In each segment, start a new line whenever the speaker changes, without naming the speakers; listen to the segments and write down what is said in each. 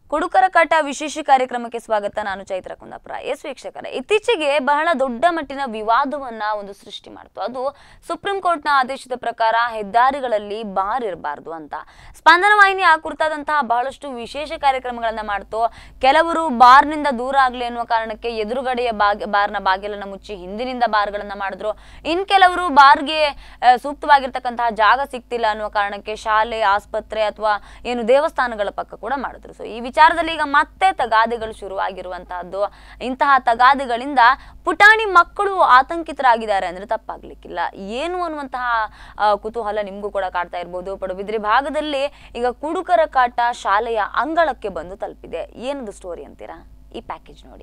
ಕುಡುಕರ ಕಾಟ ವಿಶೇಷ ಕಾರ್ಯಕ್ರಮಕ್ಕೆ ಸ್ವಾಗತ ನಾನು ಚೈತ್ರ ಕುಂದಾಪುರ ಎಸ್ ವೀಕ್ಷಕರೇ ಇತ್ತೀಚೆಗೆ ಬಹಳ ದೊಡ್ಡ ಮಟ್ಟಿನ ವಿವಾದವನ್ನ ಒಂದು ಸೃಷ್ಟಿ ಮಾಡ್ತು ಅದು ಸುಪ್ರೀಂ ಕೋರ್ಟ್ನ ಆದೇಶದ ಪ್ರಕಾರ ಹೆದ್ದಾರಿಗಳಲ್ಲಿ ಬಾರ್ ಇರಬಾರ್ದು ಅಂತ ಸ್ಪಂದನ ವಾಹಿನಿ ಆ ಕುರಿತಾದಂತಹ ಬಹಳಷ್ಟು ವಿಶೇಷ ಕಾರ್ಯಕ್ರಮಗಳನ್ನ ಮಾಡ್ತು ಕೆಲವರು ಬಾರ್ನಿಂದ ದೂರ ಆಗ್ಲಿ ಅನ್ನುವ ಕಾರಣಕ್ಕೆ ಎದುರುಗಡೆಯ ಬಾಗ್ ಬಾರ್ನ ಬಾಗಿಲನ್ನ ಮುಚ್ಚಿ ಹಿಂದಿನಿಂದ ಬಾರ್ಗಳನ್ನ ಮಾಡಿದ್ರು ಇನ್ ಕೆಲವರು ಬಾರ್ಗೆ ಆ, ಸೂಕ್ತವಾಗಿರ್ತಕ್ಕಂತಹ ಜಾಗ ಸಿಗ್ತಿಲ್ಲ ಅನ್ನುವ ಕಾರಣಕ್ಕೆ ಶಾಲೆ ಆಸ್ಪತ್ರೆ ಅಥವಾ ಏನು ದೇವಸ್ಥಾನಗಳ ಪಕ್ಕ ಕೂಡ ಮಾಡಿದ್ರು ಸೊ ಈ ವಿಚಾರದಲ್ಲಿ ಈಗ ಮತ್ತೆ ತಗಾದೆಗಳು ಶುರುವಾಗಿರುವಂತಹದ್ದು ಇಂತಹ ತಗಾದೆಗಳಿಂದ ಪುಟಾಣಿ ಮಕ್ಕಳು ಆತಂಕಿತರಾಗಿದ್ದಾರೆ ಅಂದ್ರೆ ತಪ್ಪಾಗ್ಲಿಕ್ಕಿಲ್ಲ ಏನು ಅನ್ನುವಂತಹ ಆ, ಕುತೂಹಲ ನಿಮ್ಗೂ ಕೂಡ ಕಾಡ್ತಾ ಇರ್ಬೋದು ಪಡುಬಿದ್ರಿ ಭಾಗದಲ್ಲಿ ಈಗ ಕುಡುಕರ ಕಾಟ ಶಾಲೆಯ ಅಂಗಳಕ್ಕೆ ಬಂದು ತಲುಪಿದೆ ಏನದು ಸ್ಟೋರಿ ಅಂತೀರಾ ಈ ಪ್ಯಾಕೇಜ್ ನೋಡಿ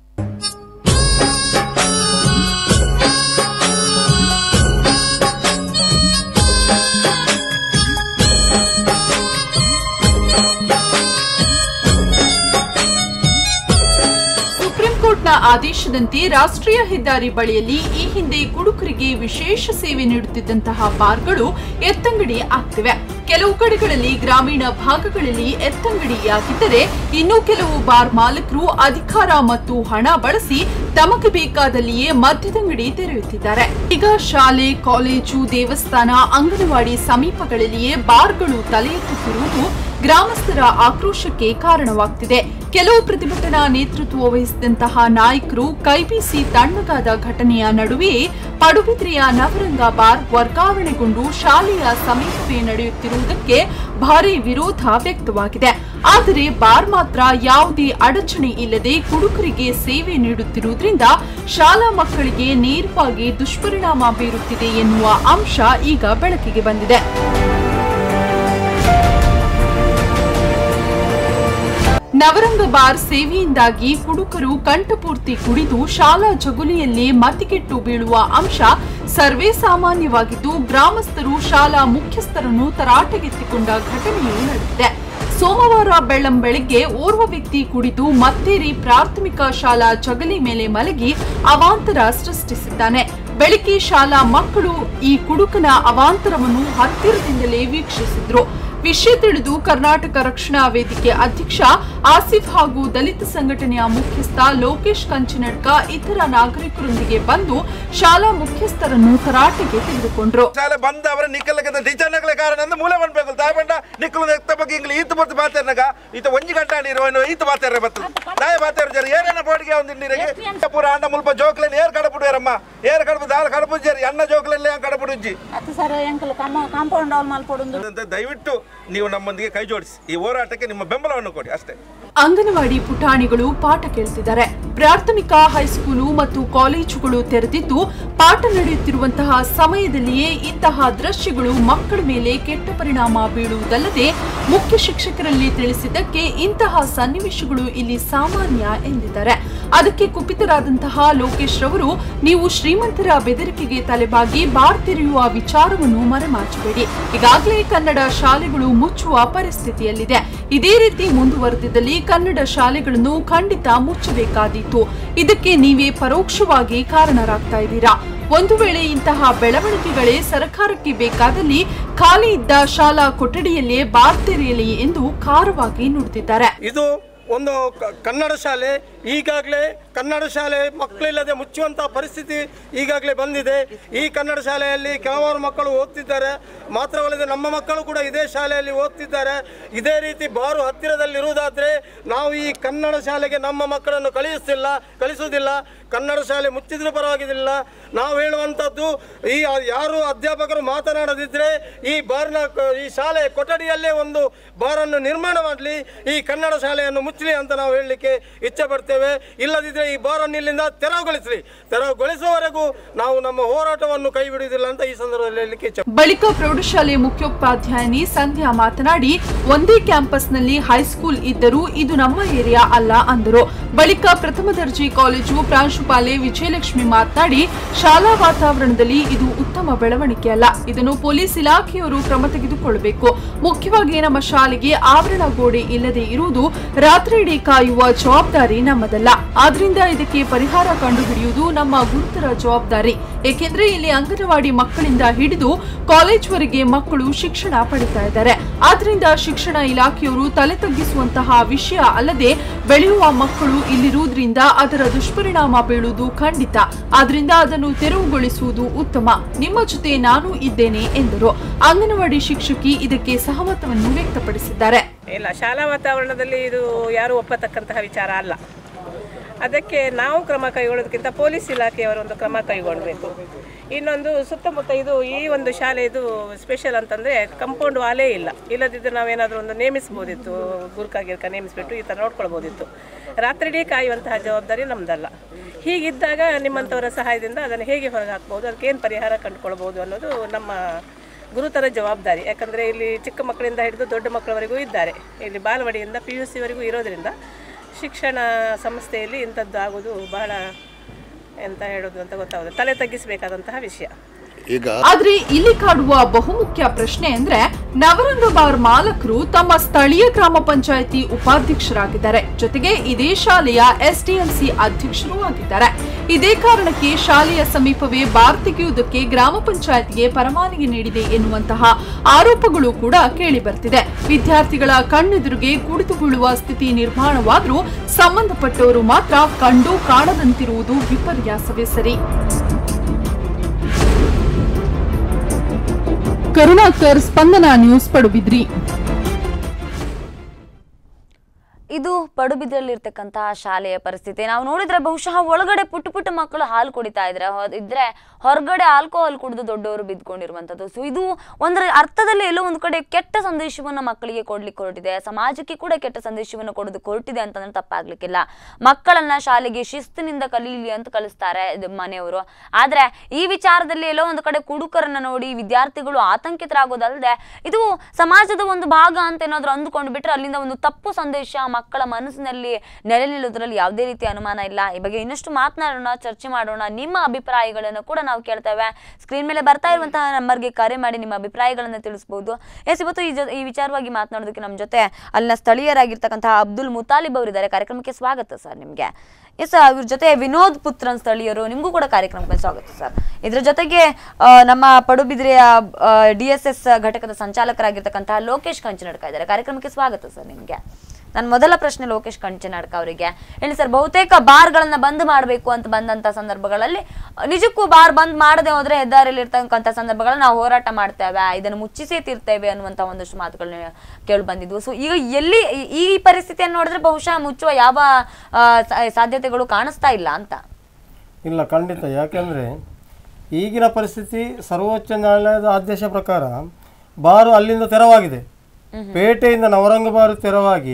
ಸುಪ್ರೀಂ ಕೋರ್ಟ್ನ ಆದೇಶದಂತೆ ರಾಷ್ಟ್ರೀಯ ಹೆದ್ದಾರಿ ಬಳಿಯಲ್ಲಿ ಈ ಹಿಂದೆ ಕುಡುಕರಿಗೆ ವಿಶೇಷ ಸೇವೆ ನೀಡುತ್ತಿದ್ದಂತಹ ಬಾರ್ಗಳು ಎತ್ತಂಗಡಿ ಆಗ್ತಿವೆ ಕೆಲವು ಕಡೆಗಳಲ್ಲಿ ಗ್ರಾಮೀಣ ಭಾಗಗಳಲ್ಲಿ ಎತ್ತಂಗಡಿಯಾಗಿದ್ದರೆ ಇನ್ನು ಕೆಲವು ಬಾರ್ ಮಾಲಕರು ಅಧಿಕಾರ ಮತ್ತು ಹಣ ಬಳಸಿ ತಮಗೆ ಬೇಕಾದಲ್ಲಿಯೇ ಮದ್ಯದಂಗಡಿ ತೆರೆಯುತ್ತಿದ್ದಾರೆ ಈಗ ಶಾಲೆ ಕಾಲೇಜು ದೇವಸ್ಥಾನ ಅಂಗನವಾಡಿ ಸಮೀಪಗಳಲ್ಲಿಯೇ ಬಾರ್ಗಳು ತಲೆ ಎತ್ತುತ್ತಿರುವುದು ಗ್ರಾಮಸ್ಥರ ಆಕ್ರೋಶಕ್ಕೆ ಕಾರಣವಾಗ್ತಿದೆ ಕೆಲವು ಪ್ರತಿಭಟನಾ ನೇತೃತ್ವ ವಹಿಸಿದಂತಹ ನಾಯಕರು ಕೈಬೀಸಿ ತಣ್ಣಗಾದ ಘಟನೆಯ ನಡುವೆಯೇ ಪಡುಬಿದ್ರೆಯ ನವರಂಗ ಬಾರ್ ವರ್ಗಾವಣೆಗೊಂಡು ಶಾಲೆಯ ಸಮೀಪವೇ ನಡೆಯುತ್ತಿರುವುದಕ್ಕೆ ಭಾರಿ ವಿರೋಧ ವ್ಯಕ್ತವಾಗಿದೆ ಆದರೆ ಬಾರ್ ಮಾತ್ರ ಯಾವುದೇ ಅಡಚಣೆ ಇಲ್ಲದೆ ಕುಡುಕರಿಗೆ ಸೇವೆ ನೀಡುತ್ತಿರುವುದರಿಂದ ಶಾಲಾ ಮಕ್ಕಳಿಗೆ ನೇರವಾಗಿ ದುಷ್ಪರಿಣಾಮ ಬೀರುತ್ತಿದೆ ಎನ್ನುವ ಅಂಶ ಈಗ ಬೆಳಕಿಗೆ ಬಂದಿದೆ ನವರಂಗ ಬಾರ್ ಸೇವೆಯಿಂದಾಗಿ ಕುಡುಕರು ಕಂಠಪೂರ್ತಿ ಕುಡಿದು ಶಾಲಾ ಜಗುಲಿಯಲ್ಲಿ ಮತಿಗೆಟ್ಟು ಬೀಳುವ ಅಂಶ ಸರ್ವೇ ಸಾಮಾನ್ಯವಾಗಿದ್ದು ಗ್ರಾಮಸ್ಥರು ಶಾಲಾ ಮುಖ್ಯಸ್ಥರನ್ನು ತರಾಟೆಗೆತ್ತಿಕೊಂಡ ಘಟನೆಯೂ ನಡೆದಿದೆ ಸೋಮವಾರ ಬೆಳ್ಳಂ ಬೆಳಗ್ಗೆ ಓರ್ವ ವ್ಯಕ್ತಿ ಕುಡಿದು ಮತ್ತೇರಿ ಪ್ರಾಥಮಿಕ ಶಾಲಾ ಜಗಲಿ ಮೇಲೆ ಮಲಗಿ ಅವಾಂತರ ಸೃಷ್ಟಿಸಿದ್ದಾನೆ ಬೆಳಿಗ್ಗೆ ಶಾಲಾ ಮಕ್ಕಳು ಈ ಕುಡುಕನ ಅವಾಂತರವನ್ನು ಹತ್ತಿರದಿಂದಲೇ ವೀಕ್ಷಿಸಿದ್ರು ವಿಷಯ ತಿಳಿದು ಕರ್ನಾಟಕ ರಕ್ಷಣಾ ವೇದಿಕೆ ಅಧ್ಯಕ್ಷ ಆಸಿಫ್ ಹಾಗೂ ದಲಿತ ಸಂಘಟನೆಯ ಮುಖ್ಯಸ್ಥ ಲೋಕೇಶ್ ಕಂಚಿನಡ್ಕ ಇತರ ನಾಗರಿಕರೊಂದಿಗೆ ಬಂದು ಶಾಲಾ ಮುಖ್ಯಸ್ಥರನ್ನು ತರಾಟೆಗೆ ತೆಗೆದುಕೊಂಡ್ರು
ಶಾಲೆ ಬಂದ ಅವರ ನಿಕ್ಕಲಕ್ಕೆ ಟೀಚರ್ನಗಳ ಕಾರಣ ಅಂದ್ರೆ ಮೂಲೆ ಬಂದ್ಬೇಕು ತಾಯಿ ಬಂಡ ನಿಕ್ಕಲು ಎತ್ತ ಬಗ್ಗೆ ಇಂಗ್ಲಿ ಈತ ಬರ್ತು ಬಾತೇರ್ನಾಗ ಈತ ಒಂಜಿ ಗಂಟೆ ನೀರು ಈತ ಬಾತೇರ ಬತ್ತು ತಾಯಿ ಬಾತೇರ ಜರ ಏನೇನ ಬೋಡಿಗೆ ಒಂದು ನೀರಿಗೆ ಪೂರ ಅಂಡ ಮುಲ್ಪ ಜೋಕ್ಲೇನ್ ಏರ್ ಕಡಪುಡುವರಮ್ಮ ಏರ್ ಕಡಪು ದಾಲ್ ಕಡಪು ಜರಿ ಅನ್ನ ಜೋಕ್ಲೆಲ್ಲ ಕಡಪುಡುಜ್ಜಿ
ಅದು ಸರ್ ಎಂಕಲ್ ಕಮ್ಮ ಕಾಂಪೌಂಡ್ ಅವ್ರು ಮಲ್ಪೊಡುಂದು
ಅಂತ ದಯವಿಟ್ಟು ನೀವು ನಮ್ಮೊಂದಿಗೆ ಕೈ ಜೋಡಿಸಿ ಈ ಹೋರಾಟಕ್ಕೆ ನಿಮ್ಮ ಬೆಂಬಲವನ್ನು ಕೊಡಿ ಅಷ್ಟೇ
ಅಂಗನವಾಡಿ ಪುಟಾಣಿಗಳು ಪಾಠ ಕೇಳ್ತಿದ್ದಾರೆ ಪ್ರಾಥಮಿಕ ಹೈಸ್ಕೂಲು ಮತ್ತು ಕಾಲೇಜುಗಳು ತೆರೆದಿದ್ದು ಪಾಠ ನಡೆಯುತ್ತಿರುವಂತಹ ಸಮಯದಲ್ಲಿಯೇ ಇಂತಹ ದೃಶ್ಯಗಳು ಮಕ್ಕಳ ಮೇಲೆ ಕೆಟ್ಟ ಪರಿಣಾಮ ಬೀಳುವುದಲ್ಲದೆ ಮುಖ್ಯ ಶಿಕ್ಷಕರಲ್ಲಿ ತಿಳಿಸಿದ್ದಕ್ಕೆ ಇಂತಹ ಸನ್ನಿವೇಶಗಳು ಇಲ್ಲಿ ಸಾಮಾನ್ಯ ಎಂದಿದ್ದಾರೆ ಅದಕ್ಕೆ ಕುಪಿತರಾದಂತಹ ಲೋಕೇಶ್ ರವರು ನೀವು ಶ್ರೀಮಂತರ ಬೆದರಿಕೆಗೆ ತಲೆಬಾಗಿ ಬಾರ್ ತೆರೆಯುವ ವಿಚಾರವನ್ನು ಮರೆಮಾಚಬೇಡಿ ಈಗಾಗಲೇ ಕನ್ನಡ ಶಾಲೆಗಳು ಮುಚ್ಚುವ ಪರಿಸ್ಥಿತಿಯಲ್ಲಿದೆ ಇದೇ ರೀತಿ ಮುಂದುವರೆದಿದ್ದಲ್ಲಿ ಕನ್ನಡ ಶಾಲೆಗಳನ್ನು ಖಂಡಿತ ಮುಚ್ಚಬೇಕಾದೀತು ಇದಕ್ಕೆ ನೀವೇ ಪರೋಕ್ಷವಾಗಿ ಕಾರಣರಾಗ್ತಾ ಇದ್ದೀರಾ ಒಂದು ವೇಳೆ ಇಂತಹ ಬೆಳವಣಿಗೆಗಳೇ ಸರ್ಕಾರಕ್ಕೆ ಬೇಕಾದಲ್ಲಿ ಖಾಲಿ ಇದ್ದ ಶಾಲಾ ಕೊಠಡಿಯಲ್ಲೇ ಬಾರ್ ತೆರೆಯಲಿ ಎಂದು ಖಾರವಾಗಿ ನುಡಿದಿದ್ದಾರೆ
ಇದು ಒಂದು ಕ- ಕನ್ನಡ ಶಾಲೆ ಈಗಾಗಲೇ ಕನ್ನಡ ಶಾಲೆ ಮಕ್ಕಳಿಲ್ಲದೆ ಮುಚ್ಚುವಂಥ ಪರಿಸ್ಥಿತಿ ಈಗಾಗಲೇ ಬಂದಿದೆ ಈ ಕನ್ನಡ ಶಾಲೆಯಲ್ಲಿ ಕೆಲವಾರು ಮಕ್ಕಳು ಓದ್ತಿದ್ದಾರೆ ಮಾತ್ರವಲ್ಲದೆ ನಮ್ಮ ಮಕ್ಕಳು ಕೂಡ ಇದೇ ಶಾಲೆಯಲ್ಲಿ ಓದ್ತಿದ್ದಾರೆ ಇದೇ ರೀತಿ ಬಾರು ಹತ್ತಿರದಲ್ಲಿರುವುದಾದರೆ ನಾವು ಈ ಕನ್ನಡ ಶಾಲೆಗೆ ನಮ್ಮ ಮಕ್ಕಳನ್ನು ಕಳಿಸುತ್ತಿಲ್ಲ ಕಳಿಸುವುದಿಲ್ಲ ಕನ್ನಡ ಶಾಲೆ ಮುಚ್ಚಿದ್ರೂ ಪರವಾಗಿಲ್ಲ ನಾವು ಹೇಳುವಂಥದ್ದು ಈ ಯಾರು ಅಧ್ಯಾಪಕರು ಮಾತನಾಡದಿದ್ದರೆ ಈ ಬಾರ್ನ ಕ- ಈ ಶಾಲೆ ಕೊಠಡಿಯಲ್ಲೇ ಒಂದು ಬಾರನ್ನು ನಿರ್ಮಾಣ ಮಾಡಲಿ ಈ ಕನ್ನಡ ಶಾಲೆಯನ್ನು ಮುಚ್ಚಲಿ ಅಂತ ನಾವು ಹೇಳಲಿಕ್ಕೆ ಇಚ್ಛೆ ಪಡ್ತೇವೆ ಇಲ್ಲದಿದ್ದರೆ ಈ ಬಾರನ್ನು ಇಲ್ಲಿಂದ ತೆರವುಗೊಳಿಸಲಿ ತೆರವುಗೊಳಿಸುವವರೆಗೂ ನಾವು ನಮ್ಮ ಹೋರಾಟವನ್ನು ಕೈ ಬಿಡುವುದಿಲ್ಲ ಅಂತ ಈ ಸಂದರ್ಭದಲ್ಲಿ ಹೇಳಲಿಕ್ಕೆ ಇಚ್ಛೆ
ಬಳಿಕ ಪ್ರೌಢಶಾಲೆ ಮುಖ್ಯೋಪಾಧ್ಯಾಯಿನಿ ಸಂಧ್ಯಾ ಮಾತನಾಡಿ ಒಂದೇ ಕ್ಯಾಂಪಸ್ನಲ್ಲಿ ಹೈಸ್ಕೂಲ್ ಇದ್ದರೂ ಇದು ನಮ್ಮ ಏರಿಯಾ ಅಲ್ಲ ಅಂದರು ಬಳಿಕ ಪ್ರಥಮ ದರ್ಜೆ ಕಾಲೇಜು ಪ್ರಾಂಶುಪಾಲೆ ವಿಜಯಲಕ್ಷ್ಮಿ ಮಾತನಾಡಿ ಶಾಲಾ ವಾತಾವರಣದಲ್ಲಿ ಇದು ಉತ್ತಮ ಬೆಳವಣಿಗೆ ಅಲ್ಲ ಇದನ್ನು ಪೊಲೀಸ್ ಇಲಾಖೆಯವರು ಕ್ರಮ ತೆಗೆದುಕೊಳ್ಳಬೇಕು ಮುಖ್ಯವಾಗಿ ನಮ್ಮ ಶಾಲೆಗೆ ಆವರಣ ಗೋಡೆ ಇಲ್ಲದೆ ಇರುವುದು ರಾತ್ರಿ ಇಡೀ ಕಾಯುವ ಜವಾಬ್ದಾರಿ ನಮ್ಮ ನಮ್ಮದಲ್ಲ ಆದ್ರಿಂದ ಇದಕ್ಕೆ ಪರಿಹಾರ ಕಂಡುಹಿಡಿಯುವುದು ನಮ್ಮ ಗುರುತರ ಜವಾಬ್ದಾರಿ ಏಕೆಂದ್ರೆ ಇಲ್ಲಿ ಅಂಗನವಾಡಿ ಮಕ್ಕಳಿಂದ ಹಿಡಿದು ಕಾಲೇಜ್ವರೆಗೆ ಮಕ್ಕಳು ಶಿಕ್ಷಣ ಪಡಿತಾ ಇದ್ದಾರೆ ಆದ್ರಿಂದ ಶಿಕ್ಷಣ ಇಲಾಖೆಯವರು ತಲೆ ತಗ್ಗಿಸುವಂತಹ ವಿಷಯ ಅಲ್ಲದೆ ಬೆಳೆಯುವ ಮಕ್ಕಳು ಇಲ್ಲಿರುವುದರಿಂದ ಅದರ ದುಷ್ಪರಿಣಾಮ ಬೀಳುವುದು ಖಂಡಿತ ಆದ್ರಿಂದ ಅದನ್ನು ತೆರವುಗೊಳಿಸುವುದು ಉತ್ತಮ ನಿಮ್ಮ ಜೊತೆ ನಾನು ಇದ್ದೇನೆ ಎಂದರು ಅಂಗನವಾಡಿ ಶಿಕ್ಷಕಿ ಇದಕ್ಕೆ ಸಹಮತವನ್ನು ವ್ಯಕ್ತಪಡಿಸಿದ್ದಾರೆ
ಇಲ್ಲ ಶಾಲಾ ವಾತಾವರಣದಲ್ಲಿ ಇದು ಯಾರು ಒಪ್ಪತಕ್ಕಂತಹ ವಿಚಾರ ಅಲ್ಲ ಅದಕ್ಕೆ ನಾವು ಕ್ರಮ ಕೈಗೊಳ್ಳೋದಕ್ಕಿಂತ ಪೊಲೀಸ್ ಇಲಾಖೆಯವರು ಒಂದು ಕ್ರಮ ಕೈಗೊಳ್ಳಬೇಕು ಇನ್ನೊಂದು ಸುತ್ತಮುತ್ತ ಇದು ಈ ಒಂದು ಶಾಲೆ ಇದು ಸ್ಪೆಷಲ್ ಅಂತಂದರೆ ಕಂಪೌಂಡ್ ವಾಲೇ ಇಲ್ಲ ಇಲ್ಲದಿದ್ದರೆ ನಾವೇನಾದರೂ ಒಂದು ನೇಮಿಸ್ಬೋದಿತ್ತು ಗುರ್ಕ ಗಿರ್ಕ ನೇಮಿಸ್ಬಿಟ್ಟು ಈ ಥರ ನೋಡ್ಕೊಳ್ಬೋದಿತ್ತು ರಾತ್ರಿಡೀ ಕಾಯುವಂತಹ ಜವಾಬ್ದಾರಿ ನಮ್ಮದಲ್ಲ ಹೀಗಿದ್ದಾಗ ನಿಮ್ಮಂಥವರ ಸಹಾಯದಿಂದ ಅದನ್ನು ಹೇಗೆ ಹೊರಗೆ ಹಾಕ್ಬೋದು ಅದಕ್ಕೆ ಏನು ಪರಿಹಾರ ಕಂಡುಕೊಳ್ಬೋದು ಅನ್ನೋದು ನಮ್ಮ ಗುರುತರ ಜವಾಬ್ದಾರಿ ಯಾಕಂದರೆ ಇಲ್ಲಿ ಚಿಕ್ಕ ಮಕ್ಕಳಿಂದ ಹಿಡಿದು ದೊಡ್ಡ ಮಕ್ಕಳವರೆಗೂ ಇದ್ದಾರೆ ಇಲ್ಲಿ ಬಾಲವಾಡಿಯಿಂದ ಪಿ ಯು ಸಿವರೆಗೂ ಇರೋದರಿಂದ ಶಿಕ್ಷಣ ಸಂಸ್ಥೆಯಲ್ಲಿ ಇಂಥದ್ದು ಆಗೋದು ಬಹಳ ಎಂತ ಹೇಳೋದು ಅಂತ ಗೊತ್ತಾಗೋದು ತಲೆ ತಗ್ಗಿಸಬೇಕಾದಂತಹ ವಿಷಯ
ಈಗ
ಆದ್ರೆ ಇಲ್ಲಿ ಕಾಡುವ ಬಹುಮುಖ್ಯ ಪ್ರಶ್ನೆ ಅಂದ್ರೆ ನವರಂಗ ಬಾರ್ ಮಾಲಕರು ತಮ್ಮ ಸ್ಥಳೀಯ ಗ್ರಾಮ ಪಂಚಾಯಿತಿ ಉಪಾಧ್ಯಕ್ಷರಾಗಿದ್ದಾರೆ ಜೊತೆಗೆ ಇದೇ ಶಾಲೆಯ ಎಸ್ಡಿಎಂಸಿ ಅಧ್ಯಕ್ಷರೂ ಆಗಿದ್ದಾರೆ ಇದೇ ಕಾರಣಕ್ಕೆ ಶಾಲೆಯ ಸಮೀಪವೇ ಬಾರ್ ತೆಗೆಯುವುದಕ್ಕೆ ಗ್ರಾಮ ಪಂಚಾಯತ್ಗೆ ಪರವಾನಗಿ ನೀಡಿದೆ ಎನ್ನುವಂತಹ ಆರೋಪಗಳು ಕೂಡ ಕೇಳಿ ಬರ್ತಿದೆ ವಿದ್ಯಾರ್ಥಿಗಳ ಕಣ್ಣೆದುರಿಗೆ ಕುಡಿತು ಬೀಳುವ ಸ್ಥಿತಿ ನಿರ್ಮಾಣವಾದ್ರೂ ಸಂಬಂಧಪಟ್ಟವರು ಮಾತ್ರ ಕಂಡು ಕಾಣದಂತಿರುವುದು ವಿಪರ್ಯಾಸವೇ ಸರಿ ಕರುಣಾಕರ್ ಸ್ಪಂದನ ನ್ಯೂಸ್ ಪಡುಬಿದ್ರಿ
ಇದು ಪಡುಬಿದ್ರಲ್ಲಿರ್ತಕ್ಕಂತಹ ಶಾಲೆಯ ಪರಿಸ್ಥಿತಿ ನಾವು ನೋಡಿದ್ರೆ ಬಹುಶಃ ಒಳಗಡೆ ಪುಟ್ಟ ಪುಟ್ಟ ಮಕ್ಕಳು ಹಾಲು ಕುಡಿತಾ ಇದ್ರೆ ಹೊ- ಇದ್ರೆ ಹೊರಗಡೆ ಆಲ್ಕೋಹಾಲ್ ಕುಡಿದು ದೊಡ್ಡವರು ಬಿದ್ಕೊಂಡಿರುವಂಥದ್ದು ಸೊ ಇದು ಒಂದರ ಅರ್ಥದಲ್ಲಿ ಎಲ್ಲೋ ಒಂದು ಕಡೆ ಕೆಟ್ಟ ಸಂದೇಶವನ್ನ ಮಕ್ಕಳಿಗೆ ಕೊಡ್ಲಿಕ್ಕೆ ಹೊರಟಿದೆ ಸಮಾಜಕ್ಕೆ ಕೂಡ ಕೆಟ್ಟ ಸಂದೇಶವನ್ನು ಕೊಡೋದಕ್ಕೆ ಹೊರಟಿದೆ ಅಂತಂದ್ರೆ ತಪ್ಪಾಗ್ಲಿಕ್ಕಿಲ್ಲ ಮಕ್ಕಳನ್ನ ಶಾಲೆಗೆ ಶಿಸ್ತಿನಿಂದ ಕಲೀಲಿ ಅಂತ ಕಲಿಸ್ತಾರೆ ಇದು ಮನೆಯವರು ಆದ್ರೆ ಈ ವಿಚಾರದಲ್ಲಿ ಎಲ್ಲೋ ಒಂದು ಕಡೆ ಕುಡುಕರನ್ನ ನೋಡಿ ವಿದ್ಯಾರ್ಥಿಗಳು ಆತಂಕಿತರಾಗೋದಲ್ಲದೆ ಇದು ಸಮಾಜದ ಒಂದು ಭಾಗ ಅಂತ ಏನಾದ್ರು ಅಂದುಕೊಂಡು ಬಿಟ್ರೆ ಅಲ್ಲಿಂದ ಒಂದು ತಪ್ಪು ಸಂದೇಶ ಮಕ್ಕಳ ಮನಸ್ಸಿನಲ್ಲಿ ನೆಲೆ ನಿಲ್ಲೋದ್ರಲ್ಲಿ ಯಾವುದೇ ರೀತಿ ಅನುಮಾನ ಇಲ್ಲ ಈ ಬಗ್ಗೆ ಇನ್ನಷ್ಟು ಮಾತನಾಡೋಣ ಚರ್ಚೆ ಮಾಡೋಣ ನಿಮ್ಮ ಅಭಿಪ್ರಾಯಗಳನ್ನು ಕೂಡ ನಾವು ಕೇಳ್ತೇವೆ ಸ್ಕ್ರೀನ್ ಮೇಲೆ ಬರ್ತಾ ಇರುವಂತಹ ನಂಬರ್ಗೆ ಕರೆ ಮಾಡಿ ನಿಮ್ಮ ಅಭಿಪ್ರಾಯಗಳನ್ನು ತಿಳಿಸಬಹುದು ಎಸ್ ಇವತ್ತು ಈ ಜೊ ಈ ವಿಚಾರವಾಗಿ ಮಾತನಾಡೋದಕ್ಕೆ ನಮ್ಮ ಜೊತೆ ಅಲ್ಲಿನ ಸ್ಥಳೀಯರಾಗಿರ್ತಕ್ಕಂತಹ ಅಬ್ದುಲ್ ಮುತಾಲಿಬ್ ಅವರಿದ್ದಾರೆ ಕಾರ್ಯಕ್ರಮಕ್ಕೆ ಸ್ವಾಗತ ಸರ್ ನಿಮಗೆ ಎಸ್ ಅವ್ರ ಜೊತೆ ವಿನೋದ್ ಪುತ್ರನ್ ಸ್ಥಳೀಯರು ನಿಮಗೂ ಕೂಡ ಕಾರ್ಯಕ್ರಮಕ್ಕೆ ಸ್ವಾಗತ ಸರ್ ಇದ್ರ ಜೊತೆಗೆ ಆ, ನಮ್ಮ ಪಡುಬಿದ್ರೆಯ ಡಿ ಎಸ್ ಎಸ್ ಘಟಕದ ಸಂಚಾಲಕರಾಗಿರ್ತಕ್ಕಂತಹ ಲೋಕೇಶ್ ಕಂಚನಡ್ಕ ಇದ್ದಾರೆ ಕಾರ್ಯಕ್ರಮಕ್ಕೆ ಸ್ವಾಗತ ಸರ್ ನಿಮಗೆ ನನ್ನ ಮೊದಲ ಪ್ರಶ್ನೆ ಲೋಕೇಶ್ ಕಂಚನಾಡ್ಕ ಅವರಿಗೆ ಹೇಳಿ ಸರ್ ಬಹುತೇಕ ಬಾರ್ಗಳನ್ನ ಬಂದ್ ಮಾಡಬೇಕು ಅಂತ ಬಂದಂತ ಸಂದರ್ಭಗಳಲ್ಲಿ ಅಹ್, ನಿಜಕ್ಕೂ ಬಾರ್ ಬಂದ್ ಮಾಡದೆ ಹೋದ್ರೆ ಹೆದ್ದಾರಿಯಲ್ಲಿ ಇರ್ತಕ್ಕಂಥ ಸಂದರ್ಭಗಳನ್ನ ನಾವು ಹೋರಾಟ ಮಾಡ್ತೇವೆ ಇದನ್ನು ಮುಚ್ಚಿಸೇ ತೀರ್ತೇವೆ ಅನ್ನುವಂತ ಒಂದಷ್ಟು ಮಾತುಗಳನ್ನ ಕೇಳಿ ಬಂದಿದ್ವು ಸೊ ಈಗ ಎಲ್ಲಿ ಈ- ಈ ಪರಿಸ್ಥಿತಿಯನ್ನು ನೋಡಿದ್ರೆ ಬಹುಶಃ ಮುಚ್ಚುವ ಯಾವ ಆ, ಸಾ- ಸಾಧ್ಯತೆಗಳು ಕಾಣಿಸ್ತಾ ಇಲ್ಲ ಅಂತ
ಇಲ್ಲ ಖಂಡಿತ ಯಾಕೆಂದರೆ ಈಗಿನ ಪರಿಸ್ಥಿತಿ ಸರ್ವೋಚ್ಚ ನ್ಯಾಯಾಲಯದ ಆದೇಶ ಪ್ರಕಾರ ಬಾರು ಅಲ್ಲಿಂದ ತೆರವಾಗಿದೆ ಪೇಟೆಯಿಂದ ನವರಂಗ ಬಾರು ತೆರವಾಗಿ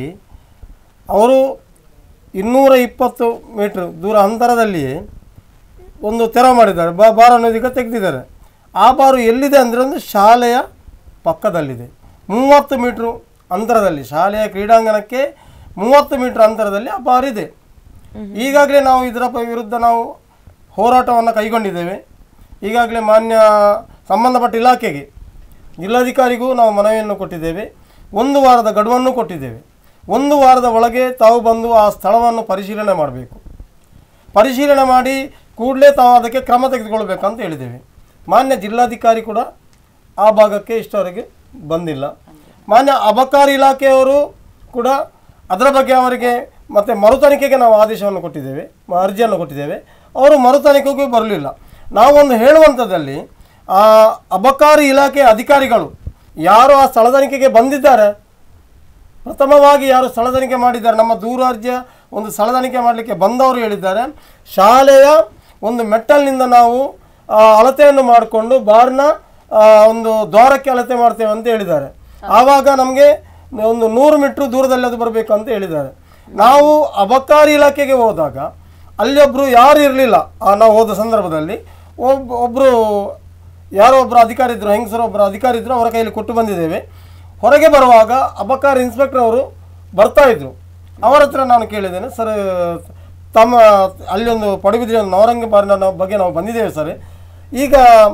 ಅವರು ಇನ್ನೂರ ಇಪ್ಪತ್ತು ಮೀಟ್ರ್ ದೂರ ಅಂತರದಲ್ಲಿಯೇ ಒಂದು ತೆರವು ಮಾಡಿದ್ದಾರೆ ಬಾ ಬಾರ್ ಅನ್ನೋದಕ್ಕೆ ತೆಗೆದಿದ್ದಾರೆ ಆ ಬಾರು ಎಲ್ಲಿದೆ ಅಂದರೆ ಒಂದು ಶಾಲೆಯ ಪಕ್ಕದಲ್ಲಿದೆ ಮೂವತ್ತು ಮೀಟ್ರು ಅಂತರದಲ್ಲಿ ಶಾಲೆಯ ಕ್ರೀಡಾಂಗಣಕ್ಕೆ ಮೂವತ್ತು ಮೀಟ್ರ್ ಅಂತರದಲ್ಲಿ ಆ ಬಾರ್ ಇದೆ ಈಗಾಗಲೇ ನಾವು ಇದರ ಪ- ವಿರುದ್ಧ ನಾವು ಹೋರಾಟವನ್ನು ಕೈಗೊಂಡಿದ್ದೇವೆ ಈಗಾಗಲೇ ಮಾನ್ಯ ಸಂಬಂಧಪಟ್ಟ ಇಲಾಖೆಗೆ ಜಿಲ್ಲಾಧಿಕಾರಿಗೂ ನಾವು ಮನವಿಯನ್ನು ಕೊಟ್ಟಿದ್ದೇವೆ ಒಂದು ವಾರದ ಗಡುವನ್ನು ಕೊಟ್ಟಿದ್ದೇವೆ ಒಂದು ವಾರದ ಒಳಗೆ ತಾವು ಬಂದು ಆ ಸ್ಥಳವನ್ನು ಪರಿಶೀಲನೆ ಮಾಡಬೇಕು ಪರಿಶೀಲನೆ ಮಾಡಿ ಕೂಡಲೇ ತಾವು ಅದಕ್ಕೆ ಕ್ರಮ ತೆಗೆದುಕೊಳ್ಬೇಕಂತ ಹೇಳಿದ್ದೇವೆ ಮಾನ್ಯ ಜಿಲ್ಲಾಧಿಕಾರಿ ಕೂಡ ಆ ಭಾಗಕ್ಕೆ ಇಷ್ಟವರೆಗೆ ಬಂದಿಲ್ಲ ಮಾನ್ಯ ಅಬಕಾರಿ ಇಲಾಖೆಯವರು ಕೂಡ ಅದರ ಬಗ್ಗೆ ಅವರಿಗೆ ಮತ್ತು ಮರುತನಿಖೆಗೆ ನಾವು ಆದೇಶವನ್ನು ಕೊಟ್ಟಿದ್ದೇವೆ ಮ- ಅರ್ಜಿಯನ್ನು ಕೊಟ್ಟಿದ್ದೇವೆ ಅವರು ಮರುತನಿಖೆಗೂ ಬರಲಿಲ್ಲ ನಾವೊಂದು ಹೇಳುವಂಥದ್ದಲ್ಲಿ ಆ ಅಬಕಾರಿ ಇಲಾಖೆ ಅಧಿಕಾರಿಗಳು ಯಾರು ಆ ಸ್ಥಳದನಿಕೆಗೆ ಬಂದಿದ್ದಾರೆ ಪ್ರಥಮವಾಗಿ ಯಾರು ಸ್ಥಳದನಿಕೆ ಮಾಡಿದ್ದಾರೆ ನಮ್ಮ ದೂರಾರ್ಜಿಯ ಒಂದು ಸ್ಥಳದನಿಕೆ ಮಾಡಲಿಕ್ಕೆ ಬಂದವರು ಹೇಳಿದ್ದಾರೆ ಶಾಲೆಯ ಒಂದು ಮೆಟ್ಟಲಿನಿಂದ ನಾವು ಆ, ಅಳತೆಯನ್ನು ಮಾಡಿಕೊಂಡು ಬಾರ್ನ ಆ, ಒಂದು ದ್ವಾರಕ್ಕೆ ಅಳತೆ ಮಾಡ್ತೇವೆ ಅಂತ ಹೇಳಿದ್ದಾರೆ ಆವಾಗ ನಮಗೆ ಒಂದು ನೂರು ಮೀಟ್ರ್ ದೂರದಲ್ಲಿ ಅದು ಬರಬೇಕು ಅಂತ ಹೇಳಿದ್ದಾರೆ ನಾವು ಅಬಕಾರಿ ಇಲಾಖೆಗೆ ಹೋದಾಗ ಅಲ್ಲಿ ಒಬ್ಬರು ಯಾರು ಇರಲಿಲ್ಲ ನಾವು ಹೋದ ಸಂದರ್ಭದಲ್ಲಿ ಒಬ್ಬ ಒಬ್ಬರು ಯಾರೋ ಒಬ್ಬರು ಅಧಿಕಾರಿ ಇದ್ದರು ಹೆಂಗಸರು ಒಬ್ಬರು ಅಧಿಕಾರಿ ಇದ್ದರು ಅವರ ಕೈಯಲ್ಲಿ ಕೊಟ್ಟು ಬಂದಿದ್ದೇವೆ ಹೊರಗೆ ಬರುವಾಗ ಅಬಕಾರಿ ಇನ್ಸ್ಪೆಕ್ಟರ್ ಅವರು ಬರ್ತಾ ಇದ್ರು ಅವರ ಹತ್ರ ನಾನು ಕೇಳಿದ್ದೇನೆ ಸರ್ ತಮ್ಮ ಅಲ್ಲಿ ಒಂದು ಪಡುಬಿದ್ರಿ ಒಂದು ನವರಂಗ ಬಾರಿನ ನಾವು ಬಗ್ಗೆ ನಾವು ಬಂದಿದ್ದೇವೆ ಸರ್ ಈಗ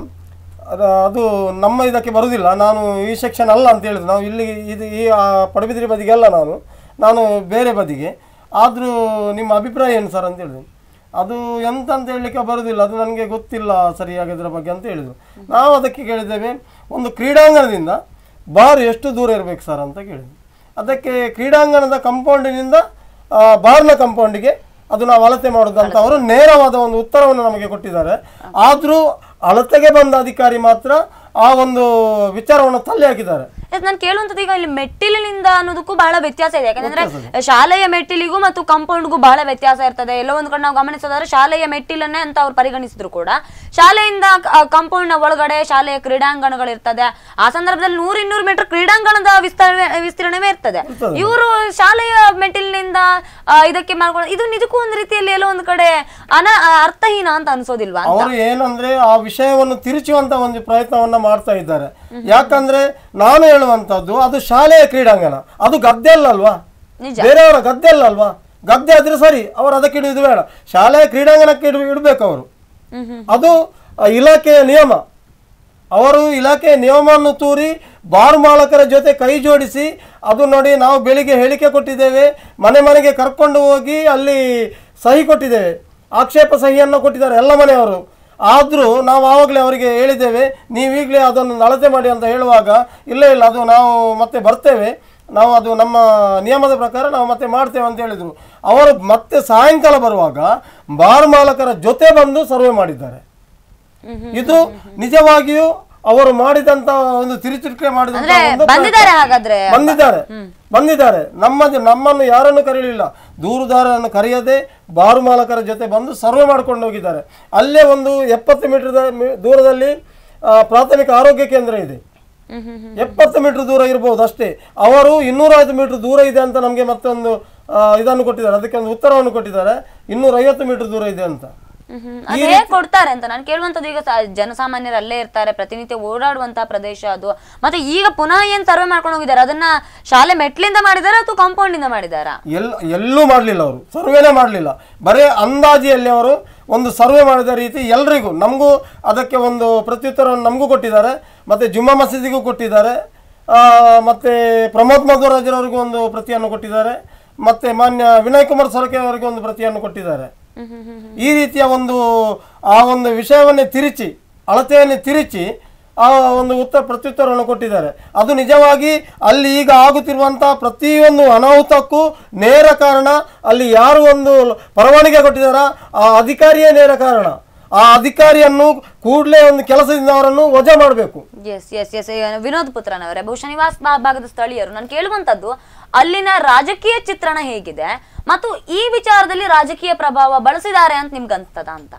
ಅದ- ಅದು ನಮ್ಮ ಇದಕ್ಕೆ ಬರುವುದಿಲ್ಲ ನಾನು ಈ ಸೆಕ್ಷನ್ ಅಲ್ಲ ಅಂತ ಹೇಳಿದೆ ನಾವು ಇಲ್ಲಿ ಇದು ಈ ಆ ಪಡುಬಿದ್ರಿ ಬದಿಗೆ ಅಲ್ಲ ನಾನು ನಾನು ಬೇರೆ ಬದಿಗೆ ಆದರೂ ನಿಮ್ಮ ಅಭಿಪ್ರಾಯ ಏನು ಸರ್ ಅಂತ ಹೇಳಿದೆ ಅದು ಎಂತ ಅಂತ ಹೇಳಲಿಕ್ಕೆ ಬರೋದಿಲ್ಲ ಅದು ನನಗೆ ಗೊತ್ತಿಲ್ಲ ಸರಿಯಾಗಿ ಅದರ ಬಗ್ಗೆ ಅಂತ ಹೇಳಿದರು ನಾವು ಅದಕ್ಕೆ ಕೇಳಿದ್ದೇವೆ ಒಂದು ಕ್ರೀಡಾಂಗಣದಿಂದ ಬಾರ್ ಎಷ್ಟು ದೂರ ಇರಬೇಕು ಸರ್ ಅಂತ ಕೇಳಿದ್ವಿ ಅದಕ್ಕೆ ಕ್ರೀಡಾಂಗಣದ ಕಂಪೌಂಡಿನಿಂದ ಆ, ಬಾರ್ನ ಕಂಪೌಂಡಿಗೆ ಅದು ನಾವು ಅಳತೆ ಮಾಡೋದು ಅಂತ ಅವರು ನೇರವಾದ ಒಂದು ಉತ್ತರವನ್ನು ನಮಗೆ ಕೊಟ್ಟಿದ್ದಾರೆ ಆದರೂ ಅಳತೆಗೆ ಬಂದ ಅಧಿಕಾರಿ ಮಾತ್ರ ಆ ಒಂದು ವಿಚಾರವನ್ನು ತಳ್ಳಿ ಹಾಕಿದ್ದಾರೆ
ನಾನು ಕೇಳುವಂತದ್ದು ಈಗ ಇಲ್ಲಿ ಮೆಟ್ಟಿಲಿನಿಂದ ಅನ್ನೋದಕ್ಕೂ ಬಹಳ ವ್ಯತ್ಯಾಸ ಇದೆ ಯಾಕಂದ್ರೆ ಶಾಲೆಯ ಮೆಟ್ಟಿಲಿಗೂ ಮತ್ತು ಕಾಂಪೌಂಡ್ಗೂ ಬಹಳ ವ್ಯತ್ಯಾಸ ಇರ್ತದೆ ಎಲ್ಲೋ ಒಂದ್ ಕಡೆ ನಾವು ಗಮನಿಸೋದಾದ್ರೆ ಶಾಲೆಯ ಮೆಟ್ಟಿಲನ್ನೇ ಅಂತ ಅವ್ರು ಪರಿಗಣಿಸಿದ್ರು ಕೂಡ ಶಾಲೆಯಿಂದ ಕಾಂಪೌಂಡ್ ನ ಒಳಗಡೆ ಶಾಲೆಯ ಕ್ರೀಡಾಂಗಣಗಳಿರ್ತದೆ ಆ ಸಂದರ್ಭದಲ್ಲಿ ನೂರ ಇನ್ನೂರು ಮೀಟರ್ ಕ್ರೀಡಾಂಗಣದ ವಿಸ್ತರಣೆ ವಿಸ್ತೀರ್ಣವೇ ಇರ್ತದೆ ಇವರು ಶಾಲೆಯ ಮೆಟ್ಟಿಲಿನಿಂದ ಆ, ಇದಕ್ಕೆ ಮಾಡ್ಕೊಂಡು ಇದು ನಿಜಕ್ಕೂ ಒಂದು ರೀತಿಯಲ್ಲಿ ಎಲ್ಲೋ ಒಂದು ಕಡೆ ಅನ ಅರ್ಥಹೀನ ಅಂತ ಅನ್ಸೋದಿಲ್ವಾ ಅಂತ
ಅವರು ಏನಂದ್ರೆ ಆ ವಿಷಯವನ್ನು ತಿರುಚುವಂತ ಒಂದು ಪ್ರಯತ್ನವನ್ನ ಮಾಡ್ತಾ ಇದ್ದಾರೆ ಯಾಕಂದ್ರೆ ನಾನು ಹೇಳುವಂತದ್ದು ಅದು ಶಾಲೆಯ ಕ್ರೀಡಾಂಗಣ ಅದು ಗದ್ದೆ ಅಲ್ಲಲ್ವಾ
ನಿಜ.
ಬೇರೆಯವರ ಗದ್ದೆ ಅಲ್ಲಲ್ವಾ ಗದ್ದೆ ಆದ್ರೆ ಸರಿ ಅವರು ಅದಕ್ಕೆ ಇಡುವುದು ಬೇಡ ಶಾಲೆಯ ಕ್ರೀಡಾಂಗಣಕ್ಕೆ ಇಡು ಇಡಬೇಕು ಅವರು ಅದು ಆ, ಇಲಾಖೆಯ ನಿಯಮ ಅವರು ಇಲಾಖೆಯ ನಿಯಮವನ್ನು ತೂರಿ ಬಾರ್ ಮಾಲಕರ ಜೊತೆ ಕೈ ಜೋಡಿಸಿ ಅದು ನೋಡಿ ನಾವು ಬೆಳಿಗ್ಗೆ ಹೇಳಿಕೆ ಕೊಟ್ಟಿದ್ದೇವೆ ಮನೆ ಮನೆಗೆ ಕರ್ಕೊಂಡು ಹೋಗಿ ಅಲ್ಲಿ ಸಹಿ ಕೊಟ್ಟಿದ್ದೇವೆ ಆಕ್ಷೇಪ ಸಹಿಯನ್ನು ಕೊಟ್ಟಿದ್ದಾರೆ ಎಲ್ಲ ಮನೆಯವರು ಆದರೂ ನಾವು ಆವಾಗಲೇ ಅವರಿಗೆ ಹೇಳಿದ್ದೇವೆ ನೀವೀಗಲೇ ಅದನ್ನು ಅಳತೆ ಮಾಡಿ ಅಂತ ಹೇಳುವಾಗ ಇಲ್ಲ ಇಲ್ಲ ಅದು ನಾವು ಮತ್ತೆ ಬರ್ತೇವೆ ನಾವು ಅದು ನಮ್ಮ ನಿಯಮದ ಪ್ರಕಾರ ನಾವು ಮತ್ತೆ ಮಾಡ್ತೇವೆ ಅಂತ ಹೇಳಿದರು ಅವರು ಮತ್ತೆ ಸಾಯಂಕಾಲ ಬರುವಾಗ ಬಾರ್ ಮಾಲಕರ ಜೊತೆ ಬಂದು ಸರ್ವೆ ಮಾಡಿದ್ದಾರೆ ಇದು ನಿಜವಾಗಿಯೂ ಅವರು ಮಾಡಿದಂತ ಒಂದು ತಿರುಚುಟಿಕೆ ಮಾಡಿದಂತ
ಅಂದ್ರೆ
ಒಂದು
ಬಂದಿದ್ದಾರೆ
ಪ್ರಯತ್ನ.
ಹಾಗಾದ್ರೆ
ಬಂದಿದ್ದಾರೆ ಬಂದಿದ್ದಾರೆ ನಮ್ಮ ನಮ್ಮನ್ನು ಯಾರನ್ನು ಕರೆಯಲಿಲ್ಲ ದೂರುದಾರರನ್ನು ಕರೆಯದೆ ಬಾರು ಮಾಲಕರ ಜೊತೆ ಬಂದು ಸರ್ವೆ ಮಾಡ್ಕೊಂಡು ಹೋಗಿದ್ದಾರೆ ಅಲ್ಲೇ ಒಂದು ಎಪ್ಪತ್ತು ಮೀಟರ್ ದೂರದಲ್ಲಿ ಆ, ಪ್ರಾಥಮಿಕ ಆರೋಗ್ಯ ಕೇಂದ್ರ ಇದೆ ಎಪ್ಪತ್ತು ಮೀಟರ್ ದೂರ ಇರಬಹುದು ಅಷ್ಟೇ ಅವರು ಇನ್ನೂರೈವತ್ತು ಮೀಟರ್ ದೂರ ಇದೆ ಅಂತ ನಮಗೆ ಮತ್ತೊಂದು ಆ, ಇದನ್ನು ಕೊಟ್ಟಿದ್ದಾರೆ ಅದಕ್ಕೆ ಒಂದು ಉತ್ತರವನ್ನು ಕೊಟ್ಟಿದ್ದಾರೆ ಇನ್ನೂರೈವತ್ತು ಮೀಟರ್ ದೂರ ಇದೆ ಅಂತ
ಅದು ಹೇಗೆ ಕೊಡ್ತಾರೆ ಅಂತ ನಾನು ಕೇಳುವಂತದ್ದು ಈಗ ಸ- ಜನಸಾಮಾನ್ಯರು ಅಲ್ಲೇ ಇರ್ತಾರೆ ಪ್ರತಿನಿತ್ಯ ಓಡಾಡುವಂತಹ ಪ್ರದೇಶ ಅದು ಮತ್ತೆ ಈಗ ಪುನಃ ಏನ್ ಸರ್ವೆ ಮಾಡ್ಕೊಂಡು ಹೋಗಿದ್ದಾರೆ ಅದನ್ನ ಶಾಲೆ ಮೆಟ್ಲಿಂದ ಮಾಡಿದಾರ ಅಥವಾ ಕಾಂಪೌಂಡ್ ಇಂದ ಮಾಡಿದಾರಾ
ಎಲ್ ಎಲ್ಲೂ ಮಾಡಲಿಲ್ಲ ಅವರು ಸರ್ವೆನೇ ಮಾಡಲಿಲ್ಲ ಬರೀ ಅಂದಾಜಿಯಲ್ಲಿ ಅವರು ಒಂದು ಸರ್ವೆ ಮಾಡಿದ ರೀತಿ ಎಲ್ರಿಗೂ ನಮಗೂ ಅದಕ್ಕೆ ಒಂದು ಪ್ರತ್ಯುತ್ತರವನ್ನು ನಮಗೂ ಕೊಟ್ಟಿದ್ದಾರೆ ಮತ್ತು ಜುಮ್ಮಾ ಮಸೀದಿಗೂ ಕೊಟ್ಟಿದ್ದಾರೆ ಆ, ಮತ್ತೆ ಪ್ರಮೋದ್ ಮಧ್ವರಾಜರವರಿಗೂ ಒಂದು ಪ್ರತಿಯನ್ನು ಕೊಟ್ಟಿದ್ದಾರೆ ಮತ್ತೆ ಮಾನ್ಯ ವಿನಯ್ ಕುಮಾರ್ ಸೊರಕೆ ಅವರಿಗೆ ಒಂದು ಪ್ರತಿಯನ್ನು ಕೊಟ್ಟಿದ್ದಾರೆ ಈ ರೀತಿಯ ಒಂದು ಆ ಒಂದು ವಿಷಯವನ್ನೇ ತಿರುಚಿ ಅಳತೆಯನ್ನು ತಿರುಚಿ ಆ ಒಂದು ಉತ್ತರ ಪ್ರತ್ಯುತ್ತರವನ್ನು ಕೊಟ್ಟಿದ್ದಾರೆ ಅದು ನಿಜವಾಗಿ ಅಲ್ಲಿ ಈಗ ಆಗುತ್ತಿರುವಂತಹ ಪ್ರತಿಯೊಂದು ಅನಾಹುತಕ್ಕೂ ನೇರ ಕಾರಣ ಅಲ್ಲಿ ಯಾರು ಒಂದು ಪರವಾನಗಿ ಕೊಟ್ಟಿದ್ದಾರ ಆ ಅಧಿಕಾರಿಯೇ ನೇರ ಕಾರಣ ಆ ಅಧಿಕಾರಿಯನ್ನು ಕೂಡಲೇ ಒಂದು ಕೆಲಸದಿಂದ ಅವರನ್ನು ವಜಾ ಮಾಡಬೇಕು
ಎಸ್ ಎಸ್ ಎಸ್ ವಿನೋದ್ ಪುತ್ರನವರೇ ಬಹುಶಃ ನಿವಾಸ್ ಭಾ- ಭಾಗದ ಸ್ಥಳೀಯರು ನಾನು ಕೇಳುವಂತದ್ದು ಅಲ್ಲಿನ ರಾಜಕೀಯ ಚಿತ್ರಣ ಹೇಗಿದೆ ಮತ್ತು ಈ ವಿಚಾರದಲ್ಲಿ ರಾಜಕೀಯ ಪ್ರಭಾವ ಬಳಸಿದ್ದಾರೆ ಅಂತ ನಿಮ್ಗೆ ಅನ್ಸ್ತದ ಅಂತ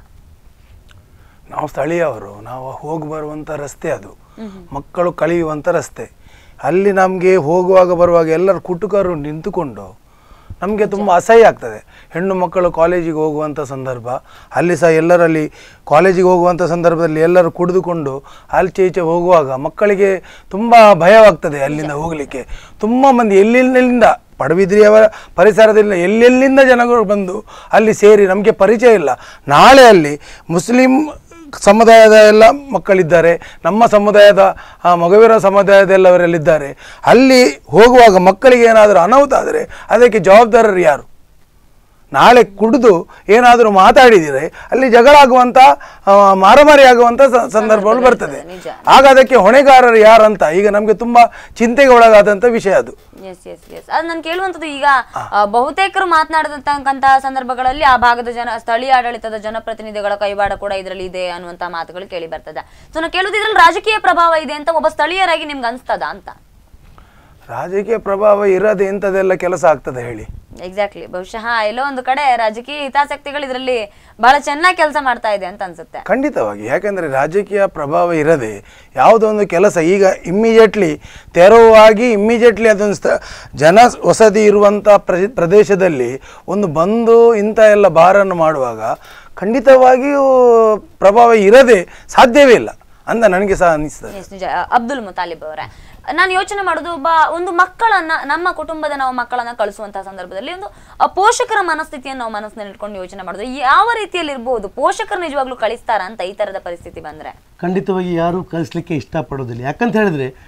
ನಾವು ಸ್ಥಳೀಯವರು ನಾವು ಹೋಗಿ ಬರುವಂಥ ರಸ್ತೆ ಅದು ಮಕ್ಕಳು ಕಳೆಯುವಂಥ ರಸ್ತೆ ಅಲ್ಲಿ ನಮಗೆ ಹೋಗುವಾಗ ಬರುವಾಗ ಎಲ್ಲರ ಕುಟುಕರು ನಿಂತುಕೊಂಡು ನಮಗೆ ತುಂಬ ಅಸಹ್ಯ ಆಗ್ತದೆ ಹೆಣ್ಣು ಮಕ್ಕಳು ಕಾಲೇಜಿಗೆ ಹೋಗುವಂಥ ಸಂದರ್ಭ ಅಲ್ಲಿ ಸಹ ಎಲ್ಲರಲ್ಲಿ ಕಾಲೇಜಿಗೆ ಹೋಗುವಂಥ ಸಂದರ್ಭದಲ್ಲಿ ಎಲ್ಲರೂ ಕುಡಿದುಕೊಂಡು ಆಚೆ ಈಚೆ ಹೋಗುವಾಗ ಮಕ್ಕಳಿಗೆ ತುಂಬ ಭಯವಾಗ್ತದೆ ಅಲ್ಲಿಂದ ಹೋಗಲಿಕ್ಕೆ ತುಂಬ ಮಂದಿ ಎಲ್ಲೆಲ್ಲಿಂದ ಪಡುಬಿದ್ರಿಯವರ ಪರಿಸರದಿಂದ ಎಲ್ಲೆಲ್ಲಿಂದ ಜನಗಳು ಬಂದು ಅಲ್ಲಿ ಸೇರಿ ನಮಗೆ ಪರಿಚಯ ಇಲ್ಲ ನಾಳೆ ಅಲ್ಲಿ ಮುಸ್ಲಿಂ ಸಮುದಾಯದ ಎಲ್ಲ ಮಕ್ಕಳಿದ್ದಾರೆ ನಮ್ಮ ಸಮುದಾಯದ ಆ, ಮಗುವಿನ ಸಮುದಾಯದೆಲ್ಲವರೆಲ್ಲಿದ್ದಾರೆ ಅಲ್ಲಿ ಹೋಗುವಾಗ ಮಕ್ಕಳಿಗೆ ಏನಾದರೂ ಅನಾಹುತ ಆದರೆ ಅದಕ್ಕೆ ಜವಾಬ್ದಾರರು ಯಾರು ನಾಳೆ ಕುಡಿದು ಏನಾದರೂ ಮಾತಾಡಿದರೆ ಅಲ್ಲಿ ಜಗಳ ಆಗುವಂಥ ಆ, ಮಾರಾಮಾರಿ ಆಗುವಂಥ ಸ- ಸಂದರ್ಭಗಳು ಬರ್ತದೆ
ನಿಜ.
ಆಗ ಅದಕ್ಕೆ ಹೊಣೆಗಾರರು ಯಾರಂತ ಈಗ ನಮಗೆ ತುಂಬ ಚಿಂತೆಗೆ ಒಳಗಾದಂಥ ವಿಷಯ ಅದು
ಎಸ್ ಎಸ್ ಎಸ್ ಅದು ನಾನು ಕೇಳುವಂಥದ್ದು ಈಗ ಆ, ಬಹುತೇಕರು ಮಾತನಾಡತಕ್ಕಂತಹ ಸಂದರ್ಭಗಳಲ್ಲಿ ಆ ಭಾಗದ ಜನ ಸ್ಥಳೀಯ ಆಡಳಿತದ ಜನಪ್ರತಿನಿಧಿಗಳ ಕೈವಾಡ ಕೂಡ ಇದರಲ್ಲಿ ಇದೆ ಅನ್ನುವಂತ ಮಾತುಗಳು ಕೇಳಿ ಬರ್ತದೆ ಸೊ ನಾನು ಕೇಳುವುದು ಇದ್ರಲ್ಲಿ ರಾಜಕೀಯ ಪ್ರಭಾವ ಇದೆ ಅಂತ ಒಬ್ಬ ಸ್ಥಳೀಯರಾಗಿ ನಿಮ್ಗೆ ಅನ್ಸ್ತದ ಅಂತ
ರಾಜಕೀಯ ಪ್ರಭಾವ ಇರದೆ ಇಂಥದ್ದೆಲ್ಲ ಕೆಲಸ ಆಗ್ತದೆ ಹೇಳಿ
ಎಕ್ಸಾಕ್ಟ್ಲಿ ಬಹುಶಃ ಎಲ್ಲೋ ಒಂದು ಕಡೆ ರಾಜಕೀಯ ಹಿತಾಸಕ್ತಿಗಳು ಇದರಲ್ಲಿ ಬಹಳ ಚೆನ್ನಾಗಿ ಕೆಲಸ ಮಾಡ್ತಾ ಇದೆ ಅಂತ ಅನ್ಸುತ್ತೆ
ಖಂಡಿತವಾಗಿ ಯಾಕಂದರೆ ರಾಜಕೀಯ ಪ್ರಭಾವ ಇರದೆ ಯಾವುದೋ ಒಂದು ಕೆಲಸ ಈಗ ಇಮ್ಮಿಡಿಯೇಟ್ಲಿ ತೆರವಾಗಿ ಇಮ್ಮಿಡಿಯೇಟ್ಲಿ ಅದೊಂದು ಸ್ಥ ಜನ ವಸತಿ ಇರುವಂಥ ಪ್ರಜ ಪ್ರದೇಶದಲ್ಲಿ ಒಂದು ಬಂದು ಇಂಥ ಎಲ್ಲ ಬಾರನ್ನು ಮಾಡುವಾಗ ಖಂಡಿತವಾಗಿಯೂ ಪ್ರಭಾವ ಇರದೆ ಸಾಧ್ಯವೇ ಇಲ್ಲ ಅಂತ ನನಗೆ ಸಹ ಅನಿಸ್ತದೆ
ಎಸ್ ನಿಜ ಅಬ್ದುಲ್ ಮುತಾಲಿಬ್ ಅವರೇ ನಾನು ಯೋಚನೆ ಮಾಡೋದು ಒಬ್ಬ ಒಂದು ಮಕ್ಕಳನ್ನ ನಮ್ಮ ಕುಟುಂಬದ ನಾವು ಮಕ್ಕಳನ್ನ ಕಳಿಸುವಂತಹ ಸಂದರ್ಭದಲ್ಲಿ ಒಂದು ಆ, ಪೋಷಕರ ಮನಸ್ಥಿತಿಯನ್ನು ನಾವು ಮನಸ್ಸಿನಲ್ಲಿ ಇಟ್ಕೊಂಡು ಯೋಚನೆ ಮಾಡೋದು ಯಾವ ರೀತಿಯಲ್ಲಿ ಇರ್ಬೋದು ಪೋಷಕರು ನಿಜವಾಗ್ಲೂ ಕಳಿಸ್ತಾರ ಅಂತ ಈ ತರದ ಪರಿಸ್ಥಿತಿ ಬಂದ್ರೆ
ಖಂಡಿತವಾಗಿ ಯಾರೂ ಕಲಿಸ್ಲಿಕ್ಕೆ ಇಷ್ಟಪಡೋದಿಲ್ಲ ಯಾಕಂತ ಹೇಳಿದ್ರೆ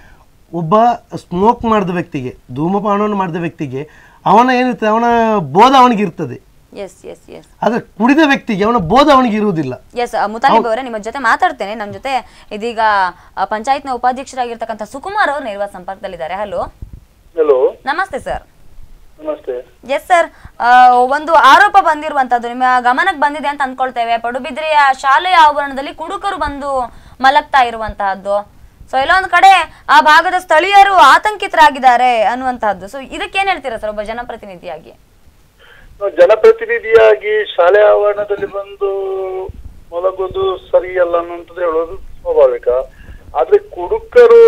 ಒಬ್ಬ ಸ್ಮೋಕ್ ಮಾಡಿದ ವ್ಯಕ್ತಿಗೆ ಧೂಮಪಾನವನ್ನು ಮಾಡಿದ ವ್ಯಕ್ತಿಗೆ ಅವನ ಏನಿರ್ತದೆ ಅವನ ಬೋಧ ಅವನಿಗೆ ಇರ್ತದೆ
ಎಸ್ ಎಸ್ ಎಸ್
ಆದರೆ ಕುಡಿದ ವ್ಯಕ್ತಿಗೆ ಅವನ ಬೋಧ ಅವನಿಗೆ ಇರುವುದಿಲ್ಲ
ಎಸ್ ಮುತಾಲಿಬ್ ಅವರೇ ನಿಮ್ಮ ಜೊತೆ ಮಾತಾಡ್ತೇನೆ ನಮ್ಮ ಜೊತೆ ಇದೀಗ ಆ, ಪಂಚಾಯತ್ನ ಉಪಾಧ್ಯಕ್ಷರಾಗಿರ್ತಕ್ಕಂಥ ಸುಕುಮಾರ್ ಅವರು ನೇರವಾದ ಸಂಪರ್ಕದಲ್ಲಿದ್ದಾರೆ ಹಲೋ
ಹಲೋ
ನಮಸ್ತೆ ಸರ್
ನಮಸ್ತೆ
ಎಸ್ ಸರ್ ಒಂದು ಆರೋಪ ಬಂದಿರುವಂತದ್ದು ನಿಮ್ಮ ಗಮನಕ್ಕೆ ಬಂದಿದೆ ಅಂತ ಅನ್ಕೊಳ್ತೇವೆ ಪಡುಬಿದ್ರಿಯ ಶಾಲೆಯ ಆವರಣದಲ್ಲಿ ಕುಡುಕರು ಬಂದು ಮಲಗ್ತಾ ಇರುವಂತಹದ್ದು ಸೊ ಎಲ್ಲೊಂದು ಕಡೆ ಆ ಭಾಗದ ಸ್ಥಳೀಯರು ಆತಂಕಿತರಾಗಿದ್ದಾರೆ ಅನ್ನುವಂತಹದ್ದು ಸೊ ಇದಕ್ಕೆ ಏನ್ ಹೇಳ್ತೀರಾ ಸರ್ ಒಬ್ಬ ಜನಪ್ರತಿನಿಧಿಯಾಗಿ
ನಾವು ಜನಪ್ರತಿನಿಧಿಯಾಗಿ ಶಾಲೆ ಆವರಣದಲ್ಲಿ ಬಂದು ಮಲಗೋದು ಸರಿಯಲ್ಲ ಅನ್ನುವಂಥದ್ದು ಹೇಳೋದು ಸ್ವಾಭಾವಿಕ ಆದ್ರೆ ಕುಡುಕರು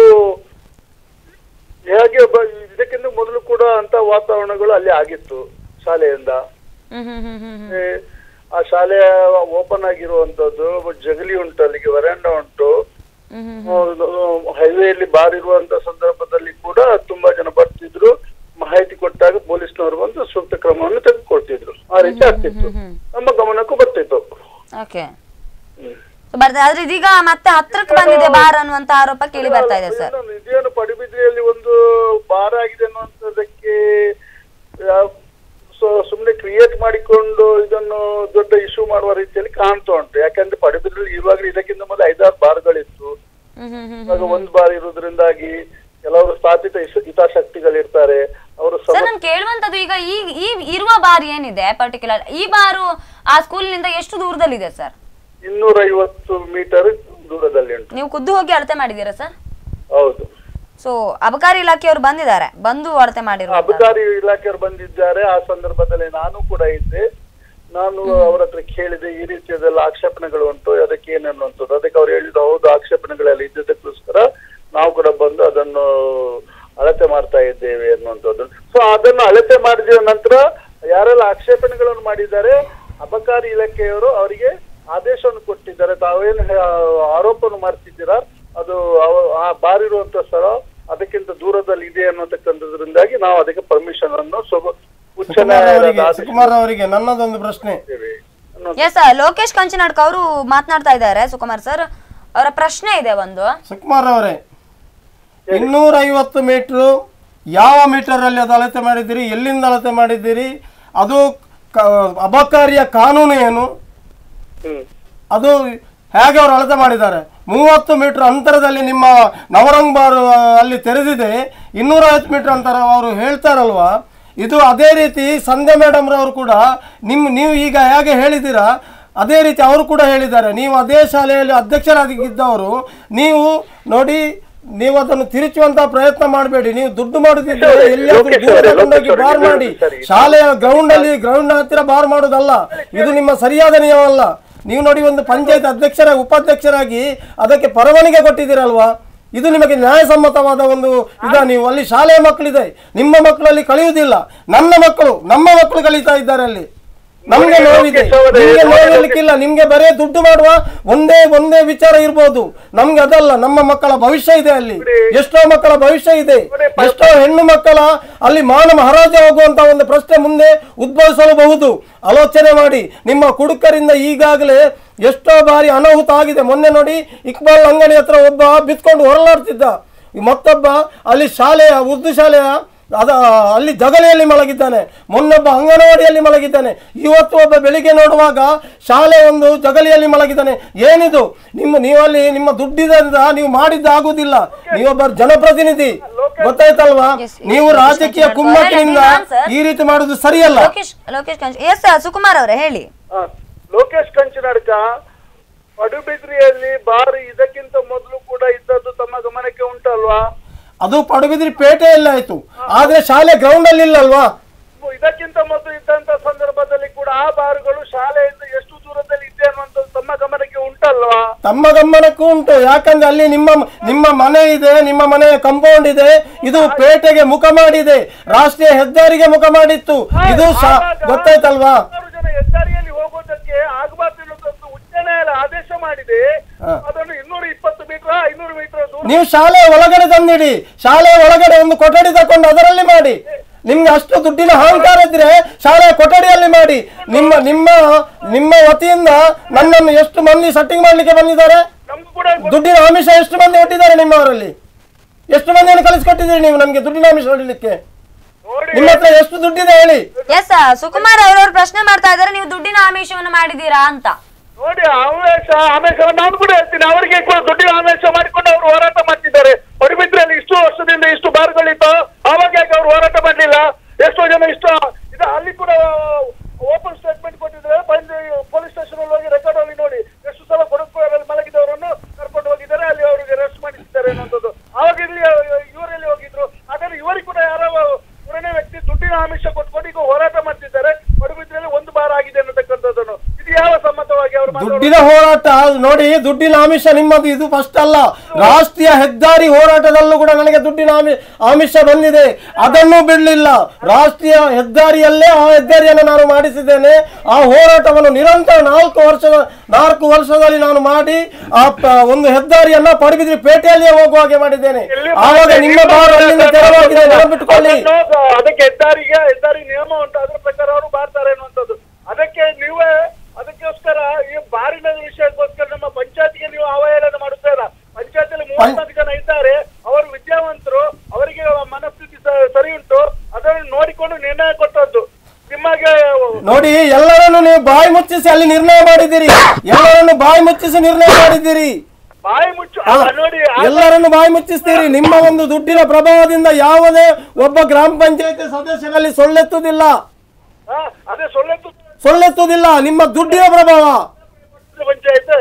ಹೇಗೆ ಬ- ಇದಕ್ಕಿಂತ ಮೊದಲು ಕೂಡ ಅಂತ ವಾತಾವರಣಗಳು ಅಲ್ಲಿ ಆಗಿತ್ತು ಶಾಲೆಯಿಂದ
ಹ್ಮ್ ಹ್ಮ್ ಹ್ಮ್ ಹ್ಮ್ ಹ್ಮ್
ಏ, ಆ ಶಾಲೆ ಓಪನ್ ಆಗಿರುವಂತದ್ದು ಜಗಲಿ ಉಂಟು ಅಲ್ಲಿಗೆ ವರಾಂಡ ಉಂಟು
ಹ್ಮ್ ಹ್ಮ್
ಹೈವೇಯಲ್ಲಿ ಬಾರ್ ಇರುವಂತ ಸಂದರ್ಭದಲ್ಲಿ ಕೂಡ ತುಂಬಾ ಜನ ಬರ್ತಿದ್ರು ಮಾಹಿತಿ ಕೊಟ್ಟಾಗ ಪೊಲೀಸ್ನವರು ಬಂದು ಸೂಕ್ತ ಕ್ರಮವನ್ನು ತೆಗೆದುಕೊಳ್ತಿದ್ರು ಆ ರೀತಿ ಆಗ್ತಿತ್ತು ನಮ್ಮ ಗಮನಕ್ಕೂ ಬರ್ತಿತ್ತು
ಓಕೆ ಬರ್ತದೆ ಆದ್ರೆ ಇದೀಗ ಮತ್ತೆ ಹತ್ರಕ್ಕೆ ಬಂದಿದೆ ಬಾರ್ ಅನ್ನುವಂತ ಆರೋಪ ಕೇಳಿ ಬರ್ತಾ ಇದೆ ಸರ್
ಇದೇನು- ಇದೇನು ಪಡುಬಿದ್ರಿಯಲ್ಲಿ ಒಂದು ಬಾರ್ ಆಗಿದೆ ಅನ್ನುವಂಥದ್ದಕ್ಕೆ ಯಾವ- ಸೊ- ಸುಮ್ನೆ ಕ್ರಿಯೇಟ್ ಮಾಡಿಕೊಂಡು ಇದನ್ನು ದೊಡ್ಡ ಇಶ್ಯೂ ಮಾಡುವ ರೀತಿಯಲ್ಲಿ ಕಾಣ್ತಾ ಉಂಟು ಯಾಕಂದ್ರೆ ಪಡುಬಿದ್ರಿಯಲ್ಲಿ ಇರುವಾಗಲೇ ಇದಕ್ಕಿಂತ ಮೊದಲು ಐದಾರು ಬಾರ್ಗಳಿತ್ತು
ಹ್ಮ್ ಹ್ಮ್ ಹ್ಮ್
ಇವಾಗ ಒಂದು ಬಾರ್ ಇರುವುದರಿಂದಾಗಿ ಕೆಲವರು ಸ್ಥಾಪಿತ ಹಿತ- ಹಿತಾಸಕ್ತಿಗಳಿರ್ತಾರೆ ಅವರು
ಸರ್
ಸಮ
ನಾನು ಕೇಳುವಂತದ್ದು ಈಗ ಈ ಈ ಇರುವ ಬಾರ್ ಏನಿದೆ ಪರ್ಟಿಕ್ಯುಲರ್ ಈ ಬಾರು ಆ ಸ್ಕೂಲಿನಿಂದ ಎಷ್ಟು ದೂರದಲ್ಲಿದೆ ಸರ್
ಇನ್ನೂರ ಐವತ್ತು ಮೀಟರ್ ದೂರದಲ್ಲಿ ಉಂಟು
ನೀವು ಖುದ್ದು ಹೋಗಿ ಅಳತೆ ಮಾಡಿದ್ದೀರಾ ಸರ್
ಹೌದು
ಸೊ ಅಬಕಾರಿ ಇಲಾಖೆಯವರು ಬಂದಿದ್ದಾರೆ ಬಂದು ಅಳತೆ ಮಾಡಿರುವ
ಅಬಕಾರಿ ಇಲಾಖೆಯವರು ಬಂದಿದ್ದಾರೆ ಆ ಸಂದರ್ಭದಲ್ಲಿ ನಾನು ಕೂಡ ಇದ್ದೆ ನಾನು ಅವರ ಹತ್ರ ಕೇಳಿದೆ ಈ ರೀತಿಯದೆಲ್ಲ ಆಕ್ಷೇಪಣೆಗಳು ಉಂಟು ಅದಕ್ಕೆ ಏನು ಅನ್ನುವಂಥದ್ದು ಅದಕ್ಕೆ ಅವ್ರು ಹೇಳಿದ್ರು ಹೌದು ಆಕ್ಷೇಪಣೆಗಳೆಲ್ಲ ಇದ್ದದಕ್ಕೋಸ್ಕರ ನಾವು ಕೂಡ ಬಂದು ಅದನ್ನು ಅಳತೆ ಮಾಡ್ತಾ ಇದ್ದೇವೆ ಅನ್ನುವಂಥದ್ದು ಸೊ ಅದನ್ನು ಅಳತೆ ಮಾಡಿದ ನಂತರ ಯಾರೆಲ್ಲ ಆಕ್ಷೇಪಣೆಗಳನ್ನು ಮಾಡಿದ್ದಾರೆ ಅಬಕಾರಿ ಇಲಾಖೆಯವರು ಅವರಿಗೆ ಆದೇಶವನ್ನು ಕೊಟ್ಟಿದ್ದಾರೆ ತಾವೇನು ಹೇ- ಆರೋಪವನ್ನು ಮಾಡ್ತಿದ್ದೀರಾ ಅದು ಅವ- ಆ ಬಾರ್ ಇರುವಂತ ಸ್ಥಳ ಅದಕ್ಕಿಂತ ದೂರದಲ್ಲಿ ಇದೆ ಅನ್ನತಕ್ಕಂಥದ್ರಿಂದಾಗಿ ನಾವು ಅದಕ್ಕೆ ಪರ್ಮಿಷನ್ ಅನ್ನು ಸ್ವಲ್ಪ ಉಚ್ಚ
ಸುಕುಮಾರ್
ನ್ಯಾಯಾಲಯದ
ಅವರಿಗೆ
ಆದೇಶ
ಸುಕುಮಾರ್ ಅವರಿಗೆ ನನ್ನದೊಂದು ಪ್ರಶ್ನೆ
ಕೊಟ್ಟಿದ್ದೇವೆ ಅನ್ನೋ-
ಎಸ್ ಲೋಕೇಶ್ ಕಂಚನಾಡ್ಕ ಅವರು ಮಾತನಾಡ್ತಾ ಇದ್ದಾರೆ ಸುಕುಮಾರ್ ಸರ್ ಅವರ ಪ್ರಶ್ನೆ ಇದೆ ಒಂದು
ಸುಕುಮಾರ್ ಅವರೇ ಇನ್ನೂರ ಐವತ್ತು ಮೀಟ್ರು ಯಾವ ಮೀಟರ್ ಅಲ್ಲಿ ಅದು ಅಳತೆ ಮಾಡಿದ್ದೀರಿ ಎಲ್ಲಿಂದ ಅಳತೆ ಮಾಡಿದ್ದೀರಿ ಅದು ಕ- ಅಬಕಾರಿಯ ಕಾನೂನು ಏನು
ಹ್ಮ್
ಅದು ಹೇಗೆ ಅವರು ಅಳತೆ ಮಾಡಿದ್ದಾರೆ ಮೂವತ್ತು ಮೀಟರ್ ಅಂತರದಲ್ಲಿ ನಿಮ್ಮ ನವರಂಗ್ ಬಾರ್ ಆ, ಅಲ್ಲಿ ತೆರೆದಿದೆ ಇನ್ನೂರೈವತ್ತು ಮೀಟರ್ ಅಂತರ ಅವರು ಹೇಳ್ತಾರಲ್ವಾ ಇದು ಅದೇ ರೀತಿ ಸಂಧ್ಯಾ ಮೇಡಮ್ ರವರು ಕೂಡ ನಿಮ್ಮ ನೀವು ಈಗ ಹೇಗೆ ಹೇಳಿದ್ದೀರಾ ಅದೇ ರೀತಿ ಅವರು ಕೂಡ ಹೇಳಿದ್ದಾರೆ ನೀವು ಅದೇ ಶಾಲೆಯಲ್ಲಿ ಅಧ್ಯಕ್ಷರಾಗಿದ್ದವರು ನೀವು ನೋಡಿ ನೀವು ಅದನ್ನು ತಿರುಚುವಂತ ಪ್ರಯತ್ನ ಮಾಡಬೇಡಿ ನೀವು ದುಡ್ಡು ಮಾಡುತ್ತಿದ್ದರೆ ಎಲ್ಲಿಯಾದ್ರೂ
ಲೋಕೇಶ್ ಅವರೇ,
ದೂರದ ಕೊಂಡೋಗಿ
ಲೋಕೇಶ್ ಅವರೇ,
ಬಾರ್
ಇದು
ಮಾಡಿ
ಸರಿ.
ಶಾಲೆಯ ಗ್ರೌಂಡ್ ಅಲ್ಲಿ ಗ್ರೌಂಡ್ ಹತ್ತಿರ ಬಾರ್ ಮಾಡೋದಲ್ಲ ಇದು ನಿಮ್ಮ ಸರಿಯಾದ ನಿಯಮವಲ್ಲ ನೀವು ನೋಡಿ ಒಂದು ಪಂಚಾಯತ್ ಅಧ್ಯಕ್ಷರ ಉಪಾಧ್ಯಕ್ಷರಾಗಿ ಅದಕ್ಕೆ ಪರವಾನಿಗೆ ಕೊಟ್ಟಿದ್ದೀರಲ್ವಾ ಇದು ನಿಮಗೆ ನ್ಯಾಯಸಮ್ಮತವಾದ ಒಂದು ಇದ ನೀವು ಅಲ್ಲಿ ಶಾಲೆಯ ಮಕ್ಕಳಿದೆ ನಿಮ್ಮ ಮಕ್ಕಳಲ್ಲಿ ಕಲಿಯುವುದಿಲ್ಲ ನನ್ನ ಮಕ್ಕಳು ನಮ್ಮ ಮಕ್ಕಳು ಕಲಿತಾ ಇದ್ದಾರೆ ಅಲ್ಲಿ ನಮ್ಗೆ
ನೋಡಿ,
ನೋವಿದೆ
ಲೋಕೇಶ್ ಅವರೇ,
ನಿಮ್ಗೆ
ನೋಡಿ,
ನೋವಿರ್ಲಿಕ್ಕಿಲ್ಲ ನಿಮ್ಗೆ ಬರೇ ದುಡ್ಡು ಮಾಡುವ ಒಂದೇ ಒಂದೇ ವಿಚಾರ ಇರ್ಬೋದು ನಮ್ಗೆ ಅದಲ್ಲ ನಮ್ಮ ಮಕ್ಕಳ ಭವಿಷ್ಯ ಇದೆ ಅಲ್ಲಿ ಎಷ್ಟೋ ಮಕ್ಕಳ ಭವಿಷ್ಯ ಇದೆ ಎಷ್ಟೋ ಹೆಣ್ಣು ಮಕ್ಕಳ ಅಲ್ಲಿ ಮಾನವ ಹರಾಜು ಹೋಗುವಂತ ಒಂದು ಪ್ರಶ್ನೆ ಮುಂದೆ ಉದ್ಭವಿಸಲಬಹುದು ಆಲೋಚನೆ ಮಾಡಿ ನಿಮ್ಮ ಕುಡುಕರಿಂದ ಈಗಾಗಲೇ ಎಷ್ಟೋ ಬಾರಿ ಅನಾಹುತ ಆಗಿದೆ ಮೊನ್ನೆ ನೋಡಿ ಇಕ್ಬಾಲ್ ಅಂಗಡಿ ಹತ್ರ ಒಬ್ಬ ಬಿತ್ಕೊಂಡು ಹೊರಲಾಡ್ತಿದ್ದ ಮತ್ತೊಬ್ಬ ಅಲ್ಲಿ ಶಾಲೆಯ ಉರ್ದು ಶಾಲೆಯ ಅದ ಅಲ್ಲಿ ಜಗಲಿಯಲ್ಲಿ ಮಲಗಿದ್ದಾನೆ ಮೊನ್ನೊಬ್ಬ ಅಂಗನವಾಡಿಯಲ್ಲಿ ಮಲಗಿದ್ದಾನೆ ಇವತ್ತು ಒಬ್ಬ ಬೆಳಿಗ್ಗೆ ನೋಡುವಾಗ ಶಾಲೆ ಒಂದು ಜಗಲಿಯಲ್ಲಿ ಮಲಗಿದ್ದಾನೆ ಏನಿದು ನಿಮ್ಮ ನೀವಲ್ಲಿ ನಿಮ್ಮ ದುಡ್ಡಿದಿಂದ ನೀವು ಮಾಡಿದ್ದು ಆಗುದಿಲ್ಲ ನೀವೊಬ್ಬ ಜನಪ್ರತಿನಿಧಿ ಗೊತ್ತಾಯ್ತಲ್ವಾ ನೀವು ರಾಜಕೀಯ ಕುಮ್ಮಕ್ಕಿನಿಂದ ಈ ರೀತಿ ಮಾಡುದು ಸರಿಯಲ್ಲ
ಲೋಕೇಶ್ ಲೋಕೇಶ್ ಕಂಚ ಎಸ್ ಸುಕುಮಾರ್ ಅವರೇ ಹೇಳಿ
ಹಾ. ಲೋಕೇಶ್ ಕಂಚನಾಡ್ಕ ಪಡುಬಿದ್ರಿಯಲ್ಲಿ ಬಾರ್ ಇದಕ್ಕಿಂತ ಮೊದಲು ಕೂಡ ಇದ್ದದ್ದು ತಮ್ಮ ಗಮನಕ್ಕೆ ಉಂಟಲ್ವಾ
ಅದು ಪಡುಬಿದ್ರಿ ಪೇಟೆಯಲ್ಲಿ ಆಯ್ತು ಆದ್ರೆ ಶಾಲೆ ಗ್ರೌಂಡ್ ಅಲ್ಲಿ ಇಲ್ಲಲ್ವಾ
ಇದಕ್ಕಿಂತ ಮೊದಲು ಇದ್ದಂತ ಸಂದರ್ಭದಲ್ಲಿ ಕೂಡ ಆ ಬಾರ್ಗಳು ಶಾಲೆಯಿಂದ ಎಷ್ಟು ದೂರದಲ್ಲಿ ಇದೆ ಅನ್ನುವಂಥದ್ದು ತಮ್ಮ ಗಮನಕ್ಕೆ ಉಂಟಲ್ವಾ
ತಮ್ಮ ಗಮನಕ್ಕೂ ಉಂಟು ಯಾಕಂದ್ರೆ ಅಲ್ಲಿ ನಿಮ್ಮ ನಿಮ್ಮ ಮನೆ ಇದೆ ನಿಮ್ಮ ಮನೆಯ ಕಂಪೌಂಡ್ ಇದೆ ಇದು ಪೇಟೆಗೆ ಮುಖ ಮಾಡಿದೆ ರಾಷ್ಟ್ರೀಯ ಹೆದ್ದಾರಿಗೆ ಮುಖ ಮಾಡಿತ್ತು ಇದು ಶಾ- ಗೊತ್ತಾಯ್ತಲ್ವಾ
ಹತ್ತಾರು ಜನ ಹೆದ್ದಾರಿಯಲ್ಲಿ ಹೋಗೋದಕ್ಕೆ ಆಗಬಾರ್ದು ಅನ್ನೋದೊಂದು ಉಚ್ಚ ನ್ಯಾಯಾಲಯ ಆದೇಶ ಮಾಡಿದೆ ಅದನ್ನು ಇನ್ನೂರ ಇಪ್ಪತ್ತು ಮೀಟರ್ ಐನೂರು ಮೀಟರ್ ದೂರ
ನೀವು ಶಾಲೆಯ ಒಳಗಡೆ ತಂದಿಡಿ ಶಾಲೆಯ ಒಳಗಡೆ ಒಂದು ಕೊಠಡಿ ತಕೊಂಡು ಅದರಲ್ಲಿ ಮಾಡಿ ನಿಮ್ಗೆ ಅಷ್ಟು ದುಡ್ಡಿನ ಅಹಂಕಾರ ಇದ್ರೆ ಶಾಲೆಯ ಕೊಠಡಿಯಲ್ಲಿ ಮಾಡಿ ನಿಮ್ಮ ನಿಮ್ಮ ನಿಮ್ಮ ವತಿಯಿಂದ ನನ್ನನ್ನು ಎಷ್ಟು ಮಂದಿ ಸೆಟ್ಟಿಂಗ್ ಮಾಡ್ಲಿಕ್ಕೆ ಬಂದಿದ್ದಾರೆ
ನಮ್ಗೂ ಕೂಡ
ದುಡ್ಡಿನ ಆಮಿಷ ಎಷ್ಟು ಮಂದಿ ಒಟ್ಟಿದ್ದಾರೆ ನಿಮ್ಮವರಲ್ಲಿ ಎಷ್ಟು ಮಂದಿಯನ್ನು ಕಳಿಸ್ಕೊಟ್ಟಿದ್ದೀರಿ ನೀವು ನಮ್ಗೆ ದುಡ್ಡಿನ ಆಮಿಷ ಹೊಡಿಲಿಕ್ಕೆ ನಿಮ್ಮ ಹತ್ರ ಎಷ್ಟು ದುಡ್ಡಿದೆ ಹೇಳಿ
ಎಸ್ ಸುಕುಮಾರ್ ಅವರವ್ರು ಪ್ರಶ್ನೆ ಮಾಡ್ತಾ ಇದ್ದಾರೆ ನೀವು ದುಡ್ಡಿನ ಆಮಿಷವನ್ನು ಮಾಡಿದೀರಾ ಅಂತ
ನೋಡಿ ಆವೇಶ ಆಮೇಶ ನಾನು ಕೂಡ ಹೇಳ್ತೀನಿ ಅವರಿಗೆ ಕೂಡ ದುಡ್ಡಿನ ಆವೇಶ ಮಾಡಿಕೊಂಡು ಅವರು ಹೋರಾಟ ಮಾಡ್ತಿದ್ದಾರೆ ಪಡುಬಿದ್ರಲ್ಲಿ ಇಷ್ಟು ವರ್ಷದಿಂದ ಇಷ್ಟು ಬಾರ್ಗಳಿತ್ತು ಆವಾಗ ಯಾಕೆ ಅವರು ಹೋರಾಟ ಮಾಡಲಿಲ್ಲ ಎಷ್ಟೋ ಜನ ಇಷ್ಟ ಇದು ಅಲ್ಲಿ ಕೂಡ ಓಪನ್ ಸ್ಟೇಟ್ಮೆಂಟ್ ಕೊಟ್ಟಿದ್ದಾರೆ ಬಂದು ಪೊಲೀಸ್ ಸ್ಟೇಷನ್ ಅಲ್ಲಿ ಹೋಗಿ ರೆಕಾರ್ಡ್ ಅಲ್ಲಿ ನೋಡಿ ಎಷ್ಟು ಸಲ ಕೊಡಗಲ್ಲಿ ಮಲಗಿದವರನ್ನು ಕರ್ಕೊಂಡು ಹೋಗಿದ್ದಾರೆ ಅಲ್ಲಿ ಅವರಿಗೆ ಅರೆಸ್ಟ್ ಮಾಡಿದ್ದಾರೆ ಅನ್ನೋದು ಆವಾಗ ಇಲ್ಲಿ ಇವರಲ್ಲಿ ಹೋಗಿದ್ರು ಹಾಗಾದ್ರೆ ಇವರಿಗೆ ಕೂಡ ಯಾರೋ ಮೂರನೇ ವ್ಯಕ್ತಿ ದುಡ್ಡಿನ ಆಮಿಷ ಕೊಟ್ಕೊಂಡು ಈಗ ಹೋರಾಟ ಮಾಡ್ತಿದ್ದಾರೆ ಪಡುಬಿದ್ರಲ್ಲಿ ಒಂದು ಬಾರ ಆಗಿದೆ ಅನ್ನತಕ್ಕಂಥದ್ದನ್ನು ಇದು ಯಾವ ಸಮ್ಮತವಾಗಿ ಅವರು
ದುಡ್ಡಿನ ಹೋರಾಟ ನೋಡಿ ದುಡ್ಡಿನ ಆಮಿಷ ನಿಮ್ಮದು ಇದು ಫಸ್ಟ್ ಅಲ್ಲ ರಾಷ್ಟ್ರೀಯ ಹೆದ್ದಾರಿ ಹೋರಾಟದಲ್ಲೂ ಕೂಡ ನನಗೆ ದುಡ್ಡಿನ ಆಮಿ ಆಮಿಷ ಬಂದಿದೆ ಅದನ್ನು ಬಿಡಲಿಲ್ಲ ರಾಷ್ಟ್ರೀಯ ಹೆದ್ದಾರಿಯಲ್ಲೇ ಆ ಹೆದ್ದಾರಿಯನ್ನು ನಾನು ಮಾಡಿಸಿದ್ದೇನೆ ಆ ಹೋರಾಟವನ್ನು ನಿರಂತರ ನಾಲ್ಕು ವರ್ಷದ ನಾಲ್ಕು ವರ್ಷದಲ್ಲಿ ನಾನು ಮಾಡಿ ಆ ಪ- ಒಂದು ಹೆದ್ದಾರಿಯನ್ನ ಪಡುಬಿದ್ರಿ ಪೇಟೆಯಲ್ಲಿಯೇ ಹೋಗುವ ಹಾಗೆ ಮಾಡಿದ್ದೇನೆ ಆವಾಗ ನಿಮ್ಮ ಬಾರ್ ಅಲ್ಲಿಂದ ತೆರವಾಗಿದೆ ನೆನಪಿಟ್ಟುಕೊಳ್ಳಿ
ಅದನ್ನು ಅದಕ್ಕೆ ಹೆದ್ದಾರಿಗೆ ಹೆದ್ದಾರಿ ನಿಯಮ ಉಂಟು ಅದ್ರ ಪ್ರಕಾರ ಅವರು ಮಾಡ್ತಾರೆ ಅನ್ನುವಂಥದ್ದು ಅದಕ್ಕೆ ನೀವೇ ಅದಕ್ಕೋಸ್ಕರ ಈ ಬಾರಿನ ವಿಷಯಕ್ಕೋಸ್ಕರ ನಮ್ಮ ಪಂಚಾಯತ್ಗೆ ನೀವು ಅವಹೇಳನ ಮಾಡುತ್ತೀರ ಪಂಚಾಯತಿಯಲ್ಲಿ ಮೂವತ್ನಾಲ್ಕು ಜನ ಇದ್ದಾರೆ ಅವರು ವಿದ್ಯಾವಂತರು ಅವರಿಗೆ ಮನಸ್ಥಿತಿ ಸ- ಸರಿ ಉಂಟು ಅದನ್ನು ನೋಡಿಕೊಂಡು ನಿರ್ಣಯ ಕೊಟ್ಟದ್ದು ನಿಮಗೆ
ನೋಡಿ ಎಲ್ಲರನ್ನು ನೀವು ಬಾಯಿ ಮುಚ್ಚಿಸಿ ಅಲ್ಲಿ ನಿರ್ಣಯ ಮಾಡಿದ್ದೀರಿ ಎಲ್ಲರನ್ನು ಬಾಯಿ ಮುಚ್ಚಿಸಿ ನಿರ್ಣಯ ಮಾಡಿದ್ದೀರಿ
ಬಾಯಿ ಮುಚ್ಚು
ಹಾ,
ಅಲ್ಲ ನೋಡಿ ಆ-
ಎಲ್ಲರನ್ನು ಬಾಯಿ ಮುಚ್ಚಿಸ್ತೀರಿ ನಿಮ್ಮ ಒಂದು ದುಡ್ಡಿನ ಪ್ರಭಾವದಿಂದ ಯಾವುದೇ ಒಬ್ಬ ಗ್ರಾಮ ಪಂಚಾಯತಿ ಸದಸ್ಯರಲ್ಲಿ ಸೊಳ್ಳೆತ್ತುದಿಲ್ಲ
ಹಾ, ಅದೇ ಸೊಳ್ಳೆತ್ತು
ಸೊಳ್ಳೆತ್ತುದಿಲ್ಲ ನಿಮ್ಮ ದುಡ್ಡಿನ ಪ್ರಭಾವ
ಪಂಚಾಯತ್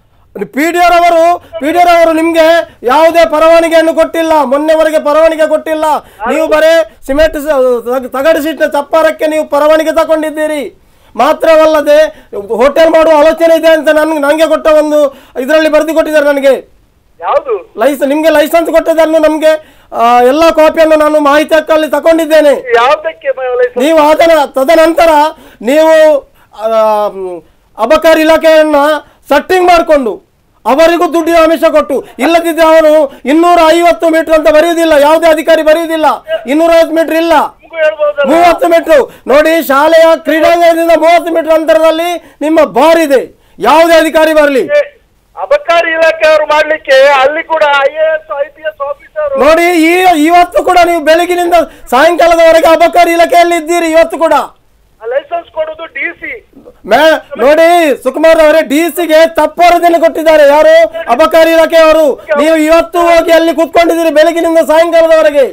ಪಿ ಡಿ ಅವರು ಪಿ ಡಿ ಅವರು ನಿಮ್ಗೆ ಯಾವುದೇ ಪರವಾನಗಿಯನ್ನು ಕೊಟ್ಟಿಲ್ಲ ಮೊನ್ನೆವರೆಗೆ ಪರವಾನಗಿ ಕೊಟ್ಟಿಲ್ಲ ನೀವು ಬರೇ ಸಿಮೆಂಟ್ ಸ- ತಗ- ತಗಡು ಸೀಟಿನ ಚಪ್ಪಾರಕ್ಕೆ ನೀವು ಪರವಾನಗಿ ತಗೊಂಡಿದ್ದೀರಿ ಮಾತ್ರವಲ್ಲದೆ ಹೋಟೆಲ್ ಮಾಡುವ ಆಲೋಚನೆ ಇದೆ ಅಂತ ನನ್ಗೆ ನನಗೆ ಕೊಟ್ಟ ಒಂದು ಇದರಲ್ಲಿ ಬರೆದು ಕೊಟ್ಟಿದ್ದಾರೆ ನನಗೆ
ಯಾವುದು
ಲೈಸೆನ್ಸ್ ನಿಮ್ಗೆ ಲೈಸೆನ್ಸ್ ಕೊಟ್ಟದನ್ನು ನಮ್ಗೆ ಆ, ಎಲ್ಲ ಕಾಪಿಯನ್ನು ನಾನು ಮಾಹಿತಿ ಹಕ್ಕಲ್ಲಿ ತಗೊಂಡಿದ್ದೇನೆ
ಯಾವ್ದಕ್ಕೆ ಲೈಸೆನ್ಸ್
ನೀವು ಅದರ ತದನಂತರ ನೀವು ಆ, ಮ್, ಅಬಕಾರಿ ಇಲಾಖೆಯನ್ನ ಸೆಟ್ಟಿಂಗ್ ಮಾಡಿಕೊಂಡು ಅವರಿಗೂ ದುಡ್ಡಿನ ಆಮಿಷ ಕೊಟ್ಟು ಇಲ್ಲದಿದ್ದರೆ ಅವನು ಇನ್ನೂರ ಐವತ್ತು ಮೀಟರ್ ಅಂತ ಬರೆಯುವುದಿಲ್ಲ ಯಾವುದೇ ಅಧಿಕಾರಿ ಬರೆಯುವುದಿಲ್ಲ ಇನ್ನೂರ ಐವತ್ತು ಮೀಟರ್ ಇಲ್ಲ
ಹೇಳ್ಬೋದಲ್ಲ
ಮೂವತ್ತು ಮೀಟರ್ ನೋಡಿ ಶಾಲೆಯ ಕ್ರೀಡಾಂಗಣದಿಂದ ಮೂವತ್ತು ಮೀಟರ್ ಅಂತರದಲ್ಲಿ ನಿಮ್ಮ ಬಾರ್ ಇದೆ ಯಾವುದೇ ಅಧಿಕಾರಿ ಬರಲಿ
ಅಬಕಾರಿ ಇಲಾಖೆಯವರು ಮಾಡ್ಲಿಕ್ಕೆ ಅಲ್ಲಿ ಕೂಡ I A S I P S officer
ನೋಡಿ ಈ ಇವತ್ತು ಕೂಡ ನೀವು ಬೆಳಗಿನಿಂದ ಸಾಯಂಕಾಲದವರೆಗೆ ಅಬಕಾರಿ ಇಲಾಖೆಯಲ್ಲಿ ಇದ್ದೀರಿ ಇವತ್ತು ಕೂಡ
ಲೈಸೆನ್ಸ್ ಕೊಡೋದು ಡಿ ಸಿ
ಮೇ ನೋಡಿ ಸುಕುಮಾರ್ ಅವರೇ ಡಿ ಸಿಗೆ ತಪ್ಪರದನ್ನು ಕೊಟ್ಟಿದ್ದಾರೆ ಯಾರು ಅಬಕಾರಿ ಇಲಾಖೆಯವರು ನೀವು ಇವತ್ತು ಹೋಗಿ ಅಲ್ಲಿ ಕೂತ್ಕೊಂಡಿದ್ದೀರಿ ಬೆಳಗಿನಿಂದ ಸಾಯಂಕಾಲದವರೆಗೆ